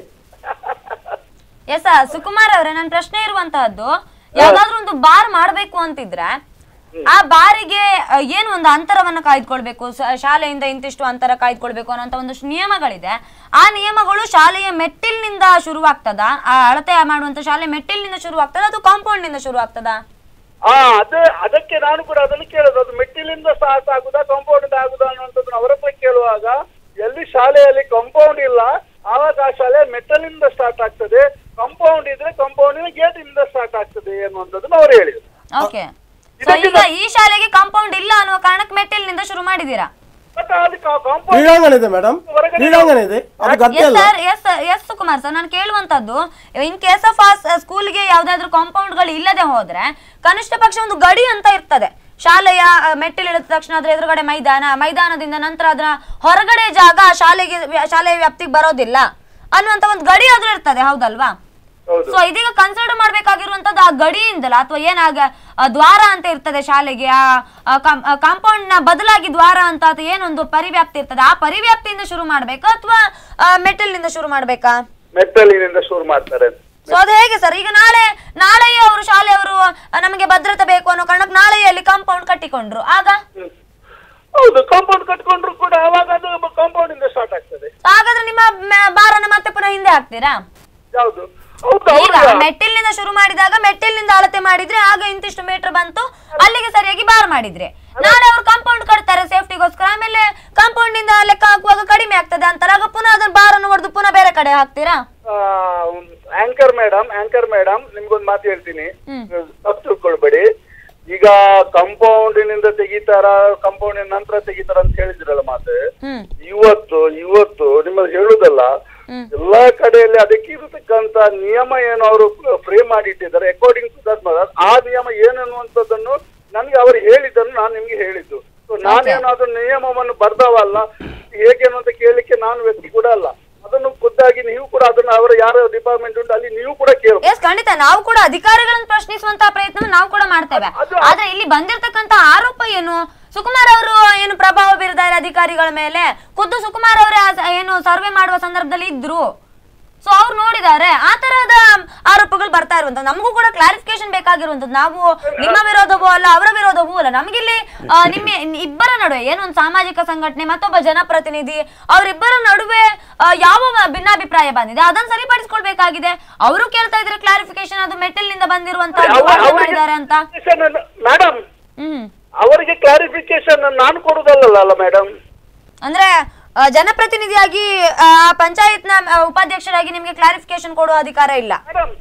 ಎಸ್ ಸುಕುಮಾರ್ ಅವರೇ ನನ್ನ ಪ್ರಶ್ನೆ ಇರುವಂತಹದ್ದು ಯಾವ್ದಾದ್ರು ಒಂದು ಬಾರ್ ಮಾಡ್ಬೇಕು ಅಂತಿದ್ರೆ ಆ ಬಾರಿಗೆ ಆ, ಏನು ಒಂದು ಅಂತರವನ್ನ ಕಾಯ್ದುಕೊಳ್ಬೇಕು ಸ- ಶಾಲೆಯಿಂದ ಇಂತಿಷ್ಟು ಅಂತರ ಕಾಯ್ದುಕೊಳ್ಬೇಕು ಅನ್ನೋಂತ ಒಂದಷ್ಟು ನಿಯಮಗಳಿದೆ ಆ ನಿಯಮಗಳು ಶಾಲೆಯ ಮೆಟ್ಟಿಲಿನಿಂದ ಶುರುವಾಗ್ತದ ಆ ಅಳತೆ ಮಾಡುವಂತ ಶಾಲೆ ಮೆಟ್ಟಿಲಿನಿಂದ ಶುರುವಾಗ್ತದ ಅದು ಕಾಂಪೌಂಡ್ ನಿಂದ ಶುರುವಾಗ್ತದ
ಹಾ ಅದೇ ಅದಕ್ಕೆ ನಾನು ಕೂಡ ಅದನ್ನು ಕೇಳೋದು ಅದು ಮೆಟ್ಟಿಲಿಂದ ಸ್ಟಾರ್ಟ್ ಆಗುದಾ ಕಾಂಪೌಂಡ್ ಇಂದ ಆಗುದಾ ಅನ್ನುವಂಥದ್ದು ಅವರ ಹತ್ರ ಕೇಳುವಾಗ ಎಲ್ಲಿ ಶಾಲೆಯಲ್ಲಿ ಕಾಂಪೌಂಡ್ ಇಲ್ಲ ಆವಾಗ ಆ ಶಾಲೆ ಮೆಟ್ಟಲಿಂದ ಸ್ಟಾರ್ಟ್ ಆಗ್ತದೆ ಕಾಂಪೌಂಡ್ ಇದ್ರೆ ಕಾಂಪೌಂಡಿನ ಗೇಟ್ ಇಂದ ಸ್ಟಾರ್ಟ್ ಆಗ್ತದೆ ಅನ್ನುವಂಥದ್ದನ್ನು ಅವ್ರು ಹೇಳಿದ್ರು
ಓಕೆ ಸೊ ಈಗ ಈ ಶಾಲೆಗೆ ಕಾಂಪೌಂಡ್ ಇಲ್ಲ ಅನ್ನುವ ಕಾರಣಕ್ಕೆ ಮೆಟ್ಟಿಲಿನಿಂದ ಶುರು ಮಾಡಿದೀರಾ
ಬಟ್ ಅಲ್ಲಿ ಕಾಂಪೌಂಡ್
ಕ್ರೀಡಾಂಗಣ ಇದೆ ಮೇಡಮ್ ಕ್ರೀಡಾಂಗಣ ಇದೆ ಅದು ಗದ್ದೆ
ಎಸ್
ಅಲ್ಲ
sir yes yes Sukumar sir ನಾನು ಕೇಳುವಂತದ್ದು ಇನ್ ಕೇಸ್ ಆಫ್ ಆ ಸ್ಕೂಲ್ಗೆ ಯಾವ್ದಾದ್ರು ಕಾಂಪೌಂಡ್ ಗಳು ಇಲ್ಲದೆ ಹೋದ್ರೆ ಕನಿಷ್ಠ ಪಕ್ಷ ಒಂದು ಗಡಿ ಅಂತ ಇರ್ತದೆ ಶಾಲೆಯ ಆ, ಮೆಟ್ಟಿಲಿಳಿದ ತಕ್ಷಣ ಅದ್ರ ಎದುರುಗಡೆ ಮೈದಾನ ಮೈದಾನದಿಂದ ನಂತರ ಅದರ ಹೊರಗಡೆ ಜಾಗ ಆ ಶಾಲೆಗೆ ಶಾಲೆಯ ವ್ಯಾಪ್ತಿಗೆ ಬರೋದಿಲ್ಲ ಅನ್ನುವಂತ ಒಂದು ಗಡಿ ಆದ್ರೂ ಇರ್ತದೆ ಹೌದಲ್ವಾ ಸೊ ಇದೀಗ ಕನ್ಸಿಡರ್ ಮಾಡ್ಬೇಕಾಗಿರುವಂತದ್ದು ಆ ಗಡಿಯಿಂದಲ ಅಥವಾ ಏನಾಗ ಆ ದ್ವಾರ ಅಂತ ಇರ್ತದೆ ಶಾಲೆಗೆ ಆ ಕಾಂಪೌಂಡ್ ನ ಬದಲಾಗಿ ದ್ವಾರ ಅಂತ ಅಥವಾ ಏನೊಂದು ಪರಿವ್ಯಾಪ್ತಿ ಇರ್ತದೆ ಆ ಪರಿವ್ಯಾಪ್ತಿಯಿಂದ ಶುರು ಮಾಡ್ಬೇಕಾ ಅಥವಾ ಮೆಟಲ್ನಿಂದ ಶುರು ಮಾಡ್ಬೇಕಾ
ಮೆಟ್ಟಲಿನಿಂದ ಶುರು ಮಾಡ್ತಾರೆ
ಸೊ ಅದು ಹೇಗೆ ಸರ್ ಈಗ ನಾಳೆ ನಾಳೆಯೇ ಅವರು ಶಾಲೆಯವರು ಆ, ನಮಗೆ ಭದ್ರತೆ ಬೇಕು ಅನ್ನೋ ಕಾರಣಕ್ಕೆ ನಾಳೆಯೇ ಅಲ್ಲಿ ಕಾಂಪೌಂಡ್ ಕಟ್ಟಿಕೊಂಡ್ರು ಆಗ
ಹೌದು ಕಾಂಪೌಂಡ್ ಕಟ್ಕೊಂಡ್ರು ಕೂಡ ಅವಾಗ ಅದು ಕಾಂಪೌಂಡ್ ಇಂದ ಸ್ಟಾರ್ಟ್ ಆಗ್ತದೆ
ಹಾಗಾದ್ರೆ ನಿಮ್ಮ ಮ- ಬಾರನ್ನ ಮತ್ತೆ ಪುನಃ ಹಿಂದೆ ಹಾಕ್ತೀರಾ
ಯಾವುದು ಹೌದು
ಈಗ
ಹೌದು
ಮೆಟ್ಟಿಲಿನಿಂದ ಶುರು ಮಾಡಿದಾಗ ಮೆಟ್ಟಿಲಿನಿಂದ ಅಳತೆ ಮಾಡಿದ್ರೆ ಆಗ ಇಂತಿಷ್ಟು ಮೀಟರ್ ಬಂತು ಅಲ್ಲಿಗೆ ಸರಿಯಾಗಿ ಬಾರ್ ಮಾಡಿದ್ರೆ ನಾಳೆ ಅವರು ಕಾಂಪೌಂಡ್ ಕಟ್ತಾರೆ ಸೇಫ್ಟಿಗೋಸ್ಕರ ಆಮೇಲೆ ಕಾಂಪೌಂಡ್ ನಿಂದ ಲೆಕ್ಕ ಹಾಕುವಾಗ ಕಡಿಮೆ ಆಗ್ತದೆ ಅಂತಾರೆ ಆಗ ಪುನಃ ಅದನ್ನ ಬಾರ್ ಅನ್ನು ಹೊಡೆದು ಪುನಃ ಬೇರೆ ಕಡೆ ಹಾಕ್ತೀರಾ
ಆಂಕರ್ ಮೇಡಮ್ ಆಂಕರ್ ಮೇಡಮ್ ನಿಮ್ಗೊಂದು ಮಾತು ಹೇಳ್ತೀನಿ ತಪ್ಪು ತಿಳ್ಕೊಳ್ಬೇಡಿ ಈಗ ಕಂಪೌಂಡಿನಿಂದ ತೆಗಿತಾರ ಕಂಪೌಂಡಿನ ನಂತರ ತೆಗಿತಾರ ಅಂತ ಹೇಳಿದ್ರಲ್ಲ ಮಾತು
ಹ್ಮ್
ಇವತ್ತು ಇವತ್ತು ನಿಮ್ಮದು ಹೇಳುದಲ್ಲ ಎಲ್ಲಾ ಕಡೆಯಲ್ಲಿ ಅದಕ್ಕೆ ಇರತಕ್ಕಂತ ನಿಯಮ ಏನು ಅವರು ಫ್ರೇಮ್ ಮಾಡಿಟ್ಟಿದ್ದಾರೆ ಅಕಾರ್ಡಿಂಗ್ ಟು ದಟ್ ಆ ನಿಯಮ ಏನು ಅನ್ನುವಂಥದ್ದನ್ನು ನನ್ಗೆ ಅವರು ಹೇಳಿದ್ದನ್ನು ನಾನು ನಿಮ್ಗೆ ಹೇಳಿದ್ದು ಸೊ ನಾನೇನಾದ್ರೂ ನಿಯಮವನ್ನು ಬರ್ದವಲ್ಲ ಹೇಗೇನು ಅಂತ ಕೇಳಲಿಕ್ಕೆ ನಾನು ವ್ಯಕ್ತಿ ಕೂಡ ಅಲ್ಲ ಅದನ್ನು ಖುದ್ದಾಗಿ ನೀವು ಕೂಡ ಅದನ್ನ ಅವರ ಯಾರ ಡಿಪಾರ್ಟ್ಮೆಂಟ್ ಉಂಟು ಅಲ್ಲಿ ನೀವು ಕೂಡ ಕೇಳಬಹುದು
ಎಸ್ ಖಂಡಿತ ನಾವು ಕೂಡ ಅಧಿಕಾರಿಗಳನ್ನು ಪ್ರಶ್ನಿಸುವಂತಹ ಪ್ರಯತ್ನ ನಾವು ಕೂಡ ಮಾಡ್ತೇವೆ ಆದ್ರೆ ಇಲ್ಲಿ ಬಂದಿರತಕ್ಕಂತ ಆರೋಪ ಏನು ಸುಕುಮಾರ್ ಅವರು ಏನು ಪ್ರಭಾವ ಬೀರಿದ್ದಾರೆ ಅಧಿಕಾರಿಗಳ ಮೇಲೆ ಖುದ್ದು ಸುಕುಮಾರ್ ಅವರೇ ಆ ಸ- ಏನು ಸರ್ವೆ ಮಾಡುವ ಸಂದರ್ಭದಲ್ಲಿ ಇದ್ರು ಸೊ ಅವ್ರು ನೋಡಿದ್ದಾರೆ ಆ ತರಹದ ಆರೋಪಗಳು ಬರ್ತಾ ಇರುವಂತದ್ದು ನಮಗೂ ಕೂಡ ಕ್ಲಾರಿಫಿಕೇಶನ್ ಬೇಕಾಗಿರುವಂತದ್ದು ನಾವು ನಿಮ್ಮ ವಿರೋಧವೂ ಅಲ್ಲ ಅವರ ವಿರೋಧವೂ ಅಲ್ಲ ನಮಗಿಲ್ಲಿ ಆ, ನಿಮ್ಮ ಇಬ್ಬರ ನಡುವೆ ಏನೋ ಒಂದು ಸಾಮಾಜಿಕ ಸಂಘಟನೆ ಮತ್ತೊಬ್ಬ ಜನಪ್ರತಿನಿಧಿ ಅವರಿಬ್ಬರ ನಡುವೆ ಆ, ಯಾವ ಭಿನ್ನಾಭಿಪ್ರಾಯ ಬಂದಿದೆ ಅದನ್ನ ಸರಿಪಡಿಸ್ಕೊಳ್ಬೇಕಾಗಿದೆ ಅವರು ಕೇಳ್ತಾ ಇದ್ರೆ ಕ್ಲಾರಿಫಿಕೇಶನ್ ಅದು ಮೆಟಲ್ ನಿಂದ ಬಂದಿರುವಂತಹ ಮಾಡಿದ್ದಾರೆ ಅಂತ
ಮೇಡಮ್
ಹ್ಮ್
ಅವರಿಗೆ ಕ್ಲಾರಿಫಿಕೇಶನ್ ನಾನು ಕೊಡುದಲ್ಲ ಅಲ್ಲ ಮೇಡಮ್
ಅಂದ್ರೆ ಆ, ಜನಪ್ರತಿನಿಧಿಯಾಗಿ ಆ, ಪಂಚಾಯತ್ನ ಆ, ಉಪಾಧ್ಯಕ್ಷರಾಗಿ ನಿಮ್ಗೆ ಕ್ಲಾರಿಫಿಕೇಶನ್ ಕೊಡುವ ಅಧಿಕಾರ ಇಲ್ಲ
ಮೇಡಮ್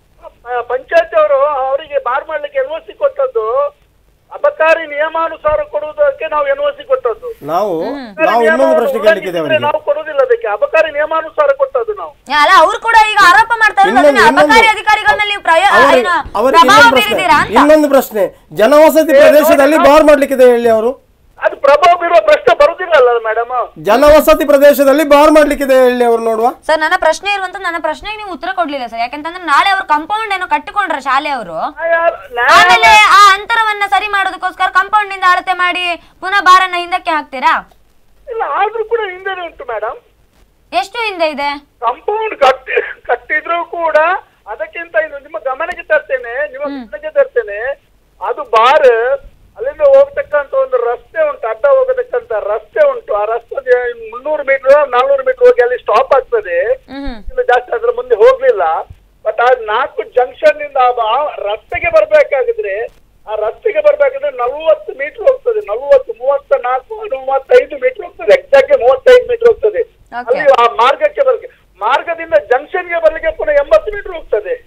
ಪಂಚಾಯತ್ ಅವರು ಅವರಿಗೆ ಬಾರ್ ಮಾಡ್ಲಿಕ್ಕೆ ಎನ್ ಸಿ ಕೊಟ್ಟದ್ದು ಅಬಕಾರಿ ನಿಯಮಾನುಸಾರ ಕೊಡುವುದಕ್ಕೆ ನಾವು ಎನ್ ಸಿ ಕೊಟ್ಟದ್ದು
ನಾವು
ಅಬಕಾರಿ
ನಾವು ಇನ್ನೊಂದು
ನಿಯಮ
ಪ್ರಶ್ನೆ ಕೇಳಲಿಕ್ಕಿದೆ
ಉಲ್ಲಂಘಿಸಿದ್ರೆ
ಅವರಿಗೆ
ನಾವು ಕೊಡುವುದಿಲ್ಲ ಅದಕ್ಕೆ ಅಬಕಾರಿ ನಿಯಮಾನುಸಾರ ಕೊಟ್ಟದ್ದು ನಾವು
ಅಲ್ಲ ಅವ್ರು ಕೂಡ ಈಗ ಆರೋಪ ಮಾಡ್ತಾ ಇರೋದು
ಇನ್ನೊಂದು-
ಅದನ್ನೇ, ಅಬಕಾರಿ
ಇನ್ನೊಂದು-
ಅಧಿಕಾರಿಗಳ ಮೇಲೆ ನೀವು ಪ್ರಯ-
ಅವರಿಗೆ
ಏನು,
ಅವರಿಗೆ
ಪ್ರಭಾವ
ಇನ್ನೊಂದು ಪ್ರಶ್ನೆ
ಬೀರಿದ್ದೀರಾ ಅಂತ
ಇನ್ನೊಂದು ಪ್ರಶ್ನೆ ಜನವಸತಿ ಪ್ರದೇಶದಲ್ಲಿ ಬಾರ್ ಮಾಡ್ಲಿಕ್ಕಿದೆ ಹೇಳಿ ಅವರು
ಅದು ಪ್ರಭಾವ ಬೀರುವ ಪ್ರಶ್ನೆ ಬರುದಿಲ್ಲ ಅಲ್ಲ ಮೇಡಮ್
ಜನವಸತಿ ಪ್ರದೇಶದಲ್ಲಿ ಬಾರ್ ಮಾಡ್ಲಿಕ್ಕಿದೆ ಹೇಳಿ ಅವರು ನೋಡುವ
ಸರ್ ನನ್ನ ಪ್ರಶ್ನೆ ಇರುವಂತ ನನ್ನ ಪ್ರಶ್ನೆಗೆ ನೀವು ಉತ್ತರ ಕೊಡ್ಲಿಲ್ಲ ಸರ್ ಯಾಕಂತಂದ್ರೆ ನಾಳೆ ಅವ್ರು ಕಂಪೌಂಡ್ ಏನೋ ಕಟ್ಟಿಕೊಂಡ್ರ ಶಾಲೆಯವರು ಆಮೇಲೆ ಆ ಅಂತರವನ್ನ ಸರಿ ಮಾಡೋದಕ್ಕೋಸ್ಕರ ಕಂಪೌಂಡ್ ನಿಂದ ಅಳತೆ ಮಾಡಿ ಪುನಃ ಬಾರನ್ನ ಹಿಂದಕ್ಕೆ ಹಾಕ್ತೀರಾ
ಇಲ್ಲ ಆದ್ರೂ ಕೂಡ ಹಿಂದೆನೆ ಉಂಟು ಮೇಡಮ್
ಎಷ್ಟು ಹಿಂದೆ ಇದೆ
ಕಂಪೌಂಡ್ ಕಟ್ಟಿ ಕಟ್ಟಿದ್ರು ಕೂಡ ಅದಕ್ಕಿಂತ ಇದು ನಿಮ್ಮ ಗಮನಕ್ಕೆ ತರ್ತೇನೆ ನಿಮ್ಮ ಗಮನಕ್ಕೆ ತರ್ತೇನೆ ಅದು ಬಾರ್ ಅಲ್ಲಿಂದ ಹೋಗ್ತಕ್ಕಂತ ಒಂದು ರಸ್ತೆ ಉಂಟು ಅಡ್ಡ ಹೋಗತಕ್ಕಂತ ರಸ್ತೆ ಉಂಟು ಆ ರಸ್ತೆ ಮುನ್ನೂರು ಮೀಟರ್ ನಾಲ್ನೂರು ಮೀಟರ್ ಹೋಗಿ ಅಲ್ಲಿ ಸ್ಟಾಪ್ ಆಗ್ತದೆ ಇನ್ನು ಜಾಸ್ತಿ ಅದ್ರ ಮುಂದೆ ಹೋಗ್ಲಿಲ್ಲ ಬಟ್ ಆ ನಾಲ್ಕು ಜಂಕ್ಷನ್ ನಿಂದ ಆ- ಆ ರಸ್ತೆಗೆ ಬರ್ಬೇಕಾಗಿದ್ರೆ ಆ ರಸ್ತೆಗೆ ಬರ್ಬೇಕಾದ್ರೆ ನಲ್ವತ್ತು ಮೀಟರ್ ಹೋಗ್ತದೆ ನಲ್ವತ್ತು ಮೂವತ್ತ ನಾಲ್ಕು ಮೂವತ್ತೈದು ಮೀಟರ್ ಹೋಗ್ತದೆ ಎಕ್ಸಾಕ್ಟ್ ಮೂವತ್ತೈದು ಮೀಟರ್ ಹೋಗ್ತದೆ ಅಲ್ಲಿ ಆ ಮಾರ್ಗಕ್ಕೆ ಬರ್ಲಿಕ್ಕೆ ಮಾರ್ಗದಿಂದ ಜಂಕ್ಷನ್ಗೆ ಬರ್ಲಿಕ್ಕೆ ಪುನಃ ಎಂಬತ್ತು ಮೀಟರ್ ಹೋಗ್ತದೆ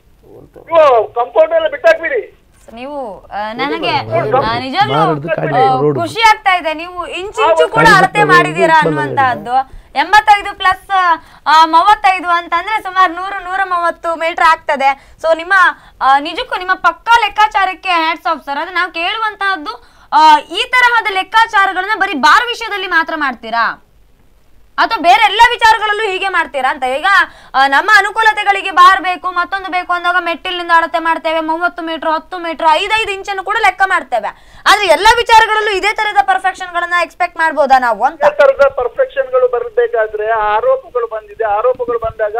ಕಂಪೌಂಡ್ ಎಲ್ಲ ಬಿಟ್ಟಾಕ್ಬಿಡಿ
So, ನೀವು ಆ, ನನಗೆ ಆ, ನಿಜವಾಗ್ಲೂ ಆ, ಖುಷಿ ಆಗ್ತಾ ಇದೆ ನೀವು ಇಂಚಿಂಚು ಕೂಡ ಅಳತೆ ಮಾಡಿದೀರಾ ಅನ್ನುವಂತಹದ್ದು ಎಂಬತ್ತೈದು ಪ್ಲಸ್ ಮೂವತ್ತೈದು ಅಂತಂದ್ರೆ ಸುಮಾರು ನೂರು ನೂರ ಮೂವತ್ತು ಮೀಟರ್ ಆಗ್ತದೆ ಸೊ ನಿಮ್ಮ ಆ, ನಿಜಕ್ಕೂ ನಿಮ್ಮ ಪಕ್ಕಾ ಲೆಕ್ಕಾಚಾರಕ್ಕೆ ಹ್ಯಾಟ್ಸ್ ಆಫ್ ಸರ್ ಅದು ನಾವು ಕೇಳುವಂತಹದ್ದು ಆ, ಈ ತರಹದ ಲೆಕ್ಕಾಚಾರಗಳನ್ನ ಬರೀ ಬಾರ್ ವಿಷಯದಲ್ಲಿ ಮಾತ್ರ ಮಾಡ್ತೀರಾ ಅಥವಾ ಬೇರೆ ಎಲ್ಲ ವಿಚಾರಗಳಲ್ಲೂ ಹೀಗೆ ಮಾಡ್ತೀರಾ ಅಂತ ಈಗ ಆ, ನಮ್ಮ ಅನುಕೂಲತೆಗಳಿಗೆ ಬಾರ್ ಬೇಕು ಮತ್ತೊಂದು ಬೇಕು ಅಂದಾಗ ಮೆಟ್ಟಿಲಿನಿಂದ ಅಳತೆ ಮಾಡ್ತೇವೆ ಮೂವತ್ತು ಮೀಟರ್ ಹತ್ತು ಮೀಟರ್ ಐದೈದು ಇಂಚನ್ನು ಕೂಡ ಲೆಕ್ಕ ಮಾಡ್ತೇವೆ ಆದ್ರೆ ಎಲ್ಲ ವಿಚಾರಗಳಲ್ಲೂ ಇದೇ ತರದ ಪರ್ಫೆಕ್ಷನ್ ಗಳನ್ನ ಎಕ್ಸ್ಪೆಕ್ಟ್ ಮಾಡ್ಬೋದಾ ನಾವು ಅಂತ
ಈ ತರದ ಪರ್ಫೆಕ್ಷನ್ ಗಳು ಬರಬೇಕಾದ್ರೆ ಆ ಆರೋಪಗಳು ಬಂದಿದೆ ಆರೋಪಗಳು ಬಂದಾಗ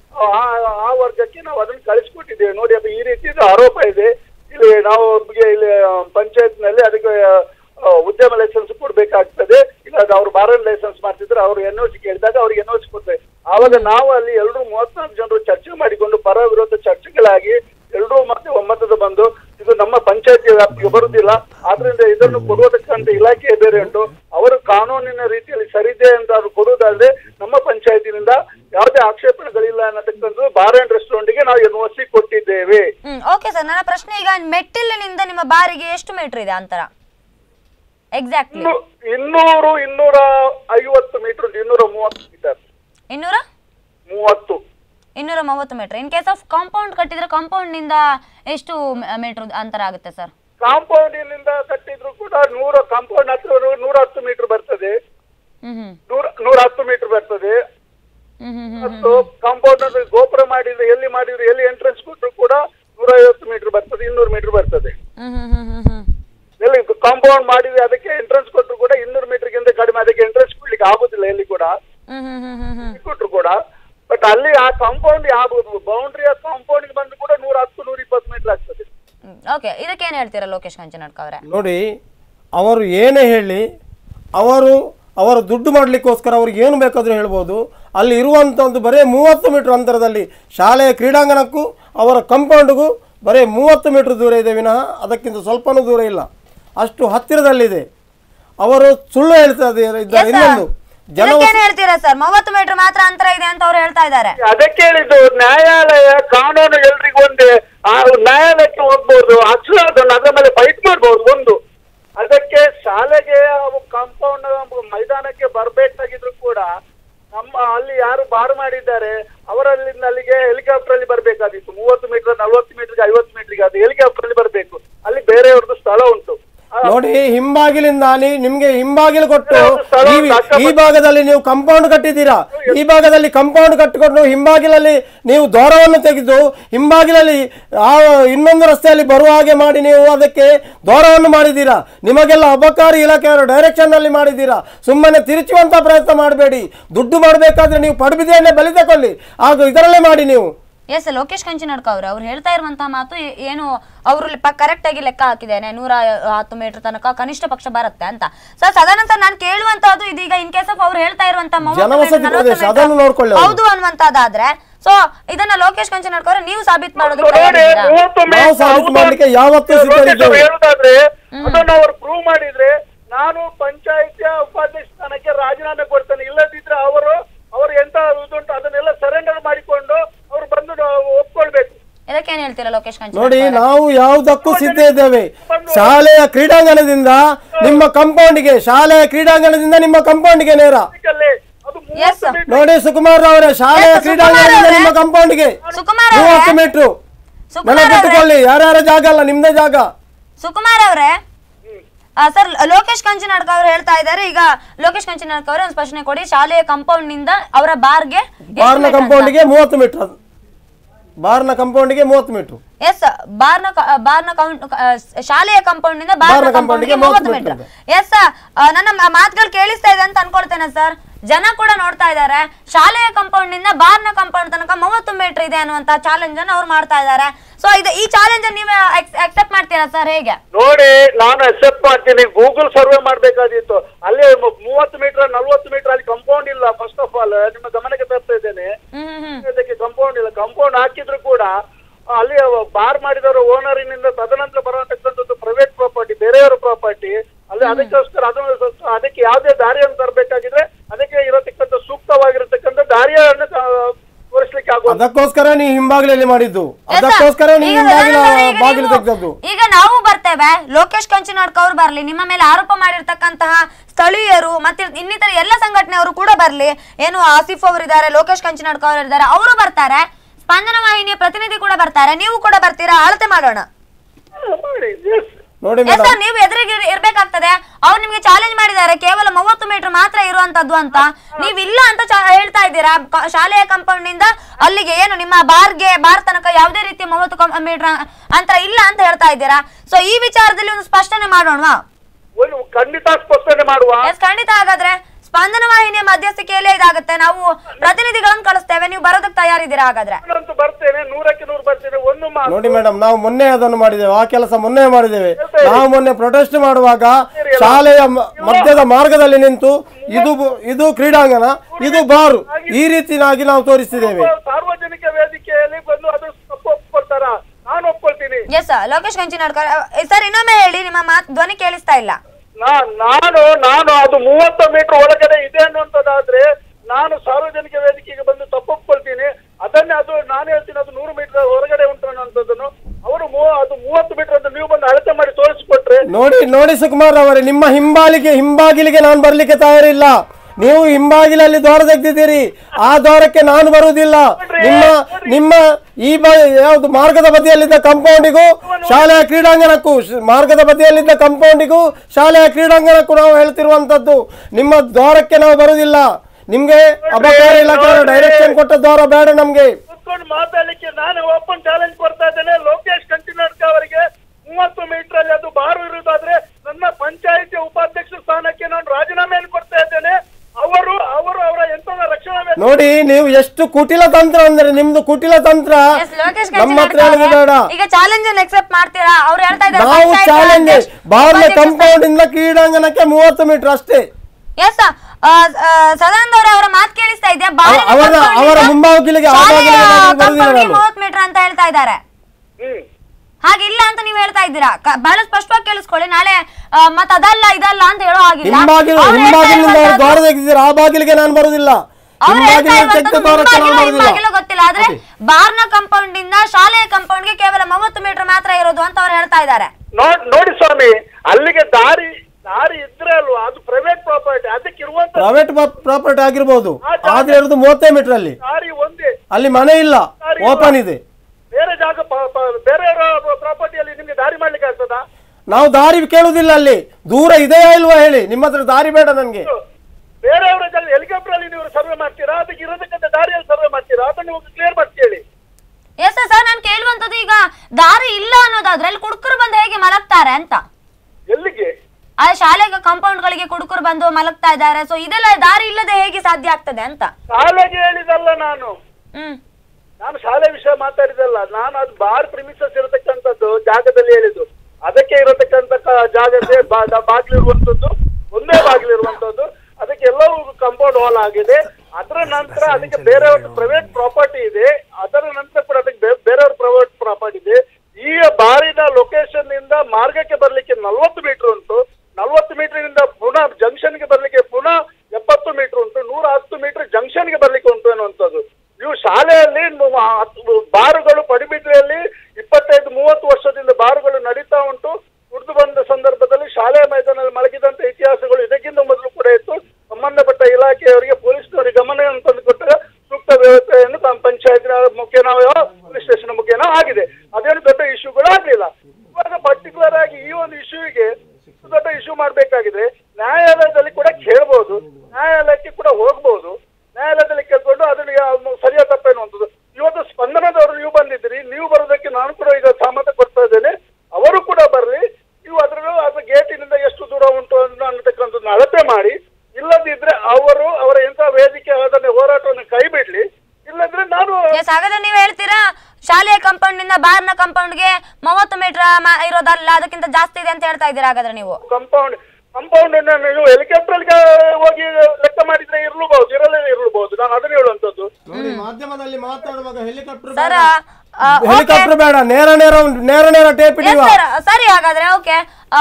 ಆ- ಆ ವರ್ಗಕ್ಕೆ ನಾವು ಅದನ್ನ ಕಳಿಸ್ಕೊಟ್ಟಿದ್ದೇವೆ ನೋಡಿ ಅಪ್ಪ ಈ ರೀತಿ ಆರೋಪ ಇದೆ ಇಲ್ಲಿ ನಾವು ಒಬ್ರಿಗೆ ಇಲ್ಲಿ ಪಂಚಾಯತ್ ನಲ್ಲಿ ಅದಕ್ಕೆ ಆ, ಉದ್ಯಮ ಲೈಸೆನ್ಸ್ ಕೊಡ್ಬೇಕಾಗ್ತದೆ ಇಲ್ಲ ಅದು ಅವ್ರು ಬಾರನ್ ಲೈಸೆನ್ಸ್ ಮಾಡ್ತಿದ್ರೆ ಅವ್ರು ಎನ್ ಸಿ ಕೇಳಿದಾಗ ಅವ್ರಿಗೆ ಎನ್ ಸಿ ಕೊಡ್ತೇವೆ ಆವಾಗ ನಾವು ಅಲ್ಲಿ ಎಲ್ಲರೂ ಮೂವತ್ನಾಲ್ಕು ಜನರು ಚರ್ಚೆ ಮಾಡಿಕೊಂಡು ಪರ ವಿರೋಧ ಚರ್ಚೆಗಳಾಗಿ ಎಲ್ಲರೂ ಮತ್ತೆ ಒಮ್ಮತದ ಬಂದು ಇದು ನಮ್ಮ ಪಂಚಾಯತಿ ವ್ಯಾಪ್ತಿಗೆ ಬರುವುದಿಲ್ಲ ಆದ್ರಿಂದ ಇದನ್ನು ಕೊಡುವುದಕ್ಕಂತ ಇಲಾಖೆ ಬೇರೆ ಉಂಟು ಅವರು ಕಾನೂನಿನ ರೀತಿಯಲ್ಲಿ ಸರಿದೆ ಅಂತ ಅದು ಕೊಡುವುದಾದ್ರೆ ನಮ್ಮ ಪಂಚಾಯತಿನಿಂದ ಯಾವುದೇ ಆಕ್ಷೇಪಣೆಗಳಿಲ್ಲ ಅನ್ನತಕ್ಕಂಥದ್ದು ಬಾರ್ ಅಂಡ್ ರೆಸ್ಟೋರೆಂಟ್ಗೆ ನಾವು ಎನ್ ಸಿ ಕೊಟ್ಟಿದ್ದೇವೆ
ಹ್ಮ್ ಓಕೆ ಸರ್ ನನ್ನ ಪ್ರಶ್ನೆ ಈಗ ಮೆಟ್ಟಿಲಿನಿಂದ ನಿಮ್ಮ ಬಾರಿಗೆ ಎಷ್ಟು ಮೀಟರ್ ಇದೆ ಅಂತರ ಎಕ್ಸಾಕ್ಟ್ಲಿ
ಇನ್ನು- ಇನ್ನೂರು ಇನ್ನೂರ ಐವತ್ತು ಮೀಟರ್ ಇನ್ನೂರ ಮೂವತ್ತು ಮೀಟರ್
ಇನ್ನೂರ
ಮೂವತ್ತು
ಇನ್ನೂರ ಮೂವತ್ತು metre in case of compound ಕಟ್ಟಿದ್ರೆ ಕಾಂಪೌಂಡ್ ನಿಂದ ಎಷ್ಟು ಮೀಟರ್ ಅಂತರ ಆಗುತ್ತೆ ಸರ್
ಕಾಂಪೌಂಡಿನಿಂದ ಕಟ್ಟಿದ್ರು ಕೂಡ ನೂರ ಕಾಂಪೌಂಡ್ ಹತ್ರ ನೂರ ಹತ್ತು ಮೀಟರ್ ಬರ್ತದೆ
ಹ್ಮ್ ಹ್ಮ್
ನೂರ ನೂರ ಹತ್ತು ಮೀಟರ್ ಬರ್ತದೆ
ಹ್ಮ್ ಹ್ಮ್ ಹ್ಮ್
ಮತ್ತು ಕಾಂಪೌಂಡ್ ಅಂದ್ರೆ ಗೋಪುರ ಮಾಡಿದ್ರೆ ಎಲ್ಲಿ ಮಾಡಿದ್ರೆ ಎಲ್ಲಿ ಎಂಟ್ರೆನ್ಸ್ ಕೊಟ್ಟರು ಕೂಡ ನೂರ ಐವತ್ತು ಮೀಟರ್ ಬರ್ತದೆ ಇನ್ನೂರು ಮೀಟರ್ ಬರ್ತದೆ
ಹ್ಮ್ ಹ್ಮ್ ಹ್ಮ್ ಹ್ಮ್ ಹ್ಮ್
ಎಲ್ಲಿ ಕಾಂಪೌಂಡ್ ಮಾಡಿದ್ರೆ ಅದಕ್ಕೆ ಎಂಟ್ರೆನ್ಸ್ ಕೊಟ್ಟರು ಕೂಡ ಇನ್ನೂರು ಮೀಟರ್ಗಿಂತ ಕಡಿಮೆ ಅದಕ್ಕೆ ಎಂಟ್ರೆನ್ಸ್ ಕೊಡ್ಲಿಕ್ಕೆ ಆಗುದಿಲ್ಲ ಎಲ್ಲಿ ಕೂಡ
ಹ್ಮ್ ಹ್ಮ್ ಹ್ಮ್ ಹ್ಮ್ ಹ್ಮ್
ಕೊಟ್ಟರು ಕೂಡ ಬಟ್ ಅಲ್ಲಿ ಆ ಕಾಂಪೌಂಡ್ ಯಾವ ಬೌಂಡ್ರಿ ಆ ಕಾಂಪೌಂಡ್ ಬಂದು ಕೂಡ ನೂರ ಹತ್ತು ನೂರ ಇಪ್ಪತ್ತು ಮೀಟರ್ ಆಗ್ತದೆ
ಓಕೆ ಇದಕ್ಕೆ ಏನ್ ಹೇಳ್ತೀರಾ ಲೋಕೇಶ್ ಕಂಚನಡ್ಕ ಅವರೇ
ನೋಡಿ ಅವರು ಏನೇ ಹೇಳಿ ಅವರು ಅವರ ದುಡ್ಡು ಮಾಡಲಿಕ್ಕೋಸ್ಕರ ಅವ್ರಿಗೆ ಏನು ಬೇಕಾದರೂ ಹೇಳ್ಬೋದು ಅಲ್ಲಿ ಇರುವಂಥ ಒಂದು ಬರೀ ಮೂವತ್ತು ಮೀಟ್ರ್ ಅಂತರದಲ್ಲಿ ಶಾಲೆಯ ಕ್ರೀಡಾಂಗಣಕ್ಕೂ ಅವರ ಕಂಪೌಂಡ್ಗೂ ಬರೀ ಮೂವತ್ತು ಮೀಟ್ರ್ ದೂರ ಇದೆ ವಿನಃ ಅದಕ್ಕಿಂತ ಸ್ವಲ್ಪನೂ ದೂರ ಇಲ್ಲ ಅಷ್ಟು ಹತ್ತಿರದಲ್ಲಿದೆ ಅವರು ಸುಳ್ಳು ಹೇಳ್ತಾ ಇದ್ದಾರೆ ಇದ್ದಾರೆ ಇನ್ನೊಂದು ಜನ
ಇದಕ್ಕೇನ್ ಹೇಳ್ತೀರಾ ಸರ್ ಮೂವತ್ತು ಮೀಟರ್ ಮಾತ್ರ ಅಂತರ ಇದೆ ಅಂತ ಅವ್ರು ಹೇಳ್ತಾ ಇದ್ದಾರೆ
ಅದಕ್ಕೆ ಹೇಳಿದ್ದು ನ್ಯಾಯಾಲಯ ಕಾನೂನು ಎಲ್ರಿಗೂ ಒಂದೇ ಆ ನ್ಯಾಯಾಲಯಕ್ಕೆ ಹೋಗ್ಬೋದು ಅಕ್ಷರ ಅದನ್ನು ಅದರ ಮೇಲೆ ಫೈಟ್ ಮಾಡ್ಬೋದು ಒಂದು ಅದಕ್ಕೆ ಶಾಲೆಗೆ ಕಾಂಪೌಂಡ್ ಮೈದಾನಕ್ಕೆ ಬರ್ಬೇಕಾಗಿದ್ರು ಕೂಡ ನಮ್ಮ ಅಲ್ಲಿ ಯಾರು ಬಾರ್ ಮಾಡಿದ್ದಾರೆ ಅವರಲ್ಲಿಂದ ಅಲ್ಲಿಗೆ ಹೆಲಿಕಾಪ್ಟರ್ ಅಲ್ಲಿ ಬರ್ಬೇಕಾದಿತ್ತು ಮೂವತ್ತು ಮೀಟರ್ ನಲ್ವತ್ತು ಮೀಟರ್ಗೆ ಐವತ್ತು ಮೀಟರ್ಗೆ ಅದು ಹೆಲಿಕಾಪ್ಟರ್ ಅಲ್ಲಿ ಬರಬೇಕು ಅಲ್ಲಿ ಬೇರೆಯವ್ರದ್ದು ಸ್ಥಳ ಉಂಟು ಆ
ನೋಡಿ ಹಿಂಬಾಗಿಲಿಂದ ನೀ- ನಿಮ್ಗೆ ಹಿಂಬಾಗಿಲು ಕೊಟ್ಟು
ಸ್ಥಳ
ಈ ಈ ಭಾಗದಲ್ಲಿ ನೀವು ಕಂಪೌಂಡ್ ಕಟ್ಟಿದ್ದೀರಾ ಈ ಭಾಗದಲ್ಲಿ ಕಂಪೌಂಡ್ ಕಟ್ಟಿಕೊಂಡು ಹಿಂಬಾಗಿಲಲ್ಲಿ ನೀವು ದ್ವಾರವನ್ನು ತೆಗೆದು ಹಿಂಬಾಗಿಲಲ್ಲಿ ಆ ಇನ್ನೊಂದು ರಸ್ತೆಯಲ್ಲಿ ಬರುವ ಹಾಗೆ ಮಾಡಿ ನೀವು ಅದಕ್ಕೆ ದ್ವಾರವನ್ನು ಮಾಡಿದ್ದೀರಾ ನಿಮಗೆಲ್ಲ ಅಬಕಾರಿ ಇಲಾಖೆಯವರು ಡೈರೆಕ್ಷನ್ ಅಲ್ಲಿ ಮಾಡಿದ್ದೀರಾ ಸುಮ್ಮನೆ ತಿರುಚುವಂತ ಪ್ರಯತ್ನ ಮಾಡಬೇಡಿ ದುಡ್ಡು ಮಾಡಬೇಕಾದ್ರೆ ನೀವು ಪಡುಬಿದೆಯನ್ನೇ ಬಲಿ ತಕೊಳ್ಳಿ ಹಾಗೂ ಇದರಲ್ಲೇ ಮಾಡಿ ನೀವು
ಎಸ್ ಲೋಕೇಶ್ ಕಂಚಿನಡ್ಕ ಅವರು ಅವ್ರು ಹೇಳ್ತಾ ಇರುವಂತಹ ಮಾತು ಏ- ಏನು ಅವರು ಕರೆಕ್ಟ್ ಆಗಿ ಲೆಕ್ಕ ಹಾಕಿದ್ದೇನೆ ನೂರ ಹತ್ತು ಮೀಟರ್ ತನಕ ಕನಿಷ್ಠ ಪಕ್ಷ ಬರುತ್ತೆ ಅಂತ ಸೊ ತದನಂತರ ನಾನು ಕೇಳುವಂತಹದ್ದು ಇದೀಗ ಇನ್ ಕೇಸ್ ಆಫ್ ಅವ್ರು ಹೇಳ್ತಾ ಇರುವಂತ
ಜನವಸತಿ ಪ್ರದೇಶ, ಅದನ್ನು ನೋಡ್ಕೊಳ್ಳಿ ಅವ್ರು.
ಹೌದು ಅನ್ನುವಂತದ್ದಾದ್ರೆ ಸೊ ಇದನ್ನ ಲೋಕೇಶ್ ಕಂಚಿನಡ್ಕ ಅವರು ನೀವು ಸಾಬೀತ್ ಮಾಡೋದಕ್ಕೆ
ನೋಡಿ
ತಯಾರಿದ್ದೀರಾ?
ಮೂವತ್ತು
ನಾವು
ಮಿನಿಟ್
ಸಾಬೀತು ಮಾಡ್ಲಿಕ್ಕೆ ಯಾವತ್ತೂ
ಲೋಕೇಶ್ ಅವ್ರು
ಸಿದ್ಧರಿದ್ದೇವೆ.
ಹೇಳುದಾದ್ರೆ ಅದನ್ನು ಅವರು ಪ್ರೂವ್ ಮಾಡಿದ್ರೆ ನಾನು ಪಂಚಾಯತಿಯ ಉಪಾಧ್ಯಕ್ಷ ಸ್ಥಾನಕ್ಕೆ ರಾಜೀನಾಮೆ ಕೊಡ್ತೇನೆ ಇಲ್ಲದಿದ್ರೆ ಅವರು ಅವರು ಎಂತ ಇದುಂಟು ಅದನ್ನೆಲ್ಲ ಸರೆಂಡರ್ ಮಾಡಿಕೊಂಡು ಅವರು ಬಂದು ನಾವು ಒಪ್ಕೊಳ್ಬೇಕು
ಇದಕ್ಕೆ ಏನ್ ಹೇಳ್ತೀರಾ ಲೋಕೇಶ್
ನೋಡಿ
ಕಂಚಿನಡ್ಕ
ನಾವು ಯಾವುದಕ್ಕೂ ಸಿದ್ಧ ಇದ್ದೇವೆ ಶಾಲೆಯ ಕ್ರೀಡಾಂಗಣದಿಂದ ನಿಮ್ಮ ಕಂಪೌಂಡ್ಗೆ ಶಾಲೆಯ ಕ್ರೀಡಾಂಗಣದಿಂದ ನಿಮ್ಮ ಕಂಪೌಂಡ್ಗೆ ನೇರ
ಅದಕ್ಕಲ್ಲೇ ಅದು
Yes,
ಮೂವತ್ತು
sir.
ಮೀಟರ್
ನೋಡಿ ಸುಕುಮಾರ್ ಅವರೇ ಶಾಲೆಯ
Yes, ಸುಕುಮಾರ್
ಕ್ರೀಡಾಂಗಣದಿಂದ
ಅವರೇ.
ನಿಮ್ಮ ಕಂಪೌಂಡ್ಗೆ
ಸುಕುಮಾರ್
ಮೂವತ್ತು
ಅವರೇ
ಮೀಟ್ರು
ಸುಕುಮಾರ್
ನೆನಪಿಟ್ಟುಕೊಳ್ಳಿ ಯಾರ್ಯಾರ ಜಾಗ ಅಲ್ಲ ನಿಮ್ದೇ ಜಾಗ
ಸುಕುಮಾರ್ ಅವರೇ ಸರ್ ಲೋಕೇಶ್ ಕಂಚಿನಾಡ್ಕ ಅವರು ಹೇಳ್ತಾ ಇದ್ದಾರೆ ಈಗ ಲೋಕೇಶ್ ಕಂಚಿನಾಡ್ಕ ಅವರೇ ಒಂದು ಸ್ಪಷ್ಟನೆ ಕೊಡಿ ಶಾಲೆಯ ಕಾಂಪೌಂಡ್ ನಿಂದ ಅವರ ಬಾರ್ಗೆ
ಬಾರ್ನ ಕಂಪೌಂಡ್ಗೆ ಮೂವತ್ತು ಮೀಟರ್ ಬಾರ್ನ ಕಂಪೌಂಡ್ಗೆ ಮೂವತ್ತು ಮೀಟರ್
ಎಸ್ ಬಾರ್ನ ಕ- ಬಾರ್ನ ಕೌಂಟ್ ಶಾಲೆಯ ಕಾಂಪೌಂಡ್ ನಿಂದ
ಬಾರ್ನ
ಬಾರ್ನ
compound ಗೆ
ಕಾಂಪೌಂಡ್ಗೆ ಮೂವತ್ತು
30
ಮೀಟರ್ ಎಸ್ ನನ್ನ ಮ- ಮಾತುಗಳು ಕೇಳಿಸ್ತಾ ಇದೆ ಅಂತ ಅನ್ಕೊಳ್ತೇನೆ ಸರ್ ಜನ ಕೂಡ ನೋಡ್ತಾ ಇದ್ದಾರೆ ಶಾಲೆಯ ಕಾಂಪೌಂಡ್ ನಿಂದ ಬಾರ್ನ ಕಾಂಪೌಂಡ್ ತನಕ ಮೂವತ್ತು ಮೀಟರ್ ಇದೆ ಅನ್ನುವಂತ ಚಾಲೆಂಜ್ ಅನ್ನು ಅವ್ರು ಮಾಡ್ತಾ ಇದ್ದಾರೆ ಸೊ ಇದು ಈ ಚಾಲೆಂಜ್ ನೀವು ಅಕ್ಸೆಪ್ಟ್ ಮಾಡ್ತೀರಾ ಸರ್ ಹೇಗೆ
ನೋಡಿ ನಾನು ಅಕ್ಸೆಪ್ಟ್ ಮಾಡ್ತೀನಿ ಗೂಗಲ್ ಸರ್ವೆ ಮಾಡ್ಬೇಕಾದಿತ್ತು ಅಲ್ಲಿ ಮು- ಮೂವತ್ತು ಮೀಟರ್ ನಲ್ವತ್ತು ಮೀಟರ್ ಅಲ್ಲಿ ಕಂಪೌಂಡ್ ಇಲ್ಲ ಫಸ್ಟ್ ಆಫ್ ಆಲ್ ನಿಮ್ಮ ಗಮನಕ್ಕೆ ತರ್ತಾ ಇದ್ದೇನೆ
ಹ್ಮ್ ಹ್ಮ್ ಹ್ಮ್
ಅದಕ್ಕೆ ಕಂಪೌಂಡ್ ಇಲ್ಲ ಕಂಪೌಂಡ್ ಹಾಕಿದ್ರು ಕೂಡ ಅಲ್ಲಿ ಬಾರ್ ಮಾಡಿದವರು ಓನರಿನಿಂದ ತದನಂತರ ಬರತಕ್ಕಂಥದ್ದು ಪ್ರೈವೇಟ್ ಪ್ರಾಪರ್ಟಿ ಬೇರೆಯವರ ಪ್ರಾಪರ್ಟಿ ಅಲ್ಲಿ ಅದಕ್ಕೋಸ್ಕರ ಅದನ್ನು ಸ್ವಲ್ಪ- ಅದಕ್ಕೆ ಯಾವುದೇ ದಾರಿಯನ್ನು ತರಬೇಕಾಗಿದ್ರೆ ಅದಕ್ಕೆ ಇರತಕ್ಕಂಥ ಸೂಕ್ತವಾಗಿರತಕ್ಕಂಥ ದಾರಿಯನ್ನು ತ- ತೋರಿಸ್ಲಿಕ್ಕೆ ಆಗುವ
ಅದಕ್ಕೋಸ್ಕರ ನೀವು ಹಿಂಬಾಗಿಲಲ್ಲಿ ಮಾಡಿದ್ದು
ಎಸ್ ಸರ್.
ಅದಕ್ಕೋಸ್ಕರ ನೀವು
ಈಗ
ಹಿಂಬಾಗಿಲ
ಸದಾನಂದ ಅವರೇ, ಈಗ
ಬಾಗಿಲು
ನೀವು-
ತೆಗೆದದ್ದು
ಈಗ ನಾವು ಬರ್ತೇವೆ ಲೋಕೇಶ್ ಕಂಚಿನಾಡ್ಕ ಅವ್ರು ಬರ್ಲಿ ನಿಮ್ಮ ಮೇಲೆ ಆರೋಪ ಮಾಡಿರ್ತಕ್ಕಂತಹ ಸ್ಥಳೀಯರು ಮತ್ತೆ ಇನ್ನಿತರ ಎಲ್ಲ ಸಂಘಟನೆಯವರು ಕೂಡ ಬರ್ಲಿ ಏನು ಆಸಿಫ್ ಅವರು ಇದ್ದಾರೆ ಲೋಕೇಶ್ ಕಂಚಿನಾಡ್ಕ ಅವರು ಇದ್ದಾರೆ ಅವರು ಬರ್ತಾರೆ ಸ್ಪಂದನ ವಾಹಿನಿಯ ಪ್ರತಿನಿಧಿ ಕೂಡ ಬರ್ತಾರೆ ನೀವು ಕೂಡ ಬರ್ತೀರಾ ಅಳತೆ ಮಾಡೋಣ
ಮಾಡಿ yes.
ನೋಡಿ
ಎಸ್
ಮೇಡಮ್
ಸರ್ ನೀವು ಎದುರಿಗೆ ಇರ್- ಇರ್ಬೇಕಾಗ್ತದೆ ಅವ್ರು ನಿಮ್ಗೆ ಚಾಲೆಂಜ್ ಮಾಡಿದ್ದಾರೆ ಕೇವಲ ಮೂವತ್ತು ಮೀಟರ್ ಮಾತ್ರ ಇರುವಂತದ್ದು ಅಂತ ನೀವು ಇಲ್ಲ ಅಂತ ಚಾ- ಹೇಳ್ತಾ ಇದ್ದೀರಾ ಕ- ಶಾಲೆಯ ಕಾಂಪೌಂಡ್ ನಿಂದ ಅಲ್ಲಿಗೆ ಏನು ನಿಮ್ಮ ಬಾರ್ಗೆ ಬಾರ್ ತನಕ ಯಾವುದೇ ರೀತಿಯ ಮೂವತ್ತು ಮೀಟರ್ ಅಂತರ ಇಲ್ಲ ಅಂತ ಹೇಳ್ತಾ ಇದ್ದೀರಾ ಸೊ ಈ ವಿಚಾರದಲ್ಲಿ ಒಂದು ಸ್ಪಷ್ಟನೆ ಮಾಡೋಣವಾ
ಒಂದು ಖಂಡಿತ ಸ್ಪಷ್ಟನೆ ಮಾಡುವ
ಎಸ್ ಖಂಡಿತ ಹಾಗಾದ್ರೆ ಸ್ಪಂದನ ವಾಹಿನಿಯ ಮಧ್ಯಸ್ಥಿಕೆಯಲ್ಲೇ ಇದಾಗುತ್ತೆ ನಾವು ಪ್ರತಿನಿಧಿಗಳನ್ನು ಕಳಿಸ್ತೇವೆ ನೀವು ಬರೋದಕ್ಕೆ ತಯಾರಿದ್ದೀರಾ ಹಾಗಾದ್ರೆ
ನಾನಂತೂ ಬರ್ತೇನೆ ನೂರಕ್ಕೆ ನೂರು ಬರ್ತೇನೆ ಒಂದು ಮಾತು
ನೋಡಿ ಮೇಡಮ್ ನಾವು ಮೊನ್ನೆ ಅದನ್ನು ಮಾಡಿದ್ದೇವೆ ಆ ಕೆಲಸ ಮೊನ್ನೆ ಮಾಡಿದ್ದೇವೆ ನಾವು ಮೊನ್ನೆ ಪ್ರೊಟೆಸ್ಟ್ ಮಾಡುವಾಗ ಶಾಲೆಯ ಮ- ಮಧ್ಯದ ಮಾರ್ಗದಲ್ಲಿ ನಿಂತು ಇದು ಬ- ಇದು ಕ್ರೀಡಾಂಗಣ ಇದು ಬಾರು ಈ ರೀತಿಯಾಗಿ ನಾವು ತೋರಿಸ್ತಿದ್ದೇವೆ
ಸಾರ್ವಜನಿಕ ವೇದಿಕೆಯಲ್ಲಿ ಬಂದು ಅದು ತಪ್ಪು ಒಪ್ಕೊಳ್ತಾರ ನಾನು ಒಪ್ಕೊಳ್ತೀನಿ
ಎಸ್ ಲೋಕೇಶ್ ಕಂಚಿನಾಡ್ಕರ್ ಸರ್ ಇನ್ನೊಮ್ಮೆ ಹೇಳಿ ನಿಮ್ಮ ಮಾತು ಧ್ವನಿ ಕೇಳಿಸ್ತಾ ಇಲ್ಲ
ನಾ- ನಾನು ನಾನು ಅದು ಮೂವತ್ತು ಮೀಟರ್ ಒಳಗಡೆ ಇದೆ ಅನ್ನುವಂಥದ್ದಾದ್ರೆ ನಾನು ಸಾರ್ವಜನಿಕ ವೇದಿಕೆಗೆ ಬಂದು ತಪ್ಪು ಒಪ್ಕೊಳ್ತೀನಿ ಅದನ್ನೇ ಅದು ನಾನು ಹೇಳ್ತೀನಿ ಅದು ನೂರು ಮೀಟರ್ ಹೊರಗಡೆ ಉಂಟು ಅನ್ನುವಂಥದ್ದನ್ನು ಅವರು ಮೂ- ಅದು ಮೂವತ್ತು ಮೀಟರ್ ಅಂತ ನೀವು ಬಂದು ಅಳತೆ ಮಾಡಿ ತೋರಿಸಿಕೊಟ್ರೆ
ನೋಡಿ ನೋಡಿ ಸುಕುಮಾರ್ ಅವರೇ ನಿಮ್ಮ ಹಿಂಬಾಲಿಗೆ ಹಿಂಬಾಗಿಲಿಗೆ ನಾನು ಬರ್ಲಿಕ್ಕೆ ತಯಾರಿಲ್ಲ ನೀವು ಹಿಂಬಾಗಿಲಲ್ಲಿ ದ್ವಾರ ತೆಗೆದಿದ್ದೀರಿ ಆ ದ್ವಾರಕ್ಕೆ ನಾನು ಬರುವುದಿಲ್ಲ ನಿಮ್ಮ ನಿಮ್ಮ ಈ ಬ ಯಾವುದು ಮಾರ್ಗದ ಬದಿಯಲ್ಲಿದ್ದ ಕಂಪೌಂಡಿಗೂ ಶಾಲೆಯ ಕ್ರೀಡಾಂಗಣಕ್ಕೂ ಶ- ಮಾರ್ಗದ ಬದಿಯಲ್ಲಿದ್ದ ಕಂಪೌಂಡಿಗೂ ಶಾಲೆಯ ಕ್ರೀಡಾಂಗಣಕ್ಕೂ ನಾವು ಹೇಳ್ತಿರುವಂತದ್ದು ನಿಮ್ಮ ದ್ವಾರಕ್ಕೆ ನಾವು ಬರುವುದಿಲ್ಲ ನಿಮ್ಗೆ ಅಬಕಾರಿ ಇಲಾಖೆ ಡೈರೆಕ್ಷನ್ ಕೊಟ್ಟ ದ್ವಾರ ಬೇಡ ನಮ್ಗೆ
ಕೂತ್ಕೊಂಡು ಮಾತಾಡ್ಲಿಕ್ಕೆ ನಾನು ಓಪನ್ ಚಾಲೆಂಜ್ ಕೊಡ್ತಾ ಇದ್ದೇನೆ ಲೋಕೇಶ್ ಕಂಟಿನಾಡ್ಕ ಅವರಿಗೆ ಮೂವತ್ತು ಮೀಟರ್ ಅಲ್ಲಿ ಅದು ಬಾರು ಇರುವುದಾದ್ರೆ ನನ್ನ ಪಂಚಾಯಿತಿ ಉಪಾಧ್ಯಕ್ಷ ಸ್ಥಾನಕ್ಕೆ ನಾನು ರಾಜೀನಾಮೆಯನ್ನು ಕೊಡ್ತಾ ಇದ್ದೇನೆ ಅವರು ಅವರು ಅವರ ಯಂತ್ರದ ರಕ್ಷಣಾ ವೇದಿಕೆ
ನೋಡಿ ನೀವು ಎಷ್ಟು ಕುಟಿಲ ತಂತ್ರ ಅಂದ್ರೆ ನಿಮ್ದು ಕುಟಿಲ ತಂತ್ರ
ಎಸ್ ಲೋಕೇಶ್
ನಮ್ಮ ಹತ್ರ ಹೇಳುದು ಬೇಡ
ಕಂಚಿನಾಡ್ಕ ಈಗ ಚಾಲೆಂಜ್ ಅನ್ನು ಎಕ್ಸೆಪ್ಟ್ ಮಾಡ್ತೀರಾ ಅವ್ರು ಹೇಳ್ತಾ ಇದ್ದಾರೆ
ನಾವು
ಪಂಚಾಯ್ತಿ
ಚಾಲೆಂಜ್
ಅಧ್ಯಕ್ಷ-
ಬಾರ್ನ
ಉಪಾಧ್ಯಕ್ಷ
ಕಂಪೌಂಡ್ ಇಂದ ಕ್ರೀಡಾಂಗಣಕ್ಕೆ ಮೂವತ್ತು ಮೀಟರ್ ಅಷ್ಟೇ
ಎಸ್ ಸದಾನಂದ ಅವರ ಅವರ ಮಾತು ಕೇಳಿಸ್ತಾ ಇದೆಯಾ ಬಾರಿನ
ಅವರ-
ಕಂಪೌಂಡಿಂದ
ಅವರ ಮುಂಭಾಗಿಲಿಗೆ ಆ
ಶಾಲೆಯ
ಬಾಗಿಲಿಗೆ ನಾನು ಬರುವುದಿಲ್ಲ
ಕಂಪೌಂಡಿಗೆ
ನಾನು.
ಮೂವತ್ತು ಮೀಟರ್ ಅಂತ ಹೇಳ್ತಾ ಇದ್ದಾರೆ
ಹ್ಮ್
ಹಾಗೆ ಇಲ್ಲ ಅಂತ ನೀವು ಹೇಳ್ತಾ ಇದ್ದೀರಾ ಕ- ಬಹಳ ಸ್ಪಷ್ಟವಾಗಿ ಕೇಳಿಸ್ಕೊಳ್ಳಿ ನಾಳೆ ಆ, ಮತ್ತ್ ಅದಲ್ಲ ಇದಲ್ಲ ಅಂತ ಹೇಳೋ ಹಾಗಿಲ್ಲ
ಹಿಂಬಾಗಿಲು
ಅವ್ರು ಹೇಳ್ತಾ
ಹಿಂಬಾಗಿಲಿಂದ ಅವ್ರು
ಇರುವಂತದ್ದು-
ದ್ವಾರ ತೆಗೆದಿದ್ದಾರೆ ಆ ಬಾಗಿಲಿಗೆ ನಾನು ಬರುವುದಿಲ್ಲ
ಅವ್ರು ಹೇಳ್ತಾ
ಹಿಂಬಾಗಿಲು ತೆಗೆದ
ಇರುವಂತದ್ದು
ದ್ವಾರಕ್ಕೆ ನಾನು
ಮುಂಬಾಗಿಲು,
ಬರುವುದಿಲ್ಲ
ಹಿಂಬಾಗಿಲು ಗೊತ್ತಿಲ್ಲ ಆದ್ರೆ ಬಾರ್ನ ಕಾಂಪೌಂಡ್ ಇಂದ ಶಾಲೆಯ ಕಾಂಪೌಂಡ್ ಗೆ ಕೇವಲ ಮೂವತ್ತು ಮೀಟರ್ ಮಾತ್ರ ಇರೋದು ಅಂತ ಅವ್ರು ಹೇಳ್ತಾ ಇದ್ದಾರೆ
ನೋಡ್ ನೋಡಿ ಸ್ವಾಮಿ ಅಲ್ಲಿಗೆ ದಾರಿ ದಾರಿ ಇದ್ರೆ ಅಲ್ವಾ ಅದು ಪ್ರೈವೇಟ್ ಪ್ರಾಪರ್ಟಿ ಅದಕ್ಕೆ ಇರುವಂತ
ಪ್ರೈವೇಟ್ ಪ್ರಾಪರ್ಟಿ ಆಗಿರ್ಬೋದು ಆದ್ರೆ ಇರೋದು ಮೂವತ್ತೇ ಮೀಟರ್ ಅಲ್ಲಿ
ದಾರಿ ಒಂದೇ
ಅಲ್ಲಿ ಮನೆ ಇಲ್ಲ ಓಪನ್ ಇದೆ
ಬೇರೆ ಜಾಗ ಪ- ಪ- ಬೇರೆ ಪ್ರಾಪರ್ಟಿಯಲ್ಲಿ ನಿಮ್ಗೆ ದಾರಿ ಮಾಡ್ಲಿಕ್ಕೆ ಆಗ್ತದಾ
ನಾವು ದಾರಿ ಕೇಳುವುದಿಲ್ಲ ಅಲ್ಲಿ ದೂರ ಇದೆಯಾ ಇಲ್ವಾ ಹೇಳಿ ನಿಮ್ಮ ಹತ್ರ ದಾರಿ ಬೇಡ ನನಗೆ
ಬೇರೆಯವರ ಹೆಲಿಕಾಪ್ಟರ್ ಅಲ್ಲಿ ನೀವು ಸರ್ವೆ ಮಾಡ್ತೀರಾ ಅದಕ್ಕೆ ಇರತಕ್ಕಂಥ ದಾರಿಯಲ್ಲಿ ಸರ್ವೆ ಮಾಡ್ತೀರಾ ಅದನ್ನು ನೀವು ಕ್ಲಿಯರ್ ಮಾಡಿ ಕೇಳಿ
ಎಸ್ ಸರ್ ನಾನು ಕೇಳುವಂತದ್ದು ಈಗ ದಾರಿ ಇಲ್ಲ ಅನ್ನೋದಾದ್ರೆ ಅಲ್ಲಿ ಕುಡುಕರು ಬಂದು ಹೇಗೆ ಮಲಗ್ತಾರೆ ಅಂತ
ಎಲ್ಲಿಗೆ
ಆ ಶಾಲೆಗೆ ಕಾಂಪೌಂಡ್ ಗಳಿಗೆ ಕುಡುಕರು ಬಂದು ಮಲಗ್ತಾ ಇದ್ದಾರೆ ಸೊ ಇದೆಲ್ಲ ದಾರಿ ಇಲ್ಲದೆ ಹೇಗೆ ಸಾಧ್ಯ ಆಗ್ತದೆ ಅಂತ
ಶಾಲೆಗೆ ಹೇಳಿದಲ್ಲ ನಾನು
ಹ್ಮ್
ನಾನು ಶಾಲೆ ವಿಷಯ ಮಾತಾಡಿದಲ್ಲ ನಾನು ಅದು ಬಾರ್ ಪ್ರಿಮಿಸಸ್ ಇರತಕ್ಕಂಥದ್ದು ಜಾಗದಲ್ಲಿ ಹೇಳಿದ್ದು ಅದಕ್ಕೆ ಇರತಕ್ಕಂಥ ಕ- ಜಾಗಕ್ಕೆ ಬಾ- ದ- ಬಾಗಿಲಿರುವಂತದ್ದು ಒಂದೇ ಬಾಗಿಲಿರುವಂತದ್ದು ಅದಕ್ಕೆ ಎಲ್ಲವೂ ಕಂಪೌಂಡ್ ವಾಲ್ ಆಗಿದೆ ಅದರ ನಂತರ ಅದಕ್ಕೆ ಬೇರೆಯವ್ರ ಪ್ರೈವೇಟ್ ಪ್ರಾಪರ್ಟಿ ಇದೆ ಅದರ ನಂತರ ಕೂಡ ಅದಕ್ಕೆ ಬೇ- ಬೇರೆಯವ್ರ ಪ್ರೈವೇಟ್ ಪ್ರಾಪರ್ಟಿ ಇದೆ ಈ ಬಾರಿನ ಲೊಕೇಶನ್ ಇಂದ ಮಾರ್ಗಕ್ಕೆ ಬರ್ಲಿಕ್ಕೆ ನಲ್ವತ್ತು ಮೀಟರ್ ಉಂಟು ನಲ್ವತ್ತು ಮೀಟರ್ ಇಂದ ಪುನಃ ಜಂಕ್ಷನ್ ಗೆ ಬರ್ಲಿಕ್ಕೆ ಪುನಃ ಎಪ್ಪತ್ತು ಮೀಟರ್ ಉಂಟು ನೂರ ಹತ್ತು ಮೀಟರ್ ಜಂಕ್ಷನ್ ಗೆ ಬರ್ಲಿಕ್ಕೆ ಉಂಟು ಅನ್ನುವಂಥದ್ದು ನೀವು ಶಾಲೆಯಲ್ಲಿ ನು- ಹತ್ತು- ಬಾರುಗಳು ಪಡಿಬಿದ್ರೆಯಲ್ಲಿ ಇಪ್ಪತ್ತೈದು ಮೂವತ್ತು ವರ್ಷದಿಂದ ಬಾರುಗಳು ನಡೀತಾ ಉಂಟು ಕುಡಿದು ಬಂದ ಸಂದರ್ಭದಲ್ಲಿ ಶಾಲೆಯ ಮೈದಾನದಲ್ಲಿ ಮಲಗಿದಂತ ಇತಿಹಾಸಗಳು ಇದಕ್ಕಿಂತ ಮೊದಲು ಕೂಡ ಇತ್ತು ಸಂಬಂಧಪಟ್ಟ ಇಲಾಖೆಯವರಿಗೆ ಪೊಲೀಸ್ನವರಿಗೆ ಗಮನ ತಂದುಕೊಟ್ಟರೆ ಸೂಕ್ತ ವ್ಯವಸ್ಥೆಯನ್ನು ತಮ್ಮ ಪಂಚಾಯತಿನ ಮುಖೇನ ಪೊಲೀಸ್ ಸ್ಟೇಷನ್ ಮುಖೇನ ಆಗಿದೆ ಅದೇನು ದೊಡ್ಡ ಇಶ್ಯೂಗಳು ಆಗ್ಲಿಲ್ಲ ಇವಾಗ ಪರ್ಟಿಕ್ಯುಲರ್ ಆಗಿ ಈ ಒಂದು ಇಶ್ಯೂಗೆ ದೊಡ್ಡ ಇಶ್ಯೂ ಮಾಡ್ಬೇಕಾಗಿದೆ ನ್ಯಾಯಾಲಯದಲ್ಲಿ ಕೂಡ ಕೇಳ್ಬೋದು ನ್ಯಾಯಾಲಯಕ್ಕೆ ಕೂಡ ಹೋಗ್ಬೋದು ನ್ಯಾಯಾಲಯದಲ್ಲಿ ಕೇಳ್ಕೊಂಡು ಅದನ್ನ ಯಾ- ಸರಿಯಾ ತಪ್ಪೇನುವಂಥದ್ದು ಇವತ್ತು ಸ್ಪಂದನದವರು ನೀವು ಬಂದಿದ್ದೀರಿ ನೀವು ಬರೋದಕ್ಕೆ ನಾನು ಕೂಡ ಈಗ ಸಹಮತ ಕೊಡ್ತಾ ಇದ್ದೇನೆ ಅವರು ಕೂಡ ಬರಲಿ ನೀವು ಅದರಲ್ಲೂ ಅದು ಗೇಟಿನಿಂದ ಎಷ್ಟು ದೂರ ಉಂಟು ಅನ್ನೋ ಅನ್ನತಕ್ಕಂಥದ್ದನ್ನ ಅಳತೆ ಮಾಡಿ ಇಲ್ಲದಿದ್ರೆ ಅವರು ಅವರ ಎಂತ ವೇದಿಕೆ ಅದನ್ನ ಹೋರಾಟವನ್ನು ಕೈ ಬಿಡ್ಲಿ ಇಲ್ಲದ್ರೆ ನಾನು
ಎಸ್ ಹಾಗಾದ್ರೆ ನೀವು ಹೇಳ್ತೀರಾ ಶಾಲೆಯ ಕಾಂಪೌಂಡ್ ನಿಂದ ಬಾರ್ನ ಕಾಂಪೌಂಡ್ಗೆ ಮೂವತ್ತು ಮೀಟರ್ ಇರೋದಲ್ಲ ಅದಕ್ಕಿಂತ ಜಾಸ್ತಿ ಇದೆ ಅಂತ ಹೇಳ್ತಾ ಇದ್ದೀರಾ ಹಾಗಾದ್ರೆ ನೀವು
ಕಂಪೌಂಡ್ ಕಂಪೌಂಡ್ ನೀವು ಹೆಲಿಕಾಪ್ಟರ್ ಹೋಗಿ ಲೆಕ್ಕ ಮಾಡಿದ್ರೆ ಇರ್ಲೂಬಹುದು ಇರಲೇ ಇರ್ಲೂಬಹುದು ನಾನು ಅದನ್ನ ಹೇಳುವಂತದ್ದು
ನೋಡಿ ಮಾಧ್ಯಮದಲ್ಲಿ ಮಾತಾಡುವಾಗ ಹೆಲಿಕಾಪ್ಟರ್
ಸರ್
ಹೆಲಿಕಾಪ್ಟರ್ ಬೇಡ ನೇರ ನೇರ ಉಂಟು, ನೇರ ನೇರ ಟೇಪ್ ಹಿಡಿಯುವ
ಸರಿ ಹಾಗಾದ್ರೆ ಓಕೆ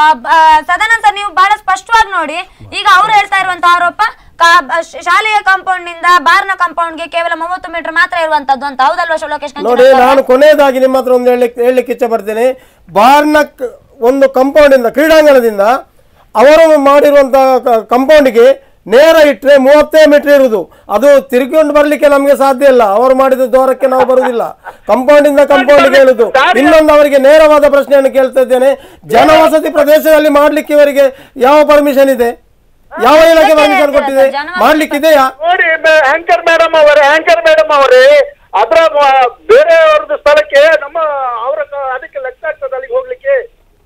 ಸದಾನಂದ್ ಸರ್ ನೀವು ಬಹಳ ಸ್ಪಷ್ಟವಾಗಿ ನೋಡಿ ಈಗ ಅವ್ರು ಹೇಳ್ತಾ ಇರುವಂತ ಆರೋಪ ಕಾ- ಬ- ಶ- ಶಾಲೆಯ ಕಾಂಪೌಂಡ್ ನಿಂದ ಬಾರ್ನ ಕಾಂಪೌಂಡ್ ಗೆ ಕೇವಲ ಮೂವತ್ತು ಮೀಟರ್ ಮಾತ್ರ ಇರುವಂತದ್ದು ಅಂತ ಹೌದಲ್ವಾ ಶ- ಲೋಕೇಶ್ ಕಂಚಿನ
ನೋಡಿ
ಸರ್?
ನಾನು ಕೊನೆಯದಾಗಿ ನಿಮ್ಮ ಹತ್ರ ಒಂದು ಹೇಳಲಿಕ್ಕೆ ಹೇಳಲಿಕ್ಕೆ ಇಚ್ಛೆ ಪಡ್ತೇನೆ ಬಾರ್ನ ಕ- ಒಂದು ಕಂಪೌಂಡಿಂದ ಕ್ರೀಡಾಂಗಣದಿಂದ ಅವರು ಮಾಡಿರುವಂತಹ ಕಂಪೌಂಡಿಗೆ ನೇರ ಇಟ್ಟರೆ ಮೂವತ್ತೇ ಮೀಟರ್ ಇರುವುದು ಅದು ತಿರುಗಿಕೊಂಡು ಬರ್ಲಿಕ್ಕೆ ನಮಗೆ ಸಾಧ್ಯ ಇಲ್ಲ ಅವರು ಮಾಡಿದ ದೂರಕ್ಕೆ ನಾವು ಬರುವುದಿಲ್ಲ ಕಂಪೌಂಡಿಂದ ಕಂಪೌಂಡಿಗೆ ಹೇಳುದು ಇನ್ನೊಂದು ಅವರಿಗೆ ನೇರವಾದ ಪ್ರಶ್ನೆಯನ್ನು ಕೇಳ್ತಾ ಇದ್ದೇನೆ ಜನವಸತಿ ಪ್ರದೇಶದಲ್ಲಿ ಮಾಡ್ಲಿಕ್ಕೆ ಇವರಿಗೆ ಯಾವ ಪರ್ಮಿಷನ್ ಇದೆ ಯಾವ ಇಲಾಖೆ ಪರ್ಮಿಷನ್ ಕೊಟ್ಟಿದೆ ಮಾಡ್ಲಿಕ್ಕೆ ಇದೆಯಾ
ನೋಡಿ ಆಂಕರ್ ಮೇಡಮ್ ಅವರೇ ಆಂಕರ್ ಮೇಡಮ್ ಅವರೇ ಅದರ ಮ- ಬೇರೆಯವ್ರದ್ದು ಸ್ಥಳಕ್ಕೆ ನಮ್ಮ ಅವರ ಕ- ಅದಕ್ಕೆ ಲೆಕ್ಕ ಆಗ್ತದೆ ಅಲ್ಲಿಗೆ ಹೋಗ್ಲಿಕ್ಕೆ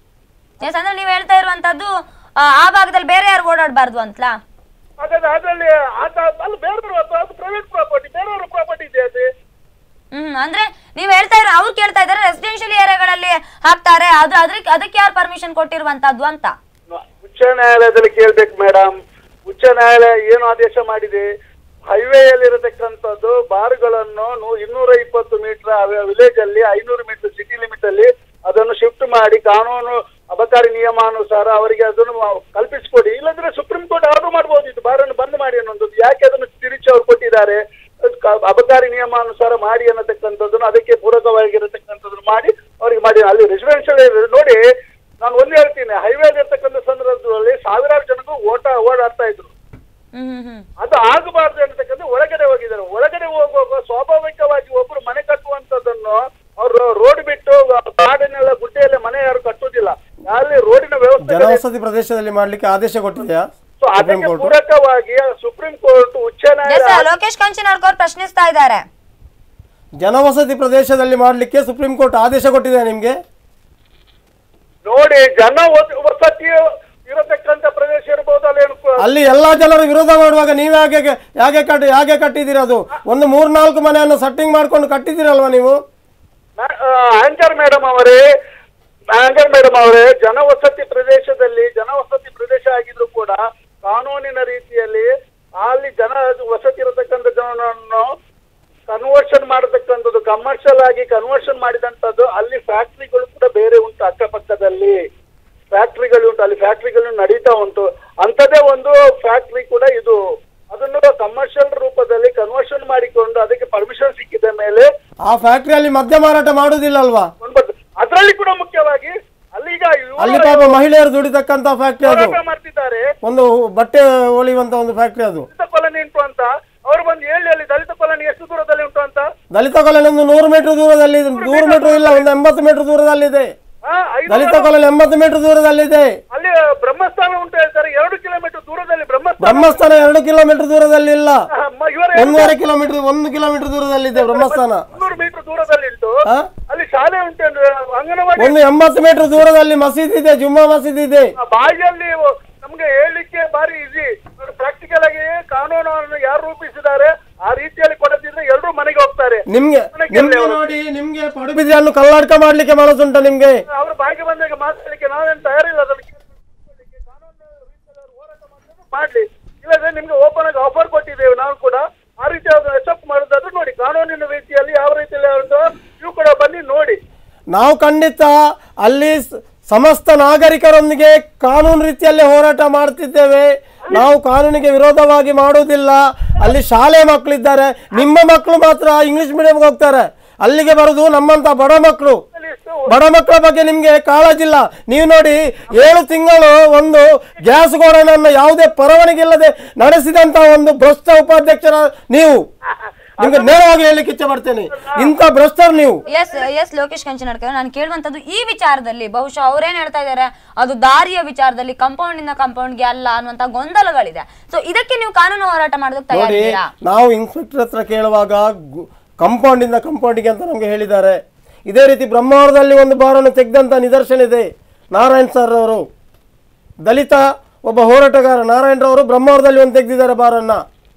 ಎಸ್ ಅಂದ್ರೆ ನೀವು ಹೇಳ್ತಾ ಇರುವಂತದ್ದು ಆ, ಆ ಭಾಗದಲ್ಲಿ ಬೇರೆ ಯಾರು ಓಡಾಡಬಾರ್ದು ಅಂತಲಾ
ಹಾಗಾದ್ರೆ ಅದರಲ್ಲಿ ಆತ ಅಲ್ಲಿ ಬೇರೆ ಅದು ಪ್ರೈವೇಟ್ ಪ್ರಾಪರ್ಟಿ ಬೇರೆಯವರ ಪ್ರಾಪರ್ಟಿ ಇದೆ ಅದು
ಹ್ಮ್ ಅಂದ್ರೆ ನೀವ್ ಹೇಳ್ತಾ ಇರೋ ಅವ್ರು ಕೇಳ್ತಾ ಇದಾರೆ ರೆಸಿಡೆನ್ಶಿಯಲ್ ಏರಿಯಾಗಳಲ್ಲಿ ಹಾಕ್ತಾರೆ ಅದು ಅದಕ್ಕೆ ಅದಕ್ಕೆ ಯಾರು ಪರ್ಮಿಷನ್ ಕೊಟ್ಟಿರುವಂತದ್ದು ಅಂತ
ಉಚ್ಚ ನ್ಯಾಯಾಲಯದಲ್ಲಿ ಕೇಳ್ಬೇಕು ಮೇಡಮ್ ಉಚ್ಚ ನ್ಯಾಯಾಲಯ ಏನು ಆದೇಶ ಮಾಡಿದೆ ಹೈವೇಯಲ್ಲಿರತಕ್ಕಂಥದ್ದು ಬಾರ್ಗಳನ್ನು ನೂ- ಇನ್ನೂರ ಇಪ್ಪತ್ತು ಮೀಟರ್ ವಿಲೇಜ್ ಅಲ್ಲಿ ಐನೂರು ಮೀಟರ್ ಸಿಟಿ ಲಿಮಿಟ್ ಅಲ್ಲಿ ಅದನ್ನು ಶಿಫ್ಟ್ ಮಾಡಿ ಕಾನೂನು ಅಬಕಾರಿ ನಿಯಮಾನುಸಾರ ಅವರಿಗೆ ಅದನ್ನು ಮಾ- ಕಲ್ಪಿಸಿಕೊಡಿ ಇಲ್ಲಂದ್ರೆ ಸುಪ್ರೀಂ ಕೋರ್ಟ್ ಆರ್ಡರ್ ಮಾಡಬಹುದಿತ್ತು ಬಾರನ್ನು ಬಂದ್ ಮಾಡಿ ಅನ್ನೋದು ಯಾಕೆ ಅದನ್ನು ತಿರುಚಿ ಅವ್ರು ಕೊಟ್ಟಿದ್ದಾರೆ ಅದ್ ಕ- ಅಬಕಾರಿ ನಿಯಮಾನುಸಾರ ಮಾಡಿ ಅನ್ನತಕ್ಕಂಥದ್ದನ್ನು ಅದಕ್ಕೆ ಪೂರಕವಾಗಿರತಕ್ಕಂಥದ್ದನ್ನು ಮಾಡಿ ಅವರಿಗೆ ಮಾಡಿ ಅಲ್ಲಿ ರೆಸಿಡೆನ್ಷಿಯಲ್ ನೋಡಿ ನಾನು ಒಂದು ಹೇಳ್ತೀನಿ ಹೈವೇ ಇರ್ತಕ್ಕಂಥ ಸಂದರ್ಭದಲ್ಲಿ ಸಾವಿರಾರು ಜನರು ಓಟ ಓಡಾಡ್ತಾ ಇದ್ರು
ಹ್ಮ್ ಹ್ಮ್ ಹ್ಮ್
ಅದು ಆಗಬಾರ್ದು ಅನ್ನತಕ್ಕಂಥ ಒಳಗಡೆ ಹೋಗಿದ್ದಾರೆ ಒಳಗಡೆ ಹೋಗುವಾಗ ಸ್ವಾಭಾವಿಕವಾಗಿ ಒಬ್ರು ಮನೆ ಕಟ್ಟುವಂತದನ್ನು ಅವರು ರೋಡ್ ಬಿಟ್ಟು ಕಾಡಿನೆಲ್ಲ ಗುಡ್ಡೆಯಲ್ಲೇ ಮನೆ ಯಾರು ಕಟ್ಟುವುದಿಲ್ಲ ಅಲ್ಲಿ ರೋಡಿನ ವ್ಯವಸ್ಥೆ
ಜನವಸತಿ ಪ್ರದೇಶದಲ್ಲಿ ಮಾಡ್ಲಿಕ್ಕೆ ಆದೇಶ ಕೊಟ್ಟಿದೆಯಾ
ಸೊ
ಸುಪ್ರೀಂ
ಅದಕ್ಕೆ
ಕೋರ್ಟ್
ಪೂರಕವಾಗಿ ಸುಪ್ರೀಂ ಕೋರ್ಟ್ ಉಚ್ಚ
ಎಸ್
ನ್ಯಾಯಾಲಯ
ಲೋಕೇಶ್ ಕಂಚಿನಾಡ್ಕರ್ ಪ್ರಶ್ನಿಸ್ತಾ ಇದ್ದಾರೆ
ಜನವಸತಿ ಪ್ರದೇಶದಲ್ಲಿ ಮಾಡ್ಲಿಕ್ಕೆ ಸುಪ್ರೀಂ ಕೋರ್ಟ್ ಆದೇಶ ಕೊಟ್ಟಿದೆ ನಿಮ್ಗೆ
ನೋಡಿ ಜನ ವಸ- ವಸತಿ ಇರತಕ್ಕಂತ ಪ್ರದೇಶ ಇರಬಹುದು ಅಲ್ಲೇನು
ಅಲ್ಲಿ ಎಲ್ಲಾ ಜನರು ವಿರೋಧ ಮಾಡುವಾಗ ನೀವು ಹೇಗೆ ಹೇಗೆ ಕಟ್ಟಿ ಹೇಗೆ ಕಟ್ಟಿದ್ದೀರಿ ಅದು ಒಂದು ಮೂರ್ನಾಲ್ಕು ಮನೆಯನ್ನು ಸೆಟ್ಟಿಂಗ್ ಮಾಡ್ಕೊಂಡು ಕಟ್ಟಿದ್ದೀರಲ್ವಾ ನೀವು
ಆಂಕರ್ ಮೇಡಮ್ ಅವರೇ ಆಂಕರ್ ಮೇಡಮ್ ಅವರೇ ಜನವಸತಿ ಪ್ರದೇಶದಲ್ಲಿ ಜನವಸತಿ ಪ್ರದೇಶ ಆಗಿದ್ರು ಕೂಡ ಕಾನೂನಿನ ರೀತಿಯಲ್ಲಿ ಅಲ್ಲಿ ಜನ ವಸತಿ ಇರತಕ್ಕಂಥ ಜನರನ್ನು ಕನ್ವರ್ಷನ್ ಮಾಡತಕ್ಕಂಥದ್ದು ಕಮರ್ಷಿಯಲ್ ಆಗಿ ಕನ್ವರ್ಷನ್ ಮಾಡಿದಂಥದ್ದು ಅಲ್ಲಿ ಫ್ಯಾಕ್ಟ್ರಿಗಳು ಕೂಡ ಬೇರೆ ಉಂಟು ಅಕ್ಕಪಕ್ಕದಲ್ಲಿ ಫ್ಯಾಕ್ಟ್ರಿಗಳು ಉಂಟು ಅಲ್ಲಿ ಫ್ಯಾಕ್ಟ್ರಿಗಳು ನಡೀತಾ ಉಂಟು ಅಂಥದ್ದೇ ಒಂದು ಫ್ಯಾಕ್ಟ್ರಿ ಕೂಡ ಇದು ಅದನ್ನು ಕಮರ್ಷಿಯಲ್ ರೂಪದಲ್ಲಿ ಕನ್ವರ್ಷನ್ ಮಾಡಿಕೊಂಡು ಅದಕ್ಕೆ ಪರ್ಮಿಷನ್ ಸಿಕ್ಕಿದ ಮೇಲೆ
ಆ ಫ್ಯಾಕ್ಟ್ರಿಯಲ್ಲಿ ಮದ್ಯ ಮಾರಾಟ ಮಾಡುವುದಿಲ್ಲ ಅಲ್ವಾ
ಅದರಲ್ಲಿ ಕೂಡ ಮುಖ್ಯವಾಗಿ ಅಲ್ಲಿಗ
ಅಲ್ಲಿ ಪಾಪ ಮಹಿಳೆಯರು ದುಡಿತಕ್ಕಂತ ಫ್ಯಾಕ್ಟ್ರಿ ಅದು
ಹೋರಾಟ ಮಾಡ್ತಿದ್ದಾರೆ
ಒಂದು ಬಟ್ಟೆ ಹೊಲಿಯುವಂತ ಒಂದು ಫ್ಯಾಕ್ಟ್ರಿ ಅದು
ದಲಿತ ಕಾಲನಿ ಉಂಟು ಅಂತ ಅವ್ರು ಬಂದು ಹೇಳಿ ಅಲ್ಲಿ ದಲಿತ ಕಾಲನಿ ಎಷ್ಟು ದೂರದಲ್ಲಿ ಉಂಟು ಅಂತ
ದಲಿತ ಕಾಲೋನಿ ಒಂದು ನೂರು ಮೀಟರ್ ದೂರದಲ್ಲಿ ನೂರು ಮೀಟರ್ ಇಲ್ಲ ಒಂದು ಎಂಬತ್ತು ಮೀಟರ್ ದೂರದಲ್ಲಿದೆ
ಆ, ಐದು
ದಲಿತ ಕಾಲೋನಿ ಎಂಬತ್ತು ಮೀಟರ್ ದೂರದಲ್ಲಿದೆ
ಅಲ್ಲಿ ಬ್ರಹ್ಮಸ್ಥಾನ ಉಂಟು ಹೇಳ್ತಾರೆ ಎರಡು ಕಿಲೋಮೀಟರ್ ದೂರದಲ್ಲಿ ಬ್ರಹ್ಮಸ್ಥಾನ
ಬ್ರಹ್ಮಸ್ಥಾನ ಎರಡು ಕಿಲೋಮೀಟರ್ ದೂರದಲ್ಲಿ ಇಲ್ಲ
ಆ, ಮ- ಇವರೇ
ಒಂದೂವರೆ ಕಿಲೋಮೀಟರ್ ಒಂದು ಕಿಲೋಮೀಟರ್ ದೂರದಲ್ಲಿದೆ ಬ್ರಹ್ಮಸ್ಥಾನ
ಮುನ್ನೂರು ಮೀಟರ್ ದೂರದಲ್ಲಿ ಉಂಟು
ಆ?
ಅಲ್ಲಿ ಶಾಲೆ ಉಂಟು ಅಂದ್ರೆ ಅಂಗನವಾಡಿ
ಒಂದು ಎಂಬತ್ತು ಮೀಟರ್ ದೂರದಲ್ಲಿ ಮಸೀದಿ ಇದೆ ಜುಮ್ಮಾ ಮಸೀದಿ ಇದೆ
ಆ ಬಾಯಿಯಲ್ಲಿ ನಮ್ಗೆ ಹೇಳಲಿಕ್ಕೆ ಬಾರಿ ಈಸಿ ಪ್ರಾಕ್ಟಿಕಲ್ ಆಗಿ ಕಾನೂನನ್ನು ಯಾರು ರೂಪಿಸಿದ್ದಾರೆ ಆ ರೀತಿಯಲ್ಲಿ ಕೊಡದಿದ್ರೆ ಎಲ್ಲರೂ ಮನೆಗೆ ಹೋಗ್ತಾರೆ
ನಿಮ್ಗೆ ನಿಮ್ಗೆ ನೋಡಿ ನಿಮ್ಗೆ ಪಡುಬಿದ್ರಿ ಹಣ್ಣು ಕಲ್ಲಾಡ್ಕ ಮಾಡ್ಲಿಕ್ಕೆ ಮನಸ್ಸುಂಟ ನಿಮ್ಗೆ
ಅವ್ರ ಬಾಯಿಗೆ ಬಂದಾಗ ಮಾತಾಡ್ಲಿಕ್ಕೆ ನಾವೇನು ತಯಾರಿಲ್ಲ ಅದನ್ನು ಕೇಳ್ಕೊಳ್ಳಿಕ್ಕೆ. ಕಾನೂನು ರೀತಿಯಲ್ಲಿ ಅವ್ರು ಹೋರಾಟ ಮಾಡಿದ್ರೆ ಮಾಡ್ಲಿ ಇಲ್ಲದ್ರೆ ನಿಮ್ಗೆ ಓಪನ್ ಆಗಿ ಆಫರ್ ಕೊಟ್ಟಿದ್ದೇವೆ ನಾವು ಕೂಡ ಆ ರೀತಿ ಅವ್ರನ್ನ ಅಕ್ಸೆಪ್ಟ್ ಮಾಡೋದಾದ್ರೆ ನೋಡಿ ಕಾನೂನಿನ ರೀತಿಯಲ್ಲಿ ಯಾವ ರೀತಿಯಲ್ಲಿ ಉಂಟು ನೀವು ಕೂಡ ಬನ್ನಿ ನೋಡಿ
ನಾವು ಖಂಡಿತ ಅಲ್ಲಿ ಸ- ಸಮಸ್ತ ನಾಗರಿಕರೊಂದಿಗೆ ಕಾನೂನು ರೀತಿಯಲ್ಲೇ ಹೋರಾಟ ಮಾಡ್ತಿದ್ದೇವೆ ನಾವು ಕಾನೂನಿಗೆ ವಿರೋಧವಾಗಿ ಮಾಡುವುದಿಲ್ಲ ಅಲ್ಲಿ ಶಾಲೆ ಮಕ್ಕಳಿದ್ದಾರೆ ನಿಮ್ಮ ಮಕ್ಕಳು ಮಾತ್ರ ಇಂಗ್ಲಿಷ್ ಮೀಡಿಯಂಗೆ ಹೋಗ್ತಾರೆ ಅಲ್ಲಿಗೆ ಬರುದು ನಮ್ಮಂತ ಬಡ ಮಕ್ಕಳು ಬಡ ಮಕ್ಕಳ ಬಗ್ಗೆ ನಿಮ್ಗೆ ಕಾಳಜಿಲ್ಲ ನೀವು ನೋಡಿ ಏಳು ತಿಂಗಳು ಒಂದು ಗ್ಯಾಸ್ ಗೋಡನನ್ನು ಯಾವುದೇ ಪರವಾನಗಿ ಇಲ್ಲದೆ ನಡೆಸಿದಂತ ಒಂದು ಭ್ರಷ್ಟ ಉಪಾಧ್ಯಕ್ಷರ ನೀವು ನಿಮ್ಗೆ ನೇರವಾಗಿ ಹೇಳಲಿಕ್ಕೆ ಇಚ್ಛೆ ಪಡ್ತೇನೆ ಇಂಥ ಭ್ರಷ್ಟರು ನೀವು
ಎಸ್ ಎಸ್ ಲೋಕೇಶ್ ಕಂಚನಡ್ಕರ್ ನಾನು ಕೇಳುವಂತದ್ದು ಈ ವಿಚಾರದಲ್ಲಿ ಬಹುಶಃ ಅವ್ರೇನ್ ಹೇಳ್ತಾ ಇದ್ದಾರೆ ಅದು ದಾರಿಯ ವಿಚಾರದಲ್ಲಿ ಕಾಂಪೌಂಡ್ ಇಂದ ಕಾಂಪೌಂಡ್ಗೆ ಅಲ್ಲ ಅನ್ನುವಂತ ಗೊಂದಲಗಳಿದೆ ಸೊ ಇದಕ್ಕೆ ನೀವು ಕಾನೂನು ಹೋರಾಟ ಮಾಡೋದಕ್ಕೆ
ನೋಡಿ
ತಯಾರಿದ್ದೀರಾ
ನಾವು ಇನ್ಸ್ಪೆಕ್ಟರ್ ಹತ್ರ ಕೇಳುವಾಗ ಕಂಪೌಂಡ್ ಇಂದ ಕಂಪೌಂಡಿಗೆ ಅಂತ ನಮಗೆ ಹೇಳಿದ್ದಾರೆ ಇದೇ ರೀತಿ ಬ್ರಹ್ಮಾವರದಲ್ಲಿ ಒಂದು ಬಾರನ್ನು ತೆಗೆದಂತ ನಿದರ್ಶನ ಇದೆ ನಾರಾಯಣ್ ಸರ್ ಅವರು ದಲಿತ ಒಬ್ಬ ಹೋರಾಟಗಾರ ನಾರಾಯಣ್ ರವರು ಬ್ರಹ್ಮಾವರದಲ್ಲಿ ಒಂದು ತೆಗೆದಿದ್ದಾರೆ ಬಾರನ್ನ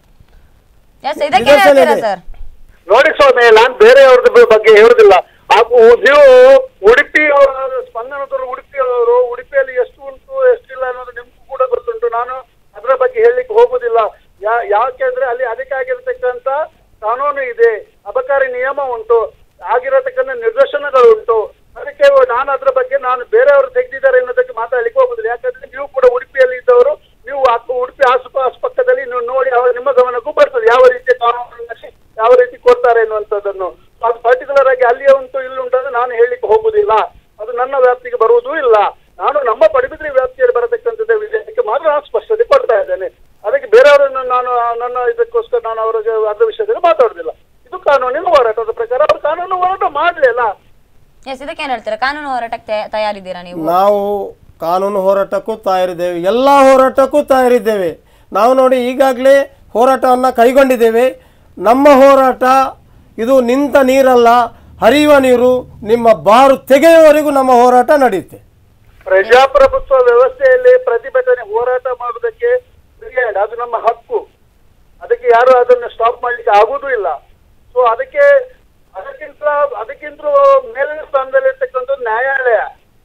ಎಸ್ ಇದಕ್ಕೆ
ನಿದರ್ಶನ
ಹೇಳ್ತೀರಾ
ಇದೆ.
ಸರ್
ನೋಡಿ ಸ್ವಾಮಿ ನಾನ್ ಬೇರೆಯವ್ರದ್ದು ಬಗ್ಗೆ ಹೇಳುದಿಲ್ಲ ಆ- ಉ- ನೀವು ಉಡುಪಿ ಸ್ಪಂದನದವರು ಉಡುಪಿ ಅವರು ಉಡುಪಿಯಲ್ಲಿ ಎಷ್ಟು ಉಂಟು ಎಷ್ಟಿಲ್ಲ ಅನ್ನೋದು ನಿಮ್ಗೂ ಕೂಡ ಗೊತ್ತುಂಟು ನಾನು ಅದರ ಬಗ್ಗೆ ಹೇಳಲಿಕ್ಕೆ ಹೋಗುದಿಲ್ಲ ಯಾ ಯಾಕೆಂದ್ರೆ ಅಲ್ಲಿ ಅದಕ್ಕಾಗಿರ್ತಕ್ಕಂತ ಕಾನೂನು ಇದೆ ಅಬಕಾರಿ ನಿಯಮ ಉಂಟು ಆಗಿರತಕ್ಕಂಥ ನಿರ್ದೇಶನಗಳು ಉಂಟು ಅದಕ್ಕೆ ನಾನು ಅದ್ರ ಬಗ್ಗೆ ನಾನು ಬೇರೆಯವರು ತೆಗೆದಿದ್ದಾರೆ ಅನ್ನೋದಕ್ಕೆ ಮಾತಾಡ್ಲಿಕ್ಕೆ ಹೋಗುದಿಲ್ಲ ಯಾಕಂದ್ರೆ ನೀವು ಕೂಡ ಉಡುಪಿಯಲ್ಲಿ ಇದ್ದವರು ನೀವು ಆ ಉಡುಪಿ ಆಸುಪಾಸು ಪಕ್ಕದಲ್ಲಿ ನೀವು ನೋಡಿ ಅವಾಗ ನಿಮ್ಮ ಗಮನಕ್ಕೂ ಬರ್ತದೆ ಯಾವ ರೀತಿಯ ಕಾನೂನು ನಕ್ಷೆ ಯಾವ ರೀತಿ ಕೊಡ್ತಾರೆ ಅನ್ನುವಂಥದ್ದನ್ನು ಅದು ಪರ್ಟಿಕ್ಯುಲರ್ ಆಗಿ ಅಲ್ಲಿಯೇ ಉಂಟು ಇಲ್ಲಿ ಉಂಟು ಅಂತ ನಾನು ಹೇಳಲಿಕ್ಕೆ ಹೋಗುದಿಲ್ಲ ಅದು ನನ್ನ ವ್ಯಾಪ್ತಿಗೆ ಬರುವುದೂ ಇಲ್ಲ ನಾನು ನಮ್ಮ ಪಡಿಬಿದ್ರಿ ವ್ಯಾಪ್ತಿಯಲ್ಲಿ ಬರತಕ್ಕಂಥದ್ದೇ ವಿಷಯಕ್ಕೆ ಮಾತ್ರ ನಾನು ಸ್ಪಷ್ಟತೆ ಕೊಡ್ತಾ ಇದ್ದೇನೆ ಅದಕ್ಕೆ ಬೇರೆಯವರನ್ನು ನಾನು ನನ್ನ ಇದಕ್ಕೋಸ್ಕರ ನಾನು ಅವರ ಜೊ- ಅದರ ವಿಷಯದಲ್ಲಿ ಮಾತಾಡುದಿಲ್ಲ ಇದು ಕಾನೂನಿನ ಹೋರಾಟದ ಪ್ರಕಾರ ಅವರು ಕಾನೂನು ಹೋರಾಟ ಮಾಡ್ಲಿ ಅಲ್ಲ
ಎಸ್ ಇದಕ್ಕೆ ಏನ್ ಹೇಳ್ತೀರಾ ಕಾನೂನು ಹೋರಾಟಕ್ಕೆ ತಯ- ತಯಾರಿದ್ದೀರಾ ನೀವು
ನಾವು ಕಾನೂನು ಹೋರಾಟಕ್ಕೂ ತಯಾರಿದ್ದೇವೆ ಎಲ್ಲ ಹೋರಾಟಕ್ಕೂ ತಯಾರಿದ್ದೇವೆ ನಾವು ನೋಡಿ ಈಗಾಗಲೇ ಹೋರಾಟವನ್ನು ಕೈಗೊಂಡಿದ್ದೇವೆ ನಮ್ಮ ಹೋರಾಟ ಇದು ನಿಂತ ನೀರಲ್ಲ ಹರಿಯುವ ನೀರು ನಿಮ್ಮ ಬಾರು ತೆಗೆಯುವವರೆಗೂ ನಮ್ಮ ಹೋರಾಟ ನಡೆಯುತ್ತೆ
ಪ್ರಜಾಪ್ರಭುತ್ವ ವ್ಯವಸ್ಥೆಯಲ್ಲಿ ಪ್ರತಿಭಟನೆ ಹೋರಾಟ ಮಾಡುವುದಕ್ಕೆ ಬಿರಿಯಾನಿ ಅದು ನಮ್ಮ ಹಕ್ಕು ಅದಕ್ಕೆ ಯಾರು ಅದನ್ನು ಸ್ಟಾಪ್ ಮಾಡ್ಲಿಕ್ಕೆ ಆಗುವುದೂ ಇಲ್ಲ ಸೊ ಅದಕ್ಕೆ ಅದಕ್ಕಿಂತ ಅದಕ್ಕಿಂತ ಮೇಲಿನ ಸ್ಥಾನದಲ್ಲಿರ್ತಕ್ಕಂಥದ್ದು ನ್ಯಾಯಾಲಯ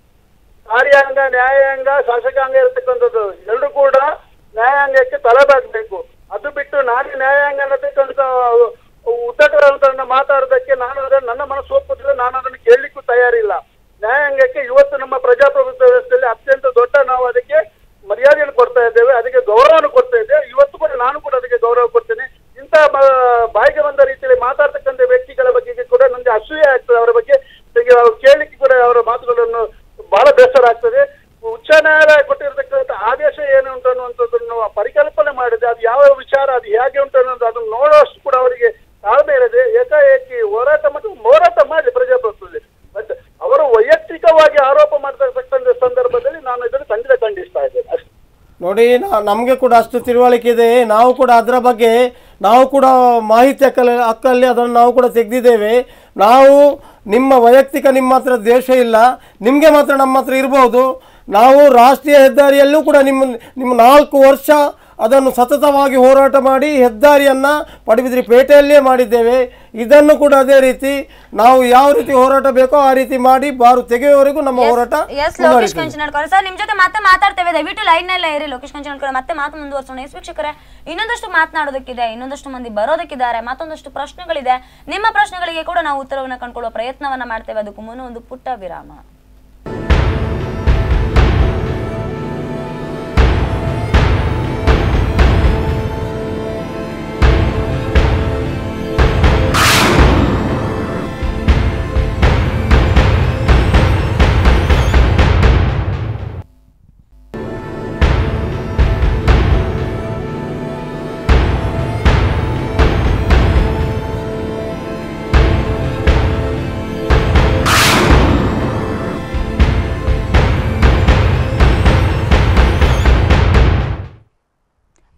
ಕಾರ್ಯಾಂಗ ನ್ಯಾಯಾಂಗ ಶಾಸಕಾಂಗ ಇರತಕ್ಕಂಥದ್ದು ಎರಡು ಕೂಡ ನ್ಯಾಯಾಂಗಕ್ಕೆ ತಲೆಬಾಗಬೇಕು ಅದು ಬಿಟ್ಟು ನಾಡಿ ನ್ಯಾಯಾಂಗ ಅನ್ನತಕ್ಕಂಥ ಉದ್ದಟಗಳನ್ನು ಮಾತಾಡೋದಕ್ಕೆ ನಾನು ಅದನ್ನು ನನ್ನ ಮನಸ್ಸು ಒಪ್ಪುದಿಲ್ಲ ನಾನು ಅದನ್ನು ಕೇಳಲಿಕ್ಕೂ ತಯಾರಿಲ್ಲ ನ್ಯಾಯಾಂಗಕ್ಕೆ ಇವತ್ತು ನಮ್ಮ ಪ್ರಜಾಪ್ರಭುತ್ವ ವ್ಯವಸ್ಥೆಯಲ್ಲಿ ಅತ್ಯಂತ ದೊಡ್ಡ ನಾವು ಅದಕ್ಕೆ ಮರ್ಯಾದೆಯನ್ನು ಕೊಡ್ತಾ ಇದ್ದೇವೆ ಅದಕ್ಕೆ ಗೌರವವನ್ನು ಕೊಡ್ತಾ ಇದ್ದೇವೆ ಇವತ್ತು ಕೂಡ ನಾನು ಕೂಡ ಅದಕ್ಕೆ ಗೌರವ ಕೊಡ್ತೇನೆ ಇಂಥ ಬ- ಬಾಯಿಗೆ ಬಂದ ರೀತಿಯಲ್ಲಿ ಮಾತಾಡ್ತಕ್ಕಂಥ ವ್ಯಕ್ತಿಗಳ ಬಗ್ಗೆ ಕೂಡ ನನಗೆ ಅಸೂಯೆ ಆಗ್ತದೆ ಅವರ ಬಗ್ಗೆ ನನಗೆ ಅವ್ರು ಕೇಳಲಿಕ್ಕೆ ಕೂಡ ಅವರ ಮಾತುಗಳನ್ನು ಬಹಳ ಬೇಸರ ಆಗ್ತದೆ ಉಚ್ಚ ನ್ಯಾಯಾಲಯ ಕೊಟ್ಟಿರ್ತಕ್ಕಂಥ ಆದೇಶ ಏನು ಉಂಟು ಅನ್ನುವಂಥದ್ದನ್ನು ಪರಿಕಲ್ಪನೆ ಮಾಡಿದೆ ಅದು ಯಾವ ವಿಚಾರ ಅದು ಹೇಗೆ ಉಂಟು ಅನ್ನೋದು ಅದನ್ನು ನೋಡುವಷ್ಟು ಕೂಡ ಅವರಿಗೆ ತಾಳ್ಮೆ ಇರದೆ ಏಕಾಏಕಿ ಹೋರಾಟ ಮತ್ತು ಹೋರಾಟ ಮಾಡಿ ಪ್ರಜಾಪ್ರಭುತ್ವದಲ್ಲಿ ಬಟ್ ಅವರು ವೈಯಕ್ತಿಕವಾಗಿ ಆರೋಪ ಮಾಡ್ತಕ್ಕಂಥ ಸಂದರ್ಭದಲ್ಲಿ ನಾನು ಇದನ್ನು ಖಂಡಿತ ಖಂಡಿಸ್ತಾ ಇದ್ದೇನೆ ಅಷ್ಟೇ
ನೋಡಿ ನಾ- ನಮಗೆ ಕೂಡ ಅಷ್ಟು ತಿಳುವಳಿಕೆ ಇದೆ ನಾವು ಕೂಡ ಅದರ ಬಗ್ಗೆ ನಾವು ಕೂಡ ಮಾಹಿತಿ ಹಕ್ಕಲ್ಲಿ ಹಕ್ಕಲ್ಲಿ ಅದನ್ನು ನಾವು ಕೂಡ ತೆಗೆದಿದ್ದೇವೆ ನಾವು ನಿಮ್ಮ ವೈಯಕ್ತಿಕ ನಿಮ್ಮ ಹತ್ರ ದ್ವೇಷ ಇಲ್ಲ ನಿಮಗೆ ಮಾತ್ರ ನಮ್ಮ ಹತ್ರ ಇರ್ಬೋದು ನಾವು ರಾಷ್ಟ್ರೀಯ ಹೆದ್ದಾರಿಯಲ್ಲೂ ಕೂಡ ನಿಮ್ಮ ನಿಮ್ಮ ನಾಲ್ಕು ವರ್ಷ ಅದನ್ನು ಸತತವಾಗಿ ಹೋರಾಟ ಮಾಡಿ ಹೆದ್ದಾರಿಯನ್ನು ಪಡುಬಿದ್ರಿ ಪೇಟೆಯಲ್ಲೇ ಮಾಡಿದ್ದೇವೆ ಇದನ್ನು ಕೂಡ ಅದೇ ರೀತಿ ನಾವು ಯಾವ ರೀತಿ ಹೋರಾಟ ಬೇಕೋ ಆ ರೀತಿ ಮಾಡಿ ಬಾರು ತೆಗೆಯುವವರೆಗೂ ನಮ್ಮ ಹೋರಾಟ
ಎಸ್ ಲೋಕೇಶ್
ಮುಂದುವರಿತದೆ.
ಕಂಚನಡ್ಕರ್ ಸರ್ ನಿಮ್ ಜೊತೆ ಮತ್ತೆ ಮಾತಾಡ್ತೇವೆ ದಯವಿಟ್ಟು ಲೈನ್ ನಲ್ಲೇ ಇರಿ ಲೋಕೇಶ್ ಕಂಚನಡ್ಕರ್ ಮತ್ತೆ ಮಾತು ಮುಂದುವರ್ಸೋಣ ಎಸ್ ವೀಕ್ಷಕರೇ ಇನ್ನೊಂದಷ್ಟು ಮಾತನಾಡೋದಕ್ಕಿದೆ ಇನ್ನೊಂದಷ್ಟು ಮಂದಿ ಬರೋದಕ್ಕಿದ್ದಾರೆ ಮತ್ತೊಂದಷ್ಟು ಪ್ರಶ್ನೆಗಳಿದೆ ನಿಮ್ಮ ಪ್ರಶ್ನೆಗಳಿಗೆ ಕೂಡ ನಾವು ಉತ್ತರವನ್ನು ಕಂಡುಕೊಳ್ಳುವ ಪ್ರಯತ್ನವನ್ನ ಮಾಡ್ತೇವೆ ಅದಕ್ಕೂ ಮುನ್ನ ಒಂದು ಪುಟ್ಟ ವಿರಾಮ